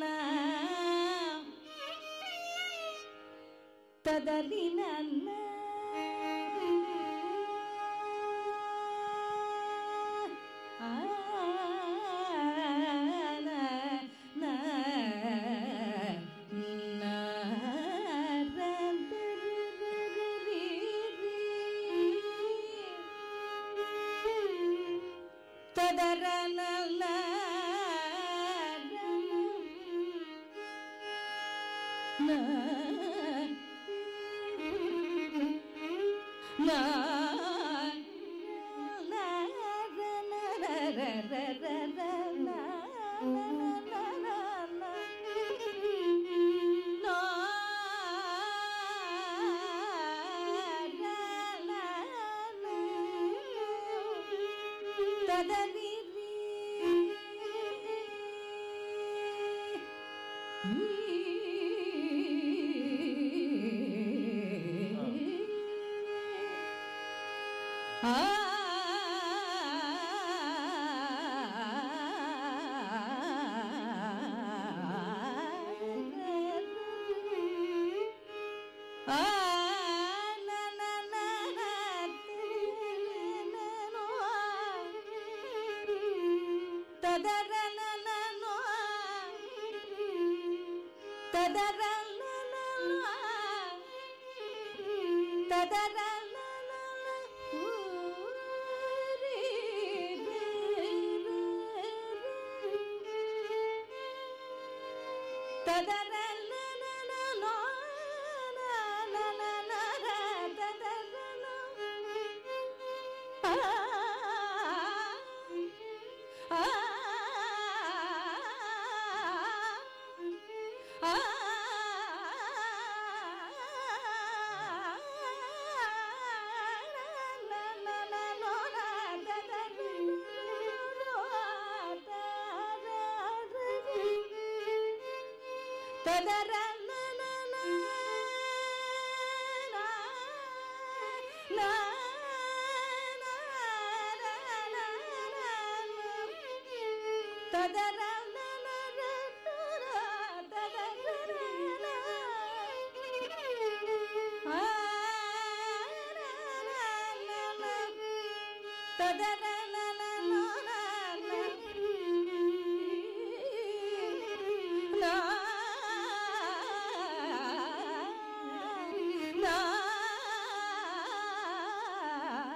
ತದರಿ ನನ್ನ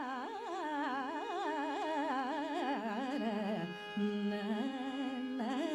na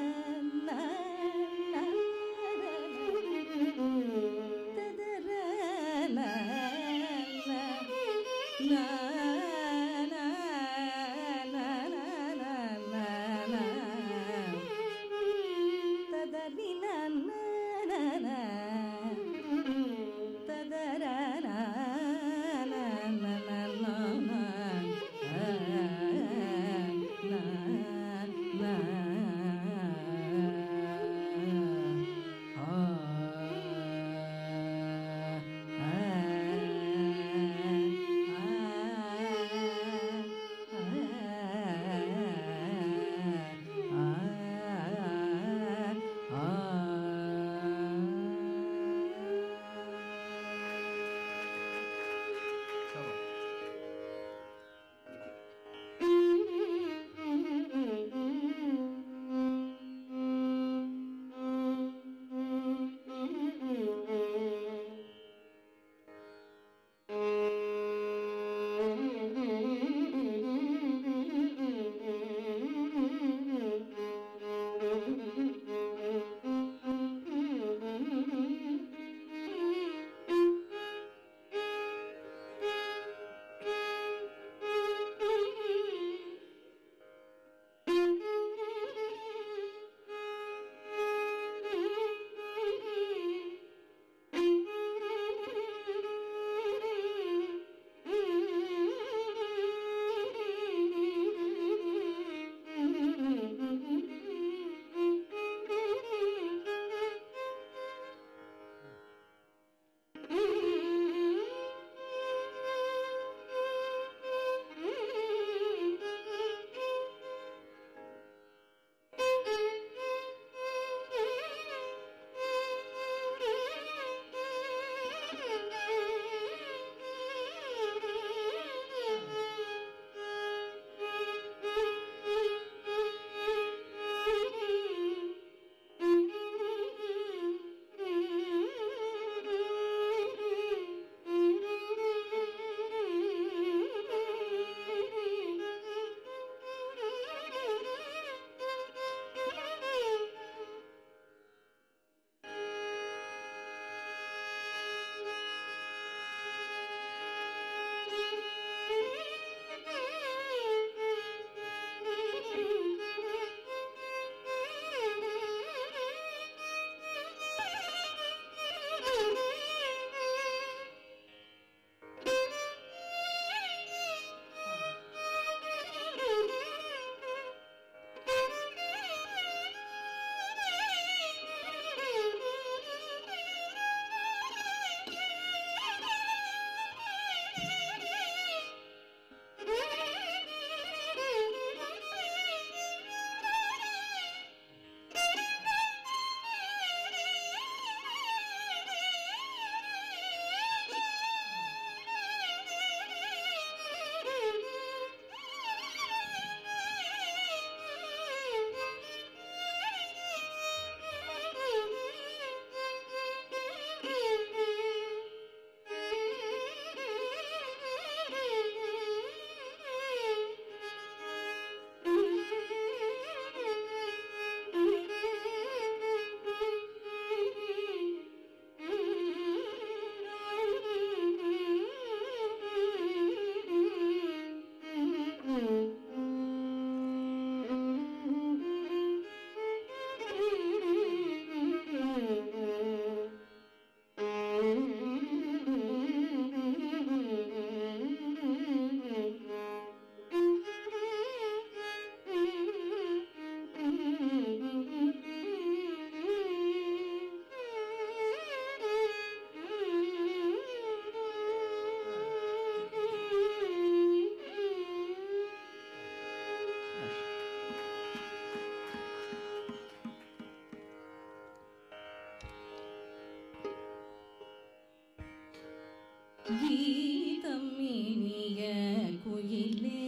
கீதம் இனிய குயிலே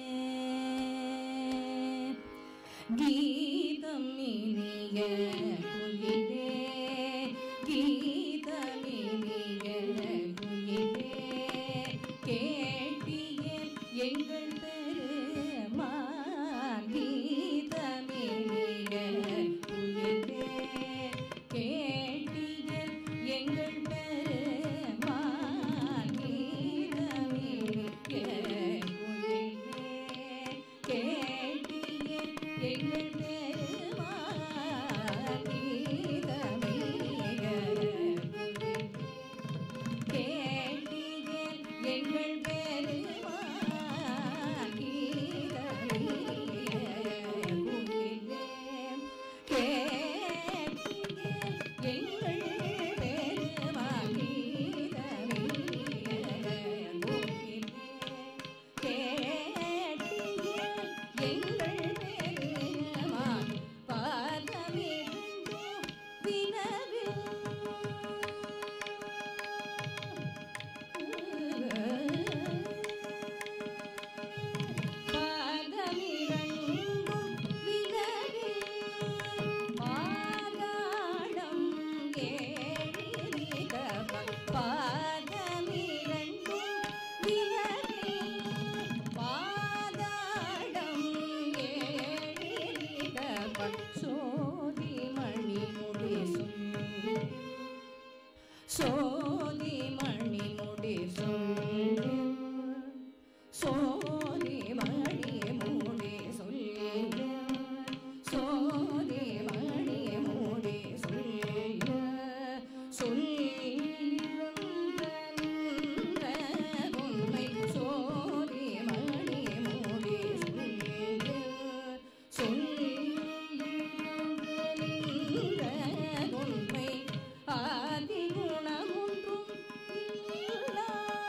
கீதம் இனிய குயிலே கீதம் இனிய குயிலே கேட்டியே எங்கள் பெருமான் கீதம் இனிய குயிலே கேட்டியே எங்கள் பெருமான் கீதம் இனிய குயிலே கேட்டியே எங்கள் பெருமான் கீதம் இனிய குயிலே கேட்டியே எங்கள் பெருமான் கீதமிய குயிலே கேட்டியே எங்கள் பெருமான் கீதமிய குயிலே கேட்டியே எங்கள் பெருமான் பாதமிருந்தோ வினவில் பாதமிரண்டும் விலகில் பாதாளம் ஏறித பாதமிரண்டும் விலகில் பாதாளம் ஏறித சோதி மணி முடிசும் சோதி மணி முடி சொல்லு சோதி மணி முடி சொல்லு சோதி மணி முடி சொல்லு சொல்லிருந்த உண்மை சோதி மணி முடி சொல்லு சொல்லிருந்த உண்மை ஆதி குணமொன்றும் இல்லா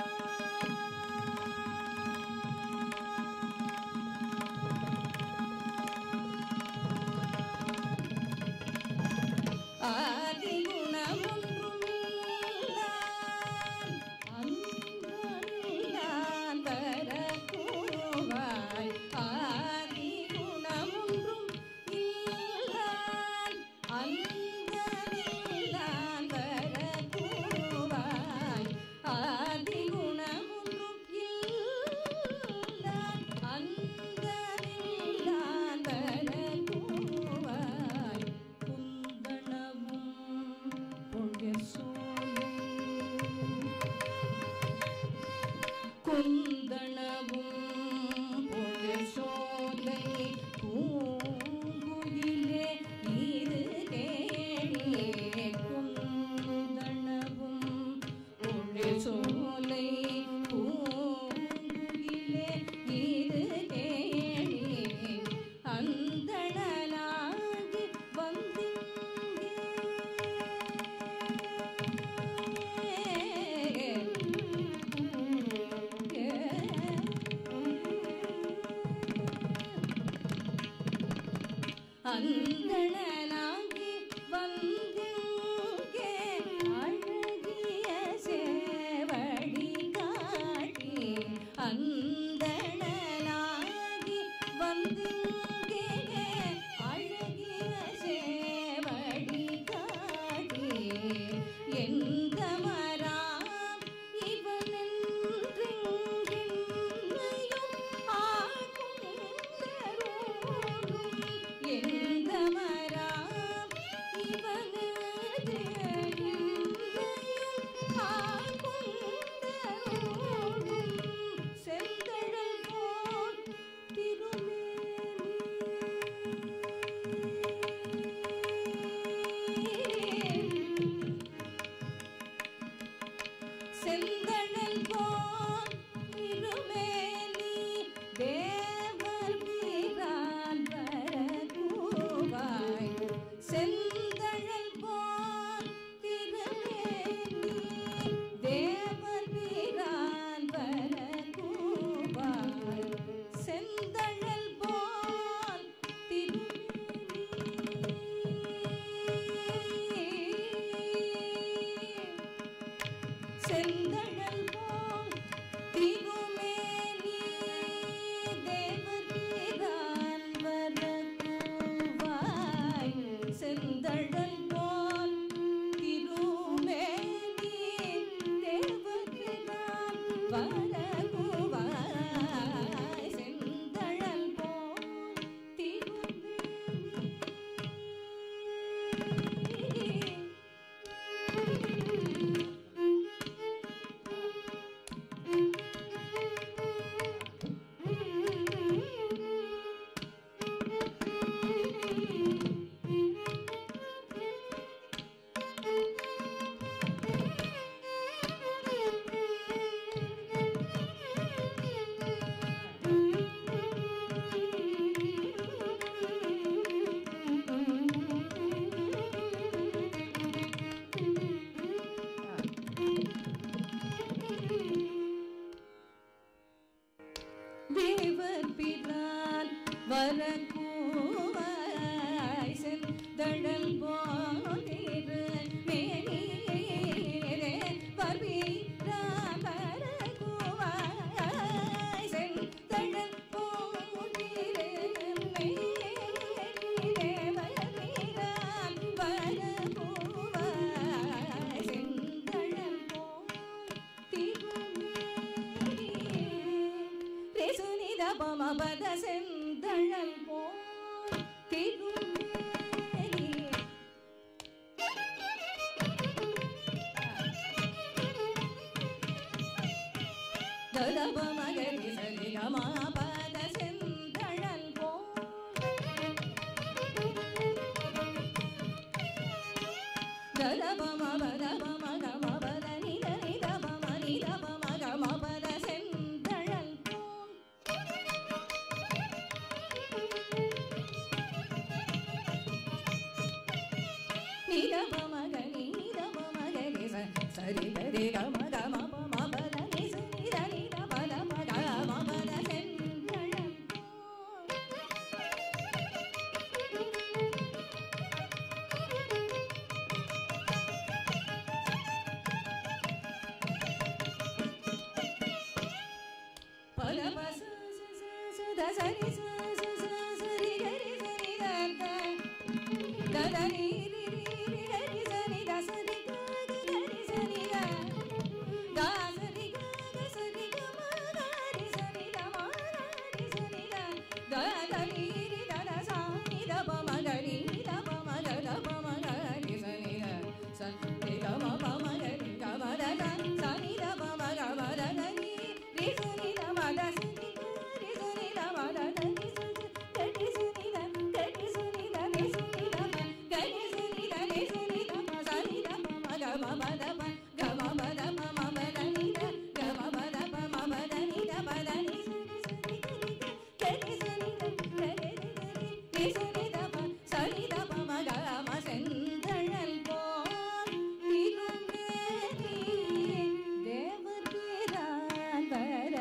ஆதி குணமொன்றும் இல்லான் அன்பறியான் வரக்கூவாய் ஆதி குணமொன்றும் இல்லான் அன்பறியான் வரக்கூவாய் ஆதி குணமொன்றும் இல்லான் அன்பறியான் வரக்கூவாய் குந்தனவும் பொழிற் சோலை குந்தனவும் பொழிற் சோலை பூங்குயிலே இது கேணியே குந்தனவும் பொழிற் சோலை பூங்குயிலே இது கேணியே அந்தணனாகி அந்தணனாகி வந்திங்கே அழகிய சேவடி காட்டி அந்தணனாகி வந்திங்கே அழகிய சேவடி காட்டி எந்த மராம் இவனென்றெங்கையும் ஆகும் எந்த மராம் இவனென்றெங்கையும் கூவாய் செந்தழல் போதிரு மேனியரே வர்வீராபர கூவாய் செந்தழல் போதிரு மேனியரே வர்வீராபர கூவாய் செந்தழல் ரிசுனித பமபத செந்தழல் போல் திருமேனி ததப மகரி சரி கமாபத செந்தழல் போல் ததபமபதபமகமபத நித நிதபம நிதபமகமபத செந்தழல் போல் நிதபமக நிதபமகரி ச சரி கரி கம கம பமபத நிச நித நிதபத மகமபத செந்தழல் போல் பல பச ச ச ச த சரி ச ச ச சரி கரி சரி த த த த ரி ரி ரி ரி கரி சரி த சரி க க கரி சரி த க சரி க க சரி க ம க ரி சரி த ம க ரி சரி த த த ரி ரி த த சா நி த ப ம க ரி த ப ம க த ப ம க ரி சரி த ச ரி த ம ப ம க ரி க ம த த சா நி த ப ம க ம த த ரி ரி சரி த ம த சரி க ரி சரி த ம த த ரி ச ச க ரி சரி த க ரி சரி த ரி சரி த ம க ரி சரி த ரி சரி த ம சா நி த ப ம க ம ப த ப க ம ப த ப ம ப த நி த க ம ப த ப ம ப த நி த ப த நி சரி சரி க ரி சரி த க ரி ரி ரி சரி த ப சரி த ப ம க ம செந்தழல் போல் திருமேனி தேவர் வீரான் வர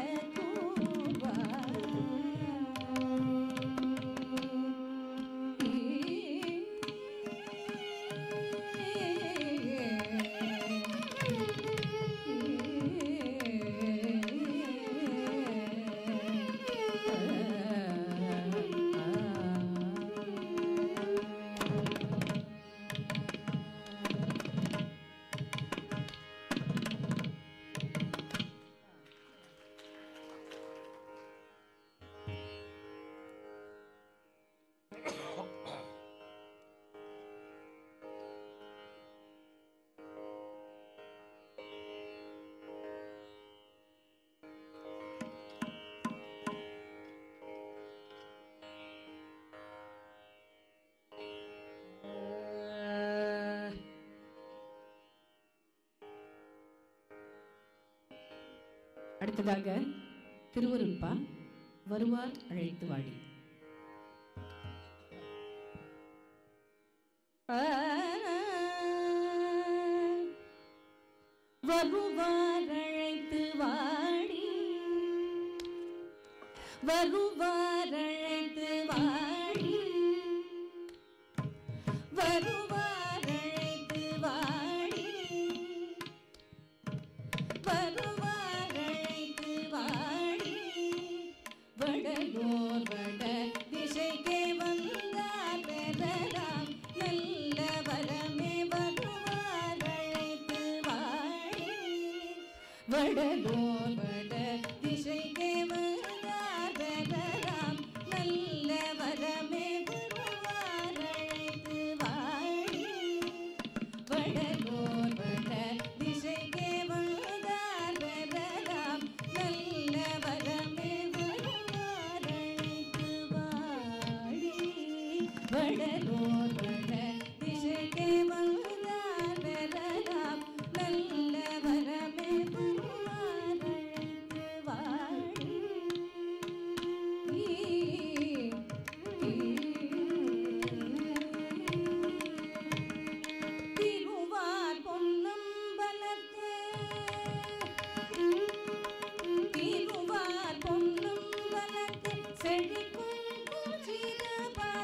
அடுத்ததாக திருவருட்பா வருவார் அழைத்து வாடி வருவார் அழைத்து வாடி வருவார் அழைத்து வாடி வருவார் அழைத்து வாடி வருவார் அழைத்து வாடி வடலோர் வட திசைக்கே வந்தார் பெறலாம் நல்ல வரமே வருவார் அழைத்து வாடி வடலோர் வட திசைக்கே வந்தார் பெறலாம் நல்ல வரமே வருவார் அழைத்து வாடி வடலோர் வட திசைக்கே வந்தார் பெறலாம் நல்ல வரமே வருவார் அழைத்து வாடி வடலோர் வட திசைக்கே வந்தார் பெறலாம் நல்ல வரமே வருவார் அழைத்து வாடி திருவார் பொன்னம்பலத்தே திருவார் பொன்னம்பலத்தே செழிக்கும் குச்சிர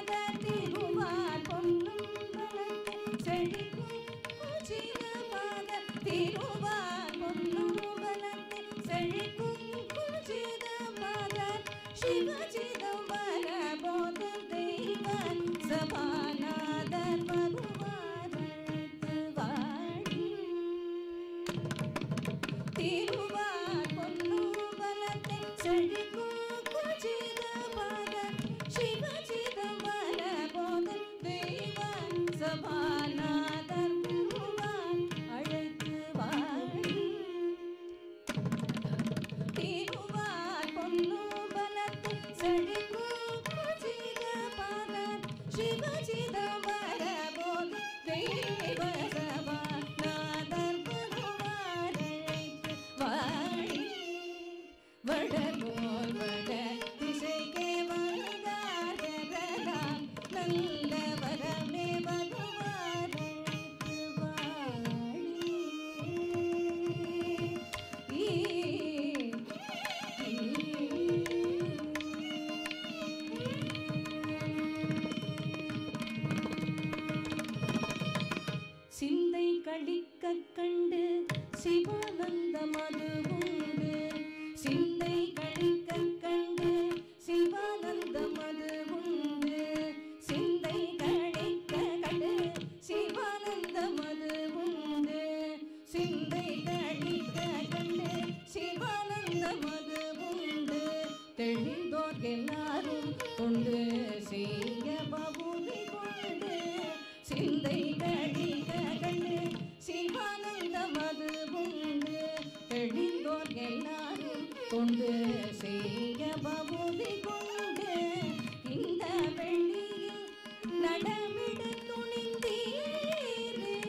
சபாநாதர் வருவார் அழைத்து வாடி திருவார் பொன்னூவலத்தை செழிக்கும் குஜித பாத சிவ சிதம்பர போத தெய்வ சபாநாதர் வருவார் அழைத்து வாடி திருவார் பொன்னூவலத்தை செழிக்கும் குஜித பாத சிவ சிதம்பர போத தெய்வ சபாநாதர் வருவார் அழைத்து வாடி வடபோல் வட திசைக்கே வருகாரலாம் நல்ல வரமே வருவார் அழைத்து வாழி ஈ, சிந்தை கழிக்க கண்டு சிவானந்த மது உண்டு சிந்தை கழிக்க கண்டு சிவானந்த மது உண்டு சிந்தை கழிக்க கண்டு சிவானந்த மது உண்டு சிந்தை கழிக்க கண்டு சிவானந்த மது உண்டு தெளிந்தோர் எல்லாரும் கொண்டு செய்ய பகுதி கொண்டு சிந்தை கழிக்க கண்டு சிவானந்த மது உண்டு தெளிந்தோர் எல்லாரும் கொண்டு செய்ய பகுதி கொண்டு இந்த வெள்ளியில் நடமிட துணிந்தீரே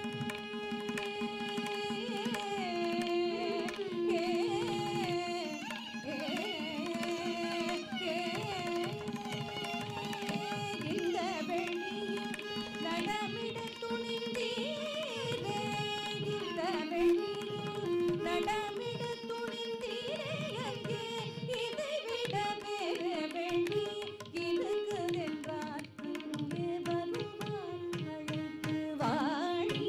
இந்த வெள்ளியில் நடமிட துணிந்தீரே இந்த வெள்ளியில் நடமிட துணிந்தீரே அங்கே இதை விட வேறு வெள்ளி இருக்குதென்றால் இங்கே வருவார் அழைத்து வாழி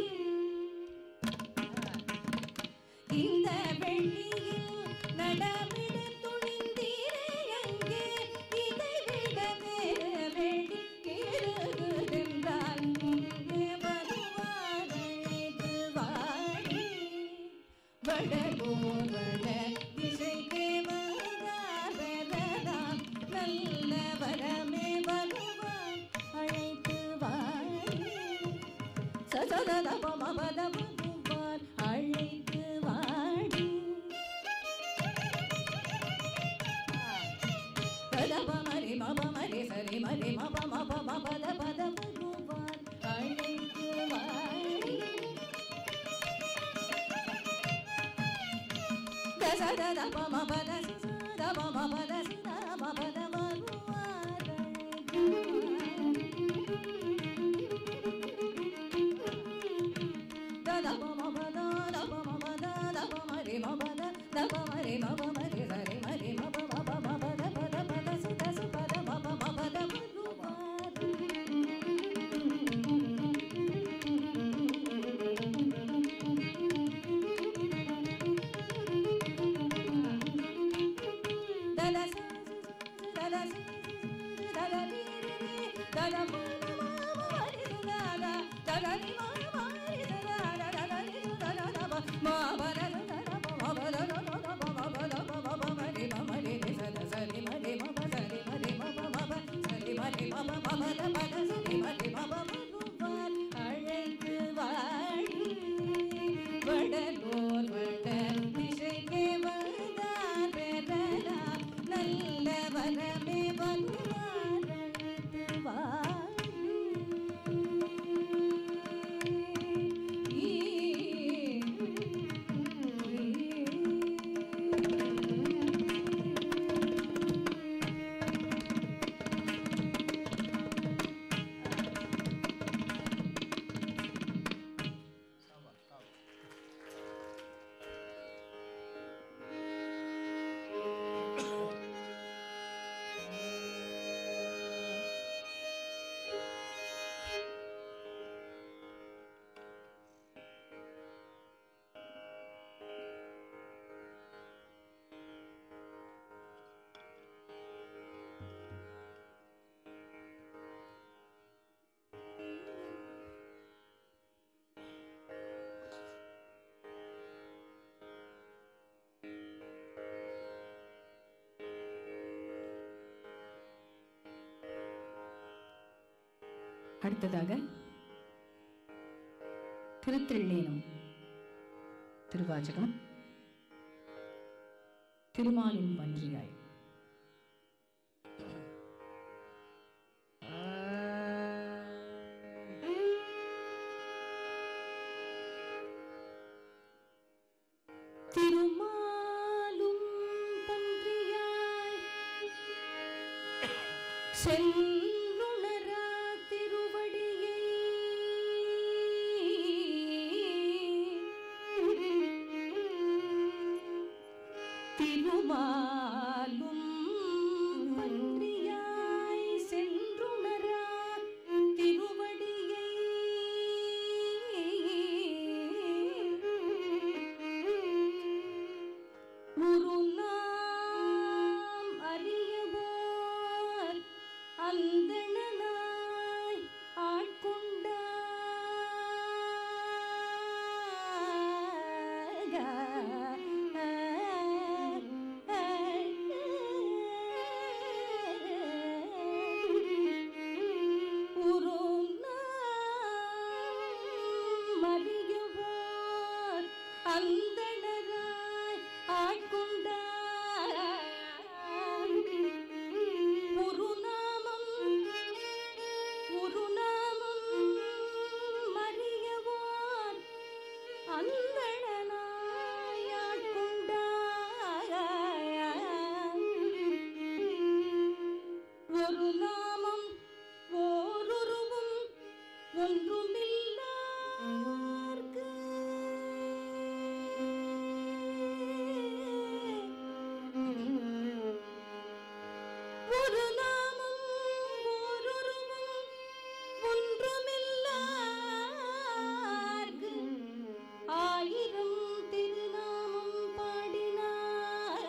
இந்த வெள்ளியில் நடமிட துணிந்தீரே அங்கே இதை விட வேறு வெள்ளி இருக்குதென்றால் இங்கே வருவார் அழைத்து வாழி வடகோர் வட திசைக்கே வருவார் நல்ல வரமே வருவார் அழைத்து வாழி சசதத பமபத வருவார் அழைத்து வாடி பதப மரி மப மரி சரி மரி மப மப மபத பத வருவார் அழைத்து வாடி தசதத பமபத சத பமபத சத மபத வருவார் அழைத்து அடுத்ததாக திருத்திள்ளேனம் திருவாச்சகம் திருமாலின் பன்றியாய் திருமாலும் பன்றியாய் செல்லுணரா திருவடியை திருமாலும் பன்றியாய் சென்றுணரா திருவடியை ஒரு நாம் அறியவோர் அந்தணனாய் அறியவோர் அந்தணராய் ஆட்கொண்டார் ஒரு நாமம் ஒரு நாமம் மறியவான் அந்தணனாய் ஆட்கொண்டார் ஒரு நாமம் ஓருருவும் ஒன்றுமில்லார்க்கு ஒரு நாமம் ஓருருவும் ஒன்றுமில்லார்க்கு ஆயிரம் திருநாமம் பாடினார்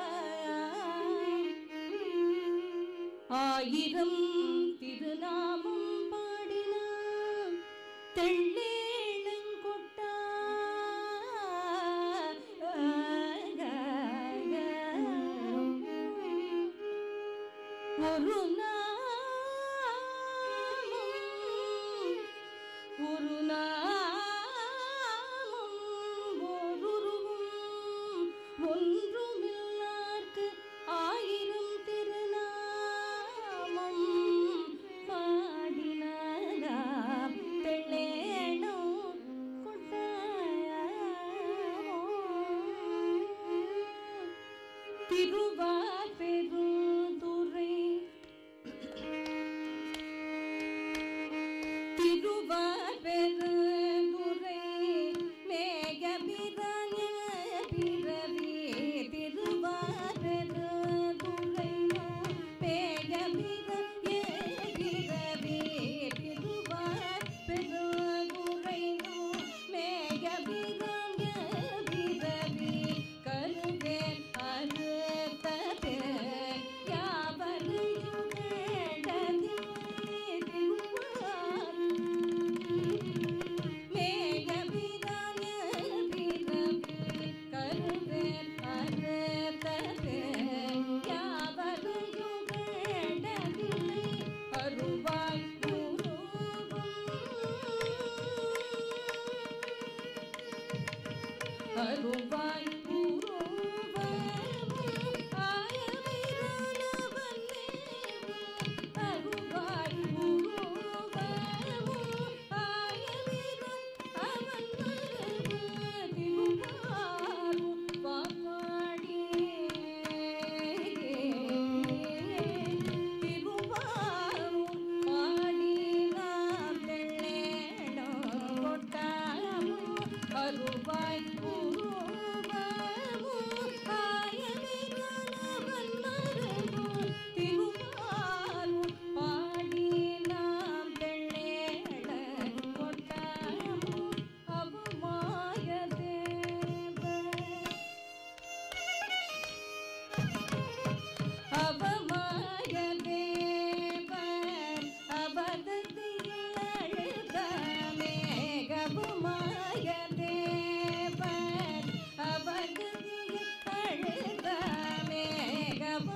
ஆயிரம் திருநாமம் பாடினார் தெள்ளேளங்கொட்டா ஒரு நாமம் ஒரு நாமம் ஓருருவும் ஒன்றுமில்லார்க்கு ஆயிரம் திருநாமம் பாடினாராம் தெள்ளேனோ கொட்டாயமோ திருவார் பெருந்துரை திருவார் பெருந்துரை மேகபிராய பிறவி திருவார் பெருந்துரை மேகபிராய பிறவி திருவார் பெருந்துரை மேகபிராய பிறவி கருவே அறுத்த பேர் யாவரையும் கேட்டதில்லை திருவார் மேகபிராய பிறவி கருவே அறுத்த பேர் யாவரையும் கேட்டதில்லை அருவாய் உருவம் அருவாய் உருவமும் ஆயமிரானவனே அருவாய் உருவமும் ஆயமிரான் அவன் திருவாரும் பாப்பாடி திருவாரும் பாடி நாம் தெள்ளேடம் கொட்டாமும் அருவாய் உருவமும் ஆயமிரானவன் மருகும் திருவாரும் பாடி நாம் தெள்ளேட கொட்டாமும் அவமாய தேவன் அவமாய தேவன் அவதத்தில் அழுதமே கபமாய தேவன் அவதத்தில் அழுதமே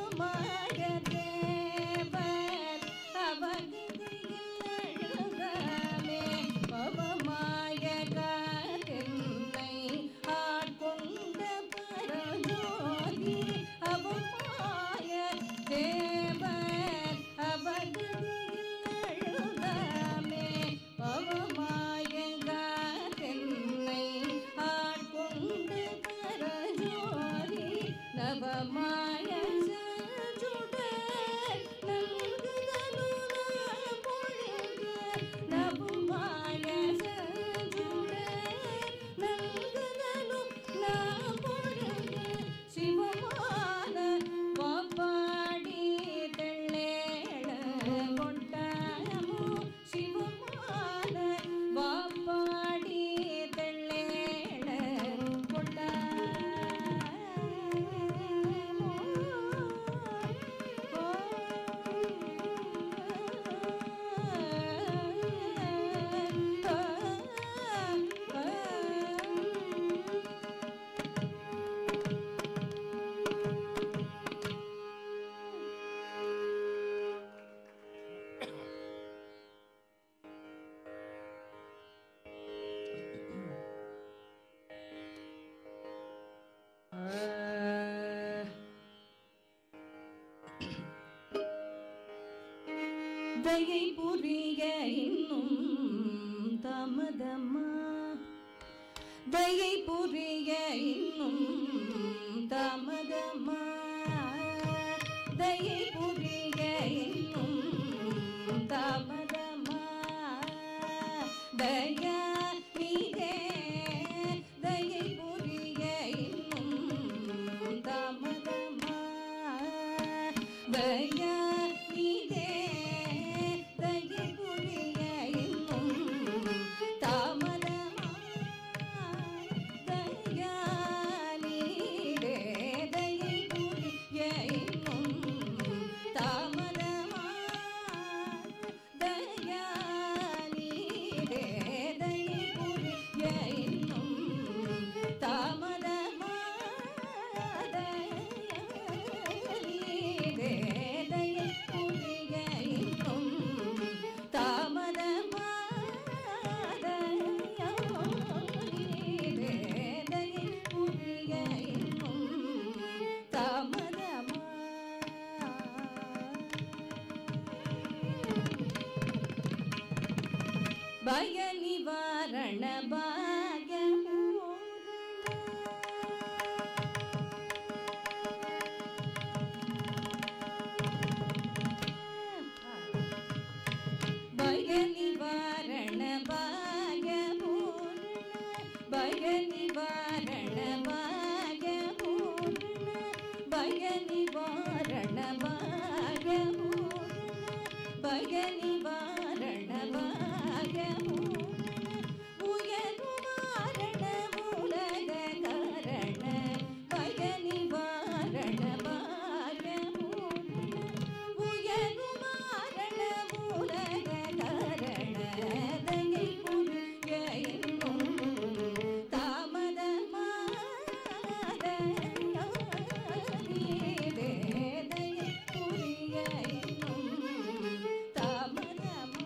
கபமாய தேவன் அவதத்தில் அழுதமே தயை புரிய இன்னும் தாமதமா தயை புரிய இன்னும் தாமதமா தயை புரிய இன்னும் தாமதமா தயா நீதே தயை புரிய இன்னும் தாமதமா தயா நீதே தயை புரிய இன்னும் தாமதமா தயா நீதே தயை புரிய இன்னும் தாமதமா தயா நீதே தயை புரிய இன்னும் தாமதமா தயா நீதே தயை புரிய இன்னும் தாமதமா தயா நீதே தயை புரிய இன்னும் தாமதமா பய நிவாரண பாய பய நிவாரண பாய பய நிவாரண பாய பய நிவாரண பாய பய நிவாரண பாய உயர்வாரண மூலக கரண பய நிவாரண பாய உயர்வாரண மூலக கரண தயை புரிய இன்னும் தாமதமா நீதே தயை புரிய இன்னும் தாமதமா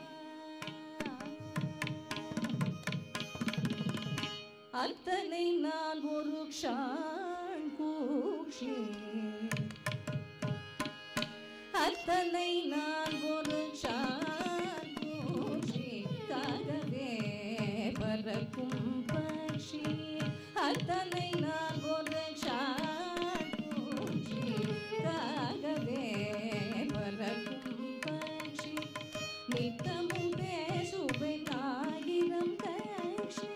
அத்தனை நாள் ஒரு க்ஷான் கூஷி அத்தனை நாள் ஒரு க்ஷான் கூஷி காகவே பறக்கும் பக்ஷி அத்தனை நாள் ஒரு க்ஷான் கூஷி காகவே பறக்கும் பக்ஷி நித்தமும் பேசுவேன் ஆயிரம் கட்சி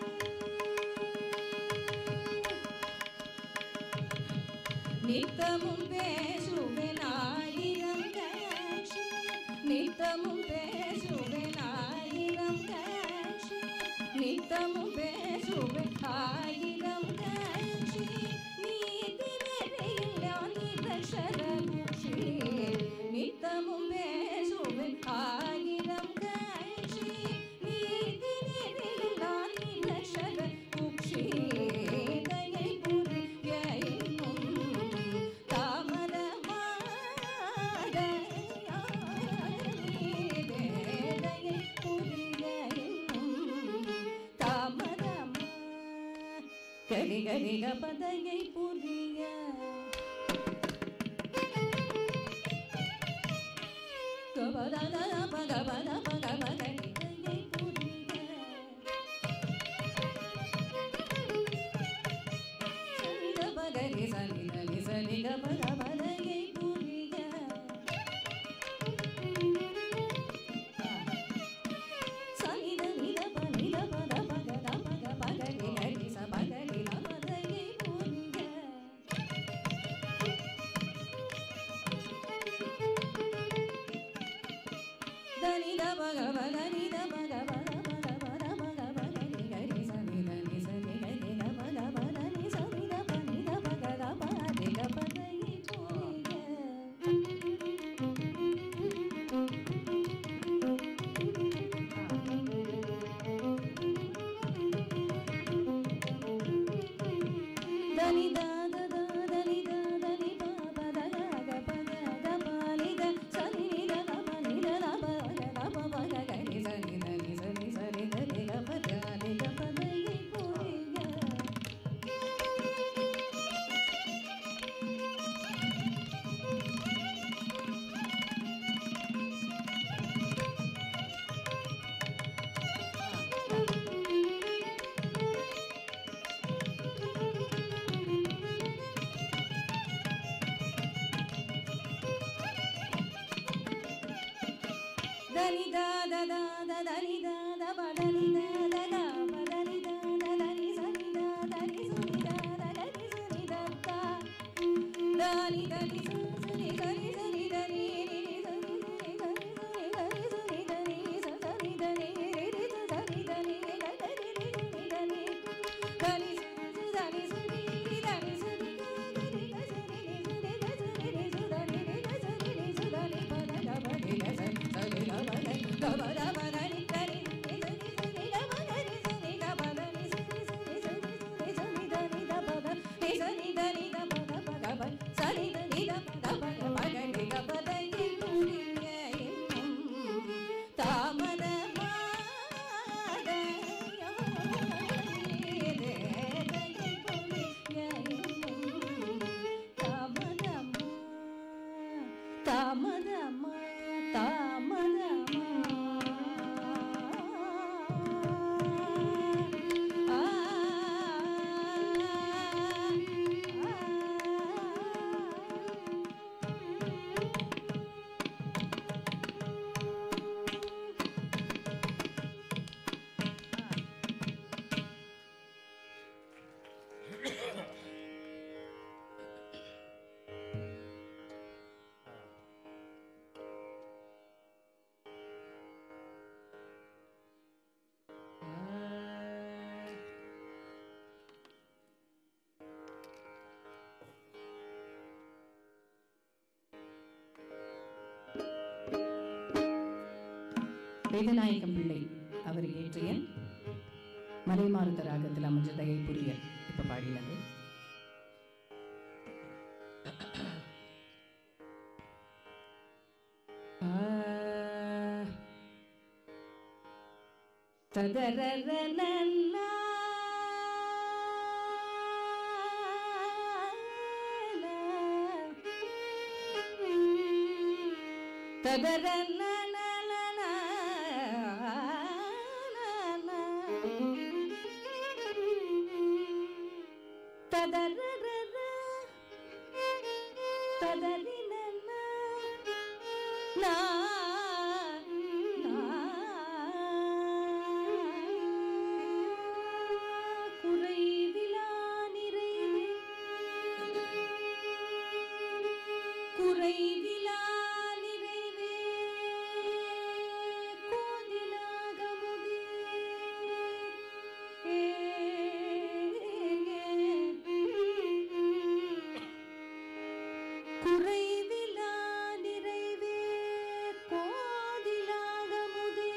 நித்தமும் பேசுவேன் ஆயிரம் கட்சி நித்தமும் பேசுவேன் ஆயிரம் கட்சி நித்தமும் பேசுவேன் ஆயிரம் கட்சி நீதிவரையில் நான் நிதர்சன குஷி நித்தமும் பேசுவேன் ஆயிரம் கட்சி நீதிவரையில் நான் நிதர்சன குஷி தயை புரிய இன்னும் தாமதமா தயா நீதே தயை புரிய இன்னும் தாமதமா கரி கரி கபதையை புரிய கபதத பகபத பகபதனை புரிய சனித பகரி சனித நிசனிக பகபதையை புரிய சனித நித பனித பத பகத பக பகரி நரி ச பகரி நபதையை புரிய தனித பகவத நித பகவத பகவத பகவத நிகரி சனித நிச நிகரி பத பத நி சனித பனித பகத பாதிக பதையை దని ద ద ద ద దని ద ద ప దని ద ద గ ప దని ద ద దని స ని ద దని సు ని ద ద దని సు ని ద త దని దని సు సు ని ద ని సు ని ద ని ని ని సు ని సు ని ద ని సు ని ద ని సు ని ద ని స స ని ద ని రి రి సు స ని ద ని ద ద రి రి సు ని ద ని దని సు సు దని సు ని రి దని సు ని ద ని రి ద సు ని ని సు ని ద సు ని ని సు ద ని రి ద సు ని ని సు ద ని ప ద గ ప ని ద స స ని ద ప ద గ ప ద ప ద ని ద ని ని సు ని సు ని ద ప ద ని సు ని ద ప ద ని సు ని సు ని సు ని సు ని సు ని ద ని ద ప ద ని సు ని ద ని ద ప ద ప గ ప స ని ద ని ద ప ద ప గ ప గ ని க ப த இ கு ரி ய என்னும் தாமத மாத யோனிதே த இ கு ரி ய என்னும் தாமதமா தாமதமா தாமதமா வேதநாயகம் பிள்ளை அவர் இயற்றிய மலைமாருத ராகத்தில் அமைஞ்ச தயை புரிய இப்ப பாடினது ததரரனன்னா ததரனனனனா ததரரர ததரினனா நா குறைவிலா நிறைவே குறைவிலா நிறைவே கோதிலாகமுதே குறைவிலா நிறைவே கோதிலாகமுதே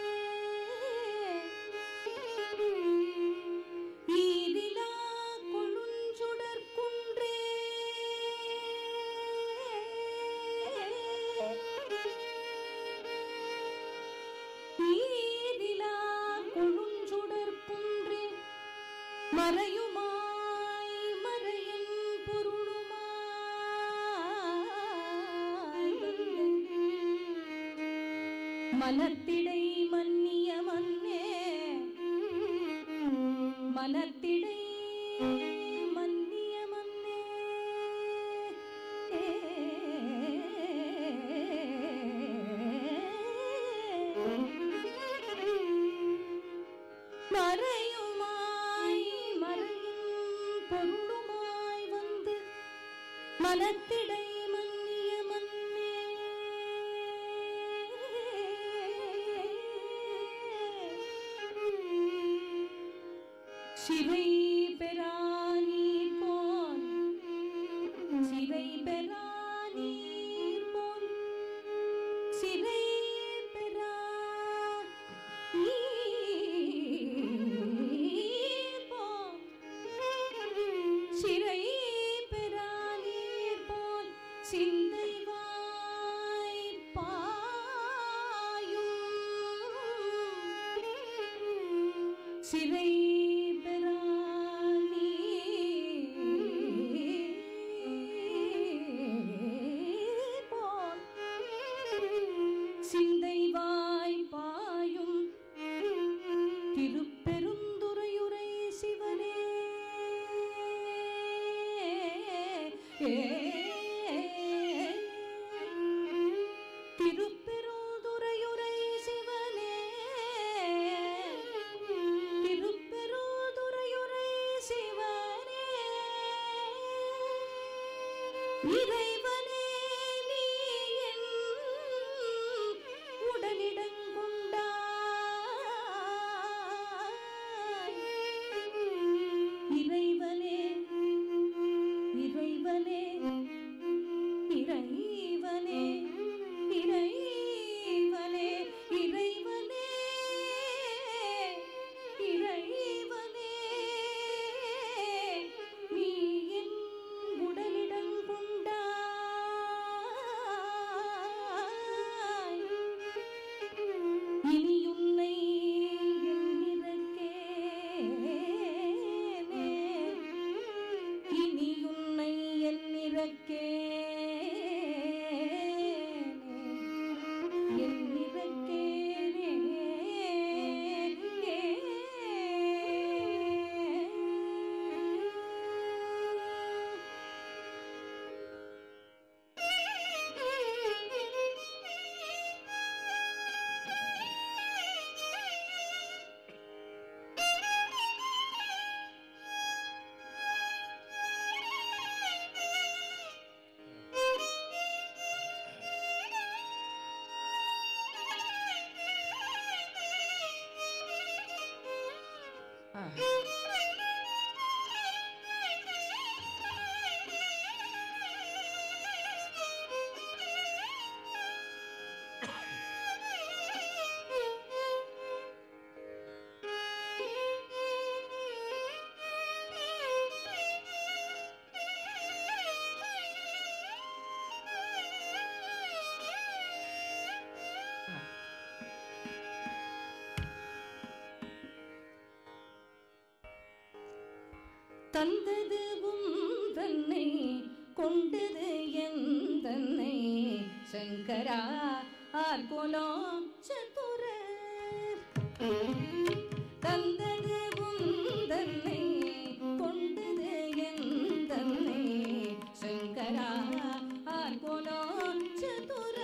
ஈதிலா கொழுஞ்சுடர் குன்றே ஈதிலா கொழுஞ்சுடர் குன்றே மறையுமாய் மறையின் பொருளுமாய் வந்து மனத்திடை மன்னிய மன்னே மனத்திடை மன்னிய மன்னே மறையுமாய் மறையின் பொருளுமாய் வந்து மனத்திடை மன்னிய மன்னே சிறை பெறானீர் போல் சிறை பெறானீர் போல் சிறை பெறா நீர் போல் சிறை பெறானீர் போல் சிந்தை வாய் பாயும் சிறை பெறானீர் போல் சிந்தை வாய் பாயும் திருப்பெருந்துறையுரை சிவனே திருப்பெருந்துறையுரை சிவனே இறைவனே நீ என் உடலிடங்குண்டாய் இறைவனே இறைவனே இறைவனே இறைவனே இறைவனே இறைவனே நீ என் உடலிடங்குண்டாய் இனி உன்னை எண்ணிறக்கேனே இனி உன்னை எண்ணிறக்கேனே எண்ணிறக்கேனே தந்தது தன்னை கொண்டது என் தன்னை சங்கரா ஆர்கோலோ சதுர தந்தது தன்னை கொண்டது என் தன்னை சங்கரா ஆர்கோலோ சதுர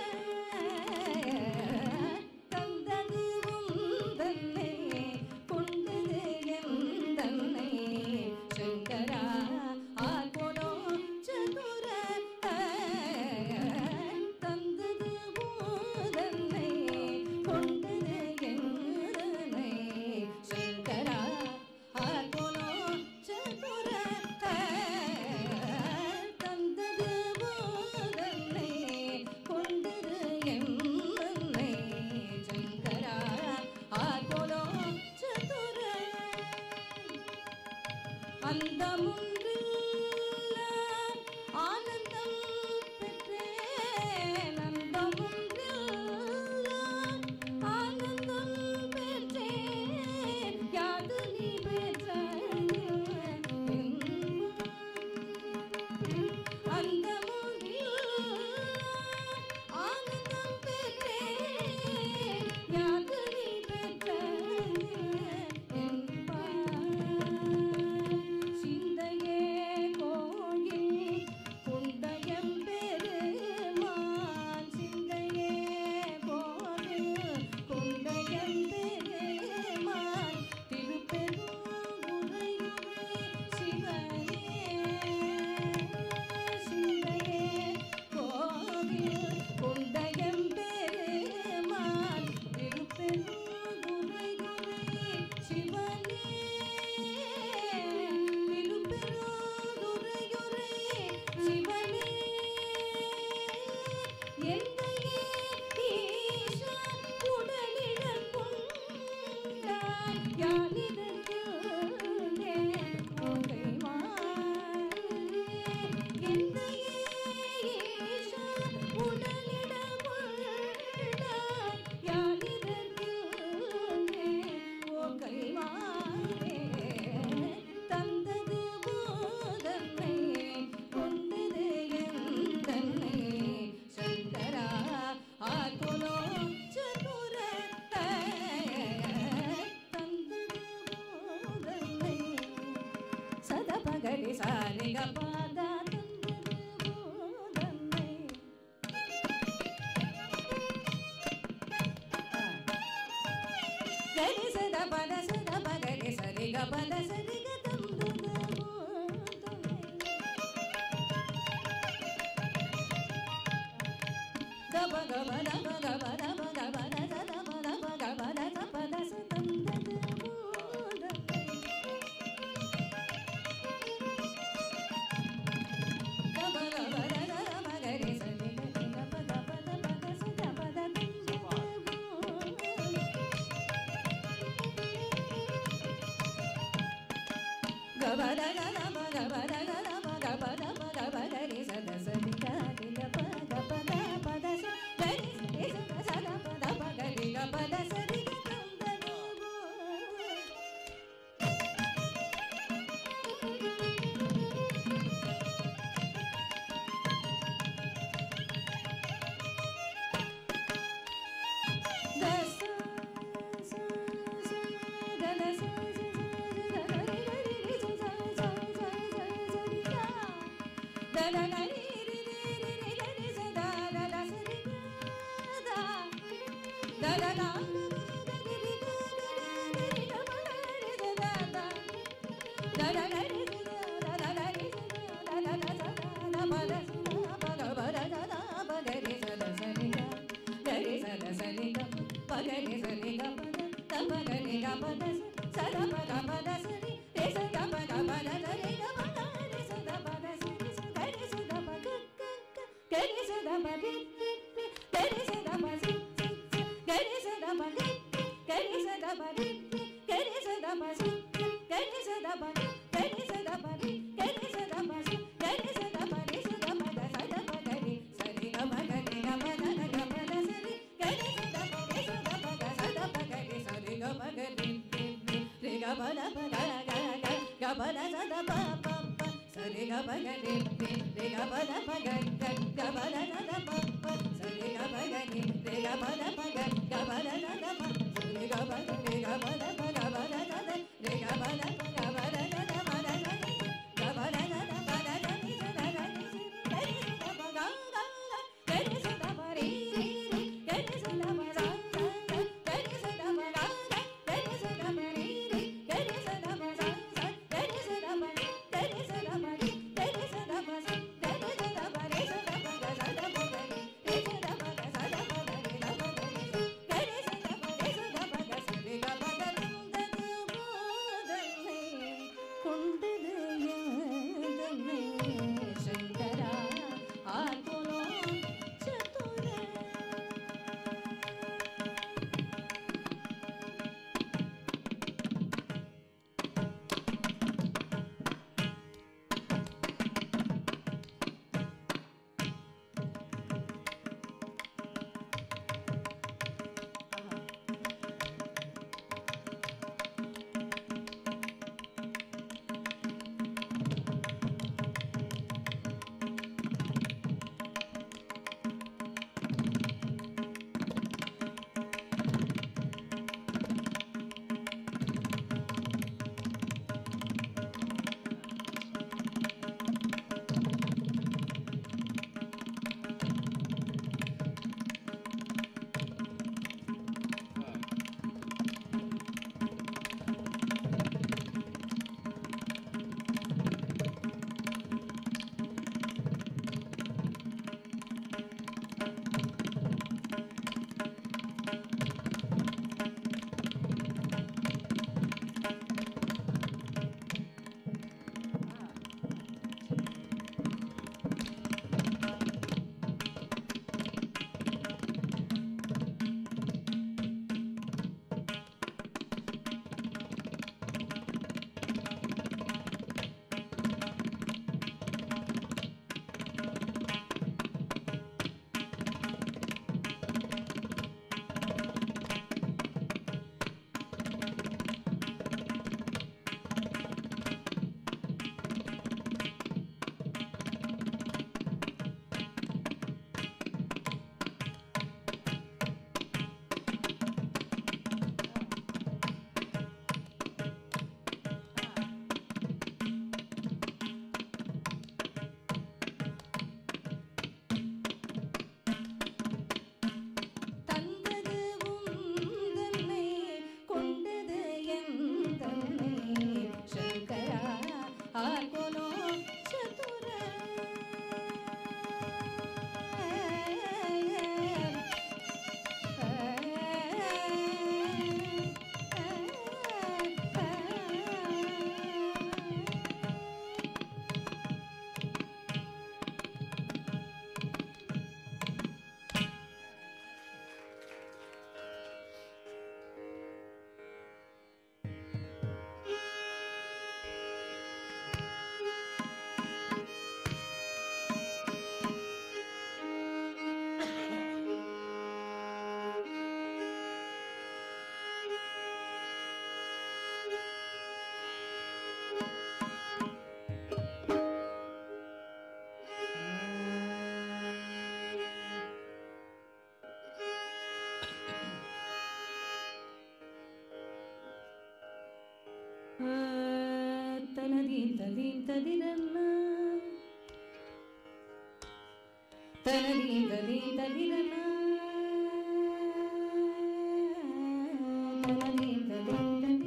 தந்தது தன்னை கொண்டது என் தன்னை சங்கரா ஆர்கோலோ சதுர தந்தது தன்னை கொண்டது என் தன்னை சங்கரா ஆர்கோலோ சதுர தந்தது தன்னை கொண்டது என் தன்னை சங்கரா ஆர்கோலோ சதுர அந்த முன்றில் ஆனந்தம் பெற்றேன் அந்த முன்றில் ஆனந்தம் பெற்றேன் யாது நீ பெற்ற அந்த முன்றில் ஆனந்தம் பெற்றேன் யாது நீ பெற்ற சிந்தையே கோயில் குண்டயம் பெருமான் சிந்தையே கோயில் குண்டயம் பெருமான் திருப்பெருந்துறை சிவனே சிந்தையே கோயில் குண்டயம் பெருமான் திருப்பெருந்துறை சிவனே திருப்பெருந்துறையுரை சிவனே எந்தையே ஈசா உடலிடம் கொண்டாய் யானிடத்திலே ஓகைவாய் எந்தையே ஈசா உடலிடம் கொண்டாய் யானிடத்திலே ஓகைவாய் தந்தது போதன்னை கொண்டது என் தன்னை சங்கரா ஆகுலோ சதுர தந்தது போதன்னை சதபகரி சாரிக பாதா தந்தது போதன்னை ಗರಿ ಸದ ಪದ ಸದ ಪಗರಿ ಸರಿ ಗ ಪದ ಸರಿ ಗ ತಂದು Gari தனதீம் ததீம் ததிரன்னா தனதீம் ததீம் ததிரன்னா தனதீம் ததீம்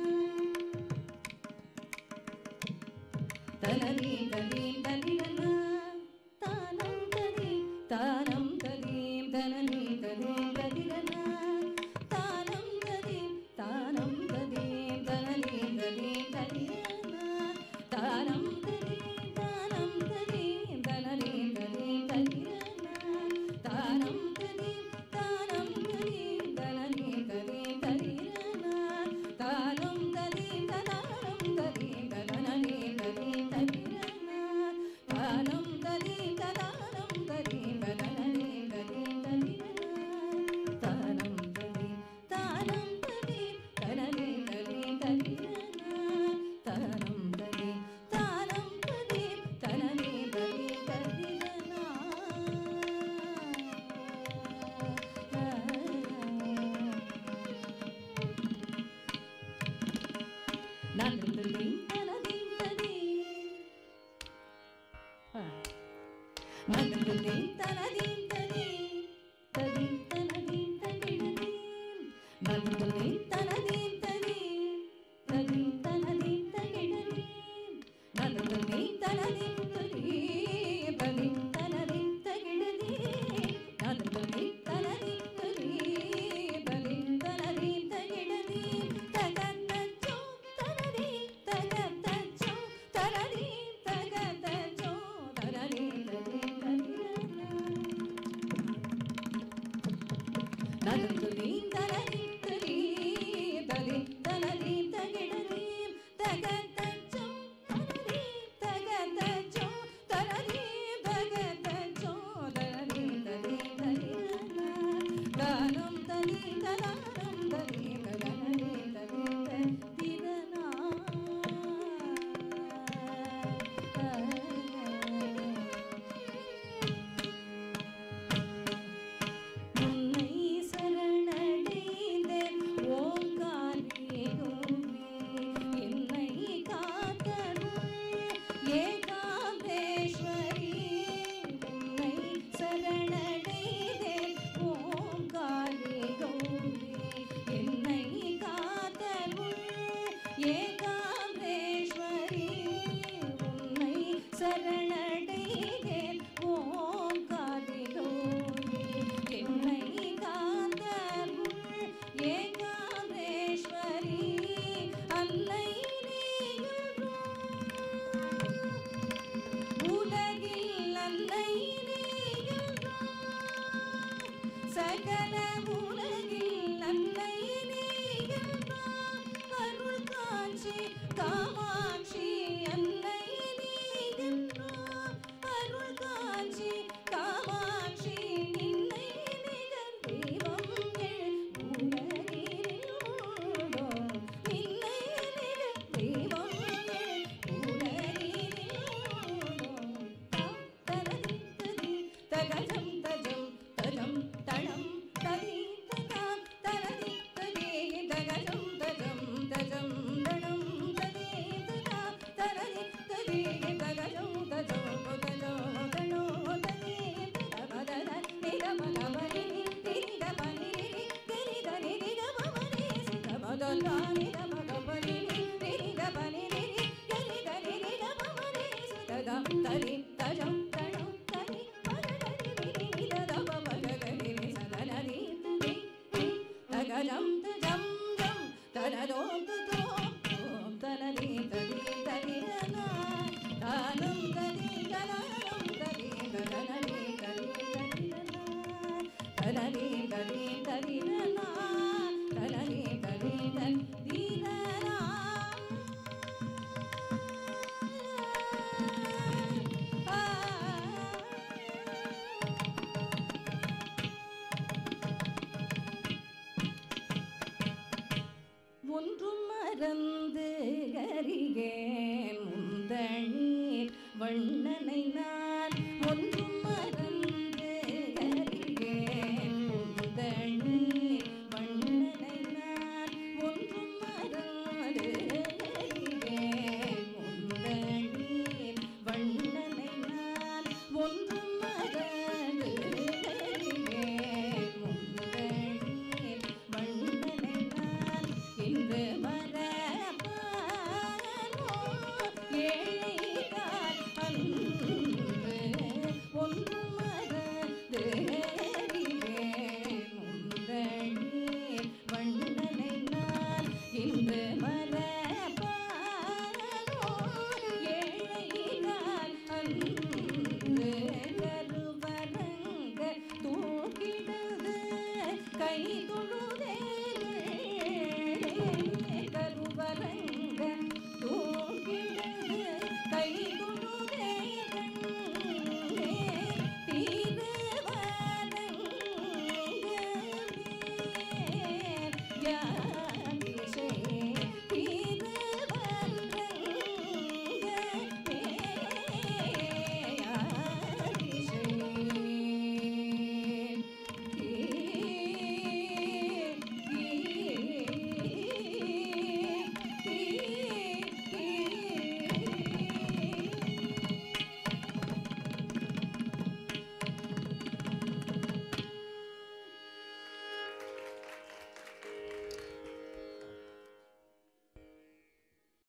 ததிரன்னா தனதீம் ததீம் ததிரன்னா தானம் ததீம் தானம் ததீம் தனதீம் ததீம் ததிரன்னா தானம் ததீம் தானம் ததீம் தனதீம் ததீம் ததிரன்னா தானம் ததீம் தானம் ததீம் தனதீம் ததீம் ததிரன்னா தானம் ததீம் தானம் ததீம் தனதீம் ததீம் ததிரன்னா தானம் ததீம் ததானம் ததீம் தனதீம் ததீம் ததிரன்னா தானம் ததீம் ததானம் ததீம் தனதீம் ததீம் ததிரன்னா தானம் ததீம் தானம் ததீம் தனதீம் ததீம் ததிரன்னா தானம் ததீம் தானம் ததீம் தனதீம் ததீம் ததிரன்னா நந்ததீம் தனதீம் ததீம் ஆ நந்ததீம் தனதீம் ததீம் ததீம் தனதீம் தகிடதீம் நந்ததீம் தனதீம் ததீம் ததீம் தனதீம் தகிடதீம் நந்ததீம் தனதீம் ததீம் ததீம் தனதீம் தகிடதீம் நந்ததீம் தனதீம் ததீம் ததீம் தனதீம் தகிடதீம் தகத்தச்சோ தனதீம் தகத்தச்சோ தனதீம் தகத்தச்சோ தனதீம் ததீம் தகிடதீம் நந்ததீம் தனதீம் ததீம் ததீம் தனதீம் தகிடதீம் தகத்தச்சோ தனதீம் தகத்தச்சோ தனதீம் தகத்தச்சோ தனதீம் ததீம் தகிடதீம் தானம் ததீம் ததானம் ததீம் தனதீம் ததீம் ததிரனா உன்னை சரணடைந்தேன் ஓங்காரேகுமே என்னை காத்தருள் ஏகாம்பேஸ்வரி உன்னை சரணடைந்தேன் ஓங்காரேகுமே என்னை காத்தருள் ஏகாம்பேஸ்வரி உன்னை சரணடைந்தேன் ஓங்காரேகுமே என்னை காத்தருள் ஏகாம்பேஸ்வரி அன்னை நீயுள்ளோ உலகில் அன்னை நீயுள்ளோ சகல உலகில் அன்னை நீயுள்ளோ அருள் காட்சி காமாட்சி அன்னை நீயுள்ளோ அருள் காட்சி காமாட்சி நின்னை நிகர் தெய்வம் எழு உலகினில்லோ நின்னை நிகர் தெய்வம் எழு உலகினில்லோ தனதித்ததி தகஜம் தஜம் தஜம் தளம் ததி ததாம் தனதித்ததி தகஜம் தஜம் தஜம் தளம் ததி ததாம் தனதித்ததி தகஜம் தஜம் தஜம் தளோ ததி ததபதத நிதபதபரி நிதபனி நிதபனி நிதபமனி சிதபதலா நிதபதபரி நிதபனி நிதபனி நிதபமனி சிததம் தரி தஜம் தளம் தரி பததரி விரி நிததப பதகரி சதனரி தரி தகஜம் தஜம் ஜம் தனதோ ததோ ஓம் தனதி ததி ததிரனா தானம் ததி தனானம் ததி தனதி ததி ததிரனா தனதி ததி ததிரனா தனதி ததி ததிரனா ஒன்றும் மறந்து கரிகேன் முந்தணீர் வண்ணனை நான் ஒன்றும் மறந்து கரிகேன் முந்தணீர் வண்ணனை நான் ஒன்றும் மறந்து மர